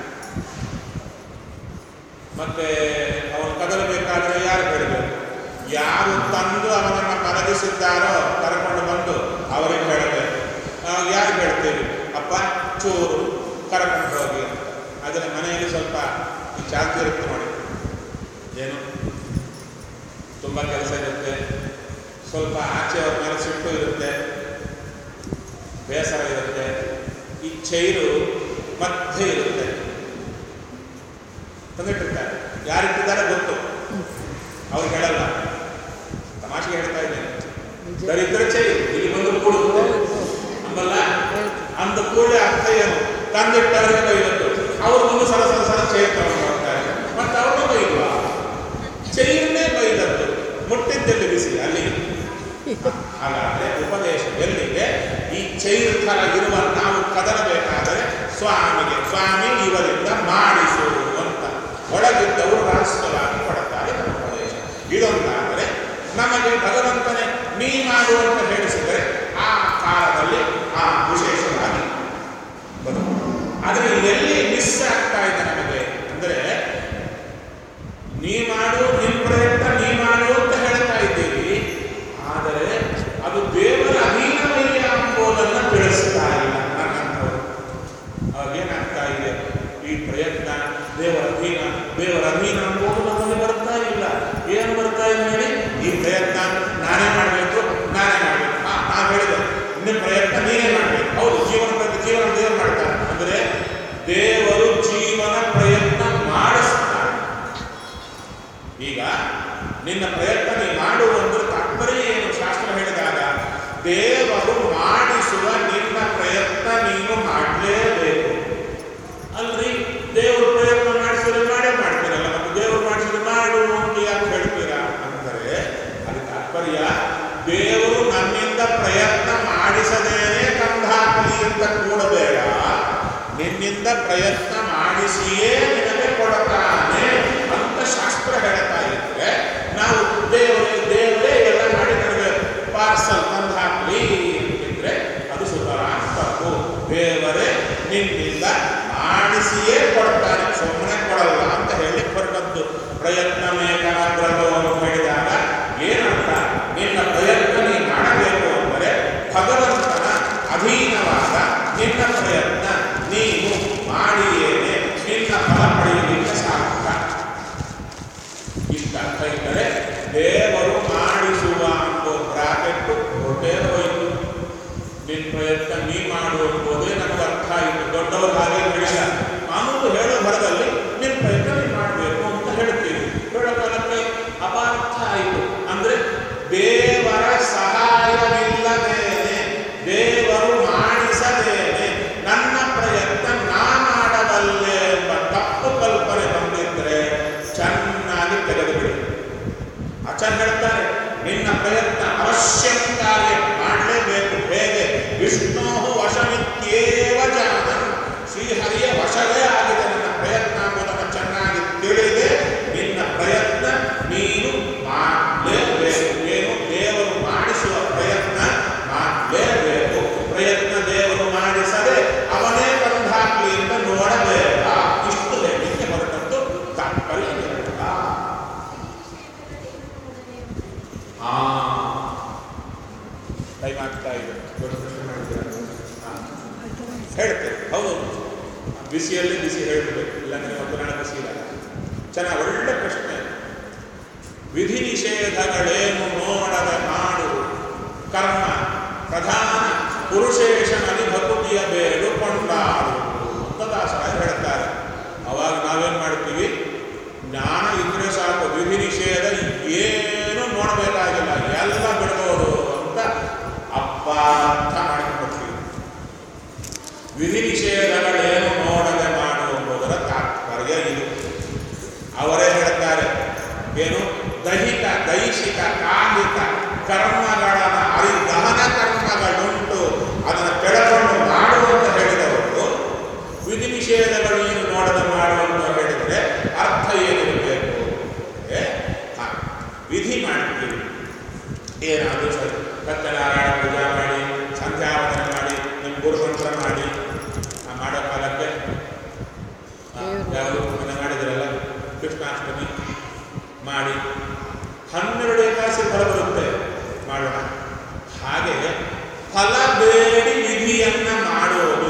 ಮತ್ತೆ ಅವನು ಕದಲಬೇಕಾದ್ರೆ ಯಾರು ಹೇಳಬೇಕು ಯಾರು ತಂದು ಅವನನ್ನು ಮಲಗಿಸಿದ್ದಾರೋ ಕರ್ಕೊಂಡು ಬಂದು ಅವರಿಗೆ ಹೇಳಬೇಕು ನಾವು ಯಾರು ಹೇಳ್ತೀವಿ ಅಪ್ಪ ಚೂರು ಕರ್ಕೊಂಡು ಹೋಗಿ ಅಂತ ಆದರೆ ಮನೆಯಲ್ಲಿ ಸ್ವಲ್ಪ ಈ ಚಾಲ್ತಿ ಇರುತ್ತೆ ನೋಡಿ ಏನು ತುಂಬ ಕೆಲಸ ಇರುತ್ತೆ ಸ್ವಲ್ಪ ಆಚೆ ಅವ್ರ ಮೇಲೆ ಸಿಟ್ಟು ಇರುತ್ತೆ ಬೇಸರ ಇರುತ್ತೆ ಈ ಚೈರು ಮಧ್ಯೆ ಇರುತ್ತೆ ತಂದಿಟ್ಟಿರ್ತಾರೆ ಯಾರಿಟ್ಟಿದ್ದಾರೆ ಗೊತ್ತು ಅವ್ರು ಹೇಳಲ್ಲ ತಮಾಷೆಗೆ ಹೇಳ್ತಾ ಇದ್ದೇನೆ ದರಿದ್ರ ಚೈರು ಇಲ್ಲಿ ಬಂದು ಕೂಡುತ್ತೆ ಅಂಬಲ್ಲ ಅಂದ ಕೂಡಲೇ ಅರ್ಥ ಏನು ತಂದಿಟ್ಟವರಿಗೆ ಬೈದದ್ದು ಅವ್ರು ಒಂದು ಸಲ ಸಲ ಸಲ ಚೈರ್ ತಗೊಂಡು ಬರ್ತಾರೆ ಮತ್ತೆ ಅವ್ರನ್ನ ಬೈಲ್ವಾ ಚೈರ್ನೇ ಬೈದದ್ದು ಮುಟ್ಟಿದ್ದೆಲ್ಲಿ ಬಿಸಿ ಅಲ್ಲಿ ಹಾಗಾದ್ರೆ ಉಪದೇಶ ಎಲ್ಲಿಗೆ ಈ ಚೈರ್ ಥರ ಇರುವ ನಾವು ಕದಲಬೇಕಾದರೆ ಸ್ವಾಮಿಗೆ ಸ್ವಾಮಿ ಇವರಿಂದ ಮಾಡಿಸು ಅಂತ ಒಳಗಿದ್ದವರು ರಹಸ್ಯವಾಗಿ ಕೊಡುತ್ತಾರೆ ನಮ್ಮ ಉಪದೇಶ ಇದೊಂದಾದರೆ ನಮಗೆ ಭಗವಂತನೇ ನೀ ಮಾಡು ಅಂತ ಹೇಳಿಸಿದರೆ ಆ ಕಾಲದಲ್ಲಿ ಆ ವಿಶೇಷವಾಗಿ ಬರುತ್ತೆ ಆದರೆ ಎಲ್ಲಿ ಮಿಸ್ ಆಗ್ತಾ ಇದೆ ನಮಗೆ ಅಂದರೆ ನೀ ಮಾಡು ನಿನ್ ಪ್ರಯತ್ನ ನೀ ಮಾಡು ಅಂತ ಹೇಳ್ತಾ ಇದ್ದೀವಿ ಆದರೆ ಅದು ದೇವರ ಅಧೀನವೇ ಎಂಬುದನ್ನು ತಿಳಿಸ್ತಾ ಇಲ್ಲ ನನ್ನಂಥವ್ರು ಅವಾಗೇನಾಗ್ತಾ ಇದೆ ಈ ಪ್ರಯತ್ನ ದೇವರ ಅಧೀನ ದೇವರ ಅಧೀನ ಎಂಬುದು ನಮಗೆ ಬರ್ತಾ ಇಲ್ಲ ಏನು ಬರ್ತಾ ಇದೆ ಹೇಳಿ ಈ ಪ್ರಯತ್ನ ನಾನೇ ಮಾಡಬೇಕು ನಾನೇ ಮಾಡಬೇಕು ಹಾ ನಾವು ಹೇಳಿದೆ ನಿಮ್ಮ ಪ್ರಯತ್ನ ನೀನೇ ಮಾಡಬೇಕು ಹೌದು ಜೀವನ ಪ್ರತಿ ಜೀವನ ದೇವರು ಮಾಡ್ತಾರೆ ಅಂದರೆ ದೇವರು ಜೀವನ ಪ್ರಯತ್ನ ಮಾಡಿಸ್ತಾರೆ ಈಗ ನಿನ್ನ ಪ್ರಯತ್ನ ನೀ ಮಾಡು ಅಂದ್ರೆ ತಾತ್ಪರ್ಯ ಏನು ಶಾಸ್ತ್ರ ಹೇಳಿದಾಗ ದೇವರು ಮಾಡಿಸುವ ನಿನ್ನ ಪ್ರಯತ್ನ ನೀನು ಮಾಡಲೇಬೇಕು ಅಲ್ರಿ ದೇವರು ಪ್ರಯತ್ನ ಮಾಡಿಸಿದ್ರೆ ಮಾಡೇ ಮಾಡ್ತೀರಲ್ಲ ಮತ್ತೆ ದೇವರು ಮಾಡಿಸಿದ್ರೆ ಮಾಡು ಅಂತ ಯಾಕೆ ಹೇಳ್ತೀರಾ ಅಂದರೆ ಅದಕ್ಕೆ ತಾತ್ಪರ್ಯ ದೇವರು ನನ್ನಿಂದ ಪ್ರಯತ್ನ ಮಾಡಿಸದೇನೆ ಕಂದಾಕಲಿ ಅಂತ ಕೂಡಬೇಡ ನಿನ್ನಿಂದ ಪ್ರಯತ್ನ ಮಾಡಿಸಿಯೇ ನಿನಗೆ ಕೊಡುತ್ತಾನೆ ಅಂತ ಶಾಸ್ತ್ರ ಹೇಳ್ತಾ ಇದ್ರೆ ನಾವು ದೇವರೇ ದೇವರೇ ಎಲ್ಲ ಮಾಡಿ ನನಗೆ ಪಾರ್ಸಲ್ ತಂದು ಹಾಕ್ಲಿ ಅಂತಿದ್ರೆ ಅದು ಸುತರ ತಪ್ಪು ದೇವರೇ ನಿನ್ನಿಂದ ಮಾಡಿಸಿಯೇ ಕೊಡ್ತಾನೆ ಸುಮ್ಮನೆ ಕೊಡಲ್ಲ ಅಂತ ಹೇಳಿ ಹೊರಟದ್ದು ಪ್ರಯತ್ನ ಮೇಕಾಗ್ರಹವನ್ನು ಹೇಳಿದಾಗ ಏನಂತ ನಿನ್ನ ಪ್ರಯತ್ನ ನೀ ಮಾಡಬೇಕು ಅಂದರೆ ಭಗವಂತನ ಅಧೀನವಾದ ನಿನ್ನ ಪ್ರಯತ್ನ ನೀನು ಮಾಡಿಯೇನೆ ನಿನ್ನ ಫಲ ಪಡೆಯಲಿಕ್ಕೆ ಸಾಧ್ಯ ಇಷ್ಟ ಅರ್ಥ ಇದ್ದರೆ ದೇವರು ಮಾಡಿಸುವ ಅನ್ನೋ ಬ್ರಾಕೆಟ್ ಹೊಟ್ಟೆ ಹೋಯಿತು ನಿನ್ನ ಪ್ರಯತ್ನ ನೀ ಮಾಡು ಎಂಬುದೇ ನಮಗೆ ಅರ್ಥ ಆಯಿತು ದೊಡ್ಡವರು ಹಾಗೆ ಹೇಳಿಲ್ಲ ಅನ್ನೋದು ಹೇಳೋ ಭರದಲ್ಲಿ ನಿನ್ನ ಪ್ರಯತ್ನ ನೀನು ಮಾಡಬೇಕು ಅಂತ ಹೇಳ್ತೀವಿ ನಿನ್ನ ಪ್ರಯತ್ನ ಅವಶ್ಯಕ್ಕಾಗಿ ಮಾಡಲೇಬೇಕು ಹೇಗೆ ವಿಷ್ಣು ವಶಮಿತ್ಯೇವ ಜಾನನ್ ಶ್ರೀಹರಿಯ ವಶವೇ ಆಗಿದೆ ನನ್ನ ಪ್ರಯತ್ನ ಎಂಬುದನ್ನು ಚೆನ್ನಾಗಿ ತಿಳಿದೆ ನಿನ್ನ ಪ್ರಯತ್ನ ನೀನು ಮಾಡಲೇಬೇಕು ಏನು ದೇವರು ಮಾಡಿಸುವ ಪ್ರಯತ್ನ ಮಾಡಲೇಬೇಕು ಪ್ರಯತ್ನ ದೇವರು ಮಾಡಿಸದೆ ಅವನೇ ಬಂದಾಗ್ಲಿ ಅಂತ ನೋಡಬೇಡ ಇಷ್ಟು ಹೇಳಲಿಕ್ಕೆ ಹೊರಟದ್ದು ತಾತ್ಪರ್ಯ ಇರಲ್ಲ. ಆ ಟೈಮ್ ಆಗ್ತಾ ಇದೆ ದೊಡ್ಡ ಪ್ರಶ್ನೆ ಮಾಡಿದ್ದೀರಾ? ಹಾ. ಹೇಳ್ತೇವೆ ಹೌದು ಬಿಸಿಯಲ್ಲಿ ಬಿಸಿ ಹೇಳ್ಬೇಕು ಇಲ್ಲಾಂದ್ರೆ ಮತ್ತು ನಾಳೆ ಬಿಸಿ ಇಲ್ಲ ಚೆನ್ನಾಗಿ ಒಳ್ಳೆ ಪ್ರಶ್ನೆ ವಿಧಿ ನಿಷೇಧಗಳೇನು ನೋಡದ ಮಾಡು ಕರ್ಮ ಪ್ರಧಾನ ಪುರುಷೇಶನಲ್ಲಿ ಭಕುತಿಯ ಬೇಡು ಕೊಂಡಾಡು ಅಂತ ದಾಸರಾಯ ಹೇಳ್ತಾರೆ ಅವಾಗ ನಾವೇನ್ ಮಾಡ್ತೀವಿ ಜ್ಞಾನ ಇದ್ರೆ ಸಾಕು ವಿಧಿ ನಿಷೇಧ ಏನು ನೋಡಬೇಕಾಗಿಲ್ಲ ಎಲ್ಲ ಬಿಡ್ಬೋದು ಅಂತ ಅಪಾರ್ಥ ಮಾಡಿಕೊಡ್ತೀವಿ ವಿಧಿ ನಿಷೇಧಗಳೇನು ನೋಡದೆ ಮಾಡು ಎಂಬುದರ ತಾತ್ಪರ್ಯ ಇದು ಅವರೇ ಹೇಳ್ತಾರೆ ಏನು ದೈಹಿಕ ದೈಹಿಕ ಕಾಲಿಕ ಕರ್ಮಗಳನ್ನು ಅರಿ ದಹನ ಕರ್ಮಗಳುಂಟು ಅದನ್ನು ಕೆಳಕೊಂಡು ಮಾಡು ಅಂತ ಹೇಳಿದವರು ವಿಧಿ ನಿಷೇಧಗಳು ಏನು ನೋಡದೆ ಮಾಡು ಅಂತ ಹೇಳಿದರೆ ಅರ್ಥ ಏನಿರಬೇಕು ಏ? ಹಾ, ವಿಧಿ ಮಾಡ್ತೀವಿ ಏನಾದರೂ ಸರಿ ಸತ್ಯನಾರಾಯಣ ಪೂಜಾ ಮಾಡಿ ಸಂಧ್ಯಾವಂದನೆ ಮಾಡಿ ನಿಮ್ಮ ಗುರುಮಂತ್ರ ಮಾಡಿ ಆ ಮಾಡೋ ಕಾಲಕ್ಕೆ ಆ, ಯಾವುದು ಮೊನ್ನೆ ಮಾಡಿದಿರಲ್ಲ ಕೃಷ್ಣಾಷ್ಟಮಿ ಮಾಡಿ ಹನ್ನೆರಡು ಏಕಾಸಿ ಫಲ ಬರುತ್ತೆ ಮಾಡೋಣ ಹಾಗೆ ಫಲ ಬೇಡಿ ವಿಧಿಯನ್ನ ಮಾಡುವುದು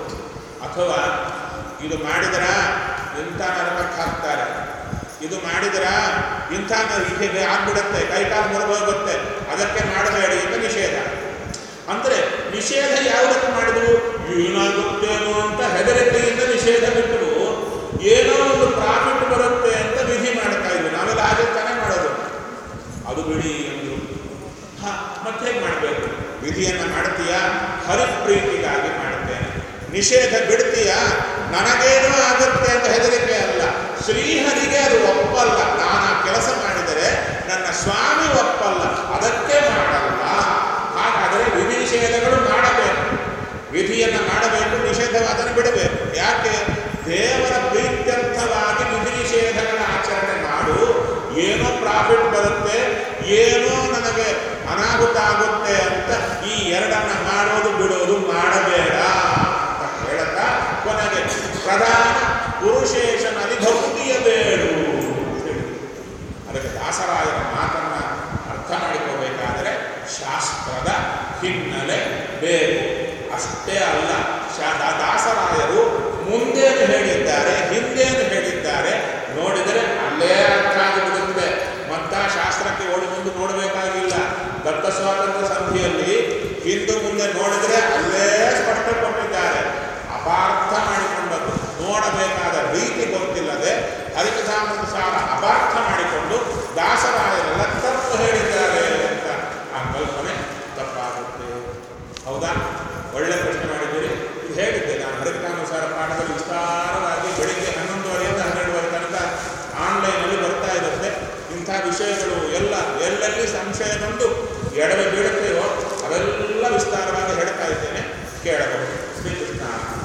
ಅಥವಾ ಇದು ಮಾಡಿದರ ಇಂಥ ನರಕಕ್ಕೆ ಹಾಕ್ತಾರೆ ಇದು ಮಾಡಿದರ ಇಂಥ ಹೀಗೆ ಆಗ್ಬಿಡುತ್ತೆ ಕೈಕಾಲು ಮುರಿದೋಗುತ್ತೆ ಅದಕ್ಕೆ ಮಾಡಬೇಡಿ ಅಂತ ನಿಷೇಧ ಅಂದ್ರೆ ನಿಷೇಧ ಯಾವುದಕ್ಕೆ ಮಾಡಿದ್ರು ಏನಾಗುತ್ತೇನೋ ಅಂತ ಹೆದರಿಕೆಯಿಂದ ನಿಷೇಧ ಬಿಟ್ಟರು ಏನೋ ಒಂದು ಪ್ರಾಫಿಟ್ ಬರುತ್ತೆ ಅಂತ ವಿಧಿ ಮಾಡ್ತಾ ಇದ್ವಿ ನಾವೆಲ್ಲ ಹಾಗೆ ತಾನೇ ಮಾಡೋದು ಅದು ಬಿಡಿ ಅಂದ್ರು ಹ ಮತ್ತೆ ಹೇಗೆ ಮಾಡಬೇಕು ವಿಧಿಯನ್ನ ಮಾಡ್ತೀಯಾ ಹರಿಪ್ರೀತಿಗಾಗಿ ಮಾಡ್ತೇನೆ ನಿಷೇಧ ಬಿಡ್ತೀಯಾ ನನಗೇನೋ ಆಗುತ್ತೆ ಅಂತ ಹೆದರಿಕೆ ಅಲ್ಲ ಶ್ರೀಹರಿಗೆ ಅದು ಒಪ್ಪಲ್ಲ ನಾನು ಆ ಕೆಲಸ ಮಾಡಿದರೆ ನನ್ನ ಸ್ವಾಮಿ ಒಪ್ಪಲ್ಲ ಅದಕ್ಕೆ ಮಾಡಲ್ಲ ಹಾಗಾದರೆ ವಿಧಿ ನಿಷೇಧಗಳು ಮಾಡಬೇಕು ವಿಧಿಯನ್ನು ಮಾಡಬೇಕು ನಿಷೇಧವಾದನ್ನು ಬಿಡಬೇಕು ಯಾಕೆ ದೇವರ ಪ್ರೀತ್ಯರ್ಥವಾಗಿ ವಿಧಿ ನಿಷೇಧಗಳ ಆಚರಣೆ ಮಾಡು ಏನೋ ಪ್ರಾಫಿಟ್ ಬರುತ್ತೆ ಏನೋ ನನಗೆ ಅನಾಹುತ ಆಗುತ್ತೆ ಅಂತ ಈ ಎರಡನ್ನ ಮಾಡೋದು ಬಿಡೋದು ಮಾಡಬೇಡ ಅಂತ ಹೇಳುತ್ತಾ ಕೊನೆಗೆ ಪ್ರಧಾನ ಪುರುಷೇಶನಲ್ಲಿ ಭಕ್ತಿಯ ಬೇಡು ಅಂತ ಹೇಳಿದ್ರು. ಅದಕ್ಕೆ ದಾಸರಾಯರ ಮಾತನ್ನ ಅರ್ಥ ಮಾಡಿಕೋಬೇಕಾದರೆ ಶಾಸ್ತ್ರದ ಹಿನ್ನೆಲೆ ಬೇಕು ಅಷ್ಟೇ ಅಲ್ಲ ಶಾ- ದಾ- ದಾಸರಾಯರು ಮುಂದೇನು ಹೇಳಿದ್ದಾರೆ ಹಿಂದೇನು ಹೇಳಿದ್ದಾರೆ ನೋಡಿದರೆ ಅಲ್ಲೇ ಅರ್ಥ ಆಗಿಬಿಡುತ್ತದೆ ಮತ್ತ ಶಾಸ್ತ್ರಕ್ಕೆ ಓಡಿ ಮುಂದೆ ನೋಡಬೇಕಾಗಿಲ್ಲ ದತ್ತ ಸ್ವಾತಂತ್ರ್ಯ ಸಂಧಿಯಲ್ಲಿ ಹಿಂದೂ ಮುಂದೆ ನೋಡಿದರೆ ಅಲ್ಲೇ ಸ್ಪಷ್ಟ ಕೊಟ್ಟಿದ್ದಾರೆ ಅಪಾರ್ಥ ಮಾಡಿಕೊಂಡದ್ದು ನೋಡಬೇಕಾದ ರೀತಿ ಗೊತ್ತಿಲ್ಲದೆ ಹರಿಕಥಾಮೃತ ಸಾರ ಅಪಾರ್ಥ ಮಾಡಿಕೊಂಡು ದಾಸರಾಯರೆಲ್ಲ ತಪ್ಪು ಹೇಳಿದ್ದಾರೆ ಅಂತ ಆ ಕಲ್ಪನೆ ತಪ್ಪಾಗುತ್ತೆ ಹೌದಾ ಒಳ್ಳೆ ಪ್ರಶ್ನೆ ಮಾಡಿದ್ದೀರಿ ಇದು ಹೇಳಿದ್ದೆ ನಾನು ಹರಿಕಥಾನುಸಾರ ಪಾಠದಲ್ಲಿ ವಿಸ್ತಾರವಾಗಿ ಬೆಳಿಗ್ಗೆ ಹನ್ನೊಂದುವರೆಯಿಂದ ಹನ್ನೆರಡುವರೆ ತನಕ ಆನ್ಲೈನಲ್ಲಿ ಬರ್ತಾ ಇರುತ್ತೆ ಇಂಥ ವಿಷಯಗಳು ಎಲ್ಲ ಎಲ್ಲೆಲ್ಲಿ ಸಂಶಯ ಬಂದು ಎಡವೆ ಬೀಳುತ್ತೆಯೋ ಅವೆಲ್ಲ ವಿಸ್ತಾರವಾಗಿ ಹೇಳ್ತಾ ಇದ್ದೇನೆ ಕೇಳಬಹುದು ಶ್ರೀಕೃಷ್ಣ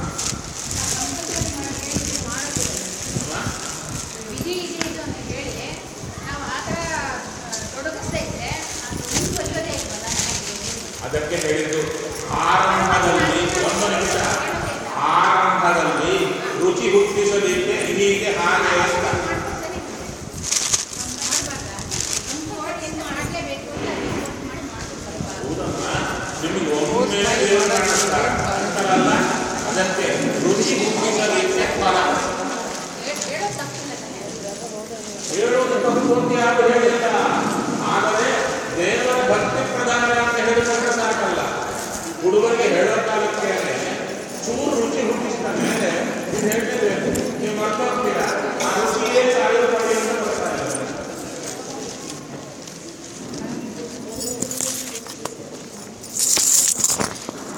ಅಮ್ಮ? ವಿಧಿ ಇದೆ ಇದು ಅಂತ ಹೇಳಿ ನಾವು ಆ ಥರ ತೊಡಗಿಸ್ತಾ ಇದ್ರೆ ಅದು ಮುಂದುವರಿಯೋದೇ ಇಲ್ವಲ್ಲ ಅದಕ್ಕೆ ಹೇಳಿದ್ದು ಆರಂಭದಲ್ಲಿ ಒಂದು ನಿಮಿಷ ಆರಂಭದಲ್ಲಿ ರುಚಿ ಹುಟ್ಟಿಸಲಿಕ್ಕೆ ಹೀಗೆ ಹಾಗೆ ಅಂತ ಮಾಡಲೇಬೇಕು ಹೌದಮ್ಮ ನಿಮಗೆ ಒಮ್ಮೆ ದೇವರು ಕಾಣಿಸ್ತಾರೆ ಅಂತಾರಲ್ಲ ಅದಕ್ಕೆ ರುಚಿ ಹುಟ್ಟಿಸಲಿಕ್ಕೆ ಫಲ ಹೇಳೋ ತಪ್ಪಿಲ್ಲ ತಾನೆ ಹೇಳುವುದು ತಪ್ಪು ಅಂತ ಯಾರು ಹೇಳಿಲ್ಲ ಆದರೆ ದೇವರ ಭಕ್ತಿ ಪ್ರಧಾನ ಅಂತ ಹೇಳಿಕೊಂಡ್ರೆ ಸಾಕಲ್ಲ ಹುಡುಗರಿಗೆ ಹೇಳೋ ಕಾಲಕ್ಕೆ ಚೂರು ರುಚಿ ಹುಟ್ಟಿಸಿದ ಮೇಲೆ ಇದು ಹೇಳಲೇಬೇಕು ನೀವು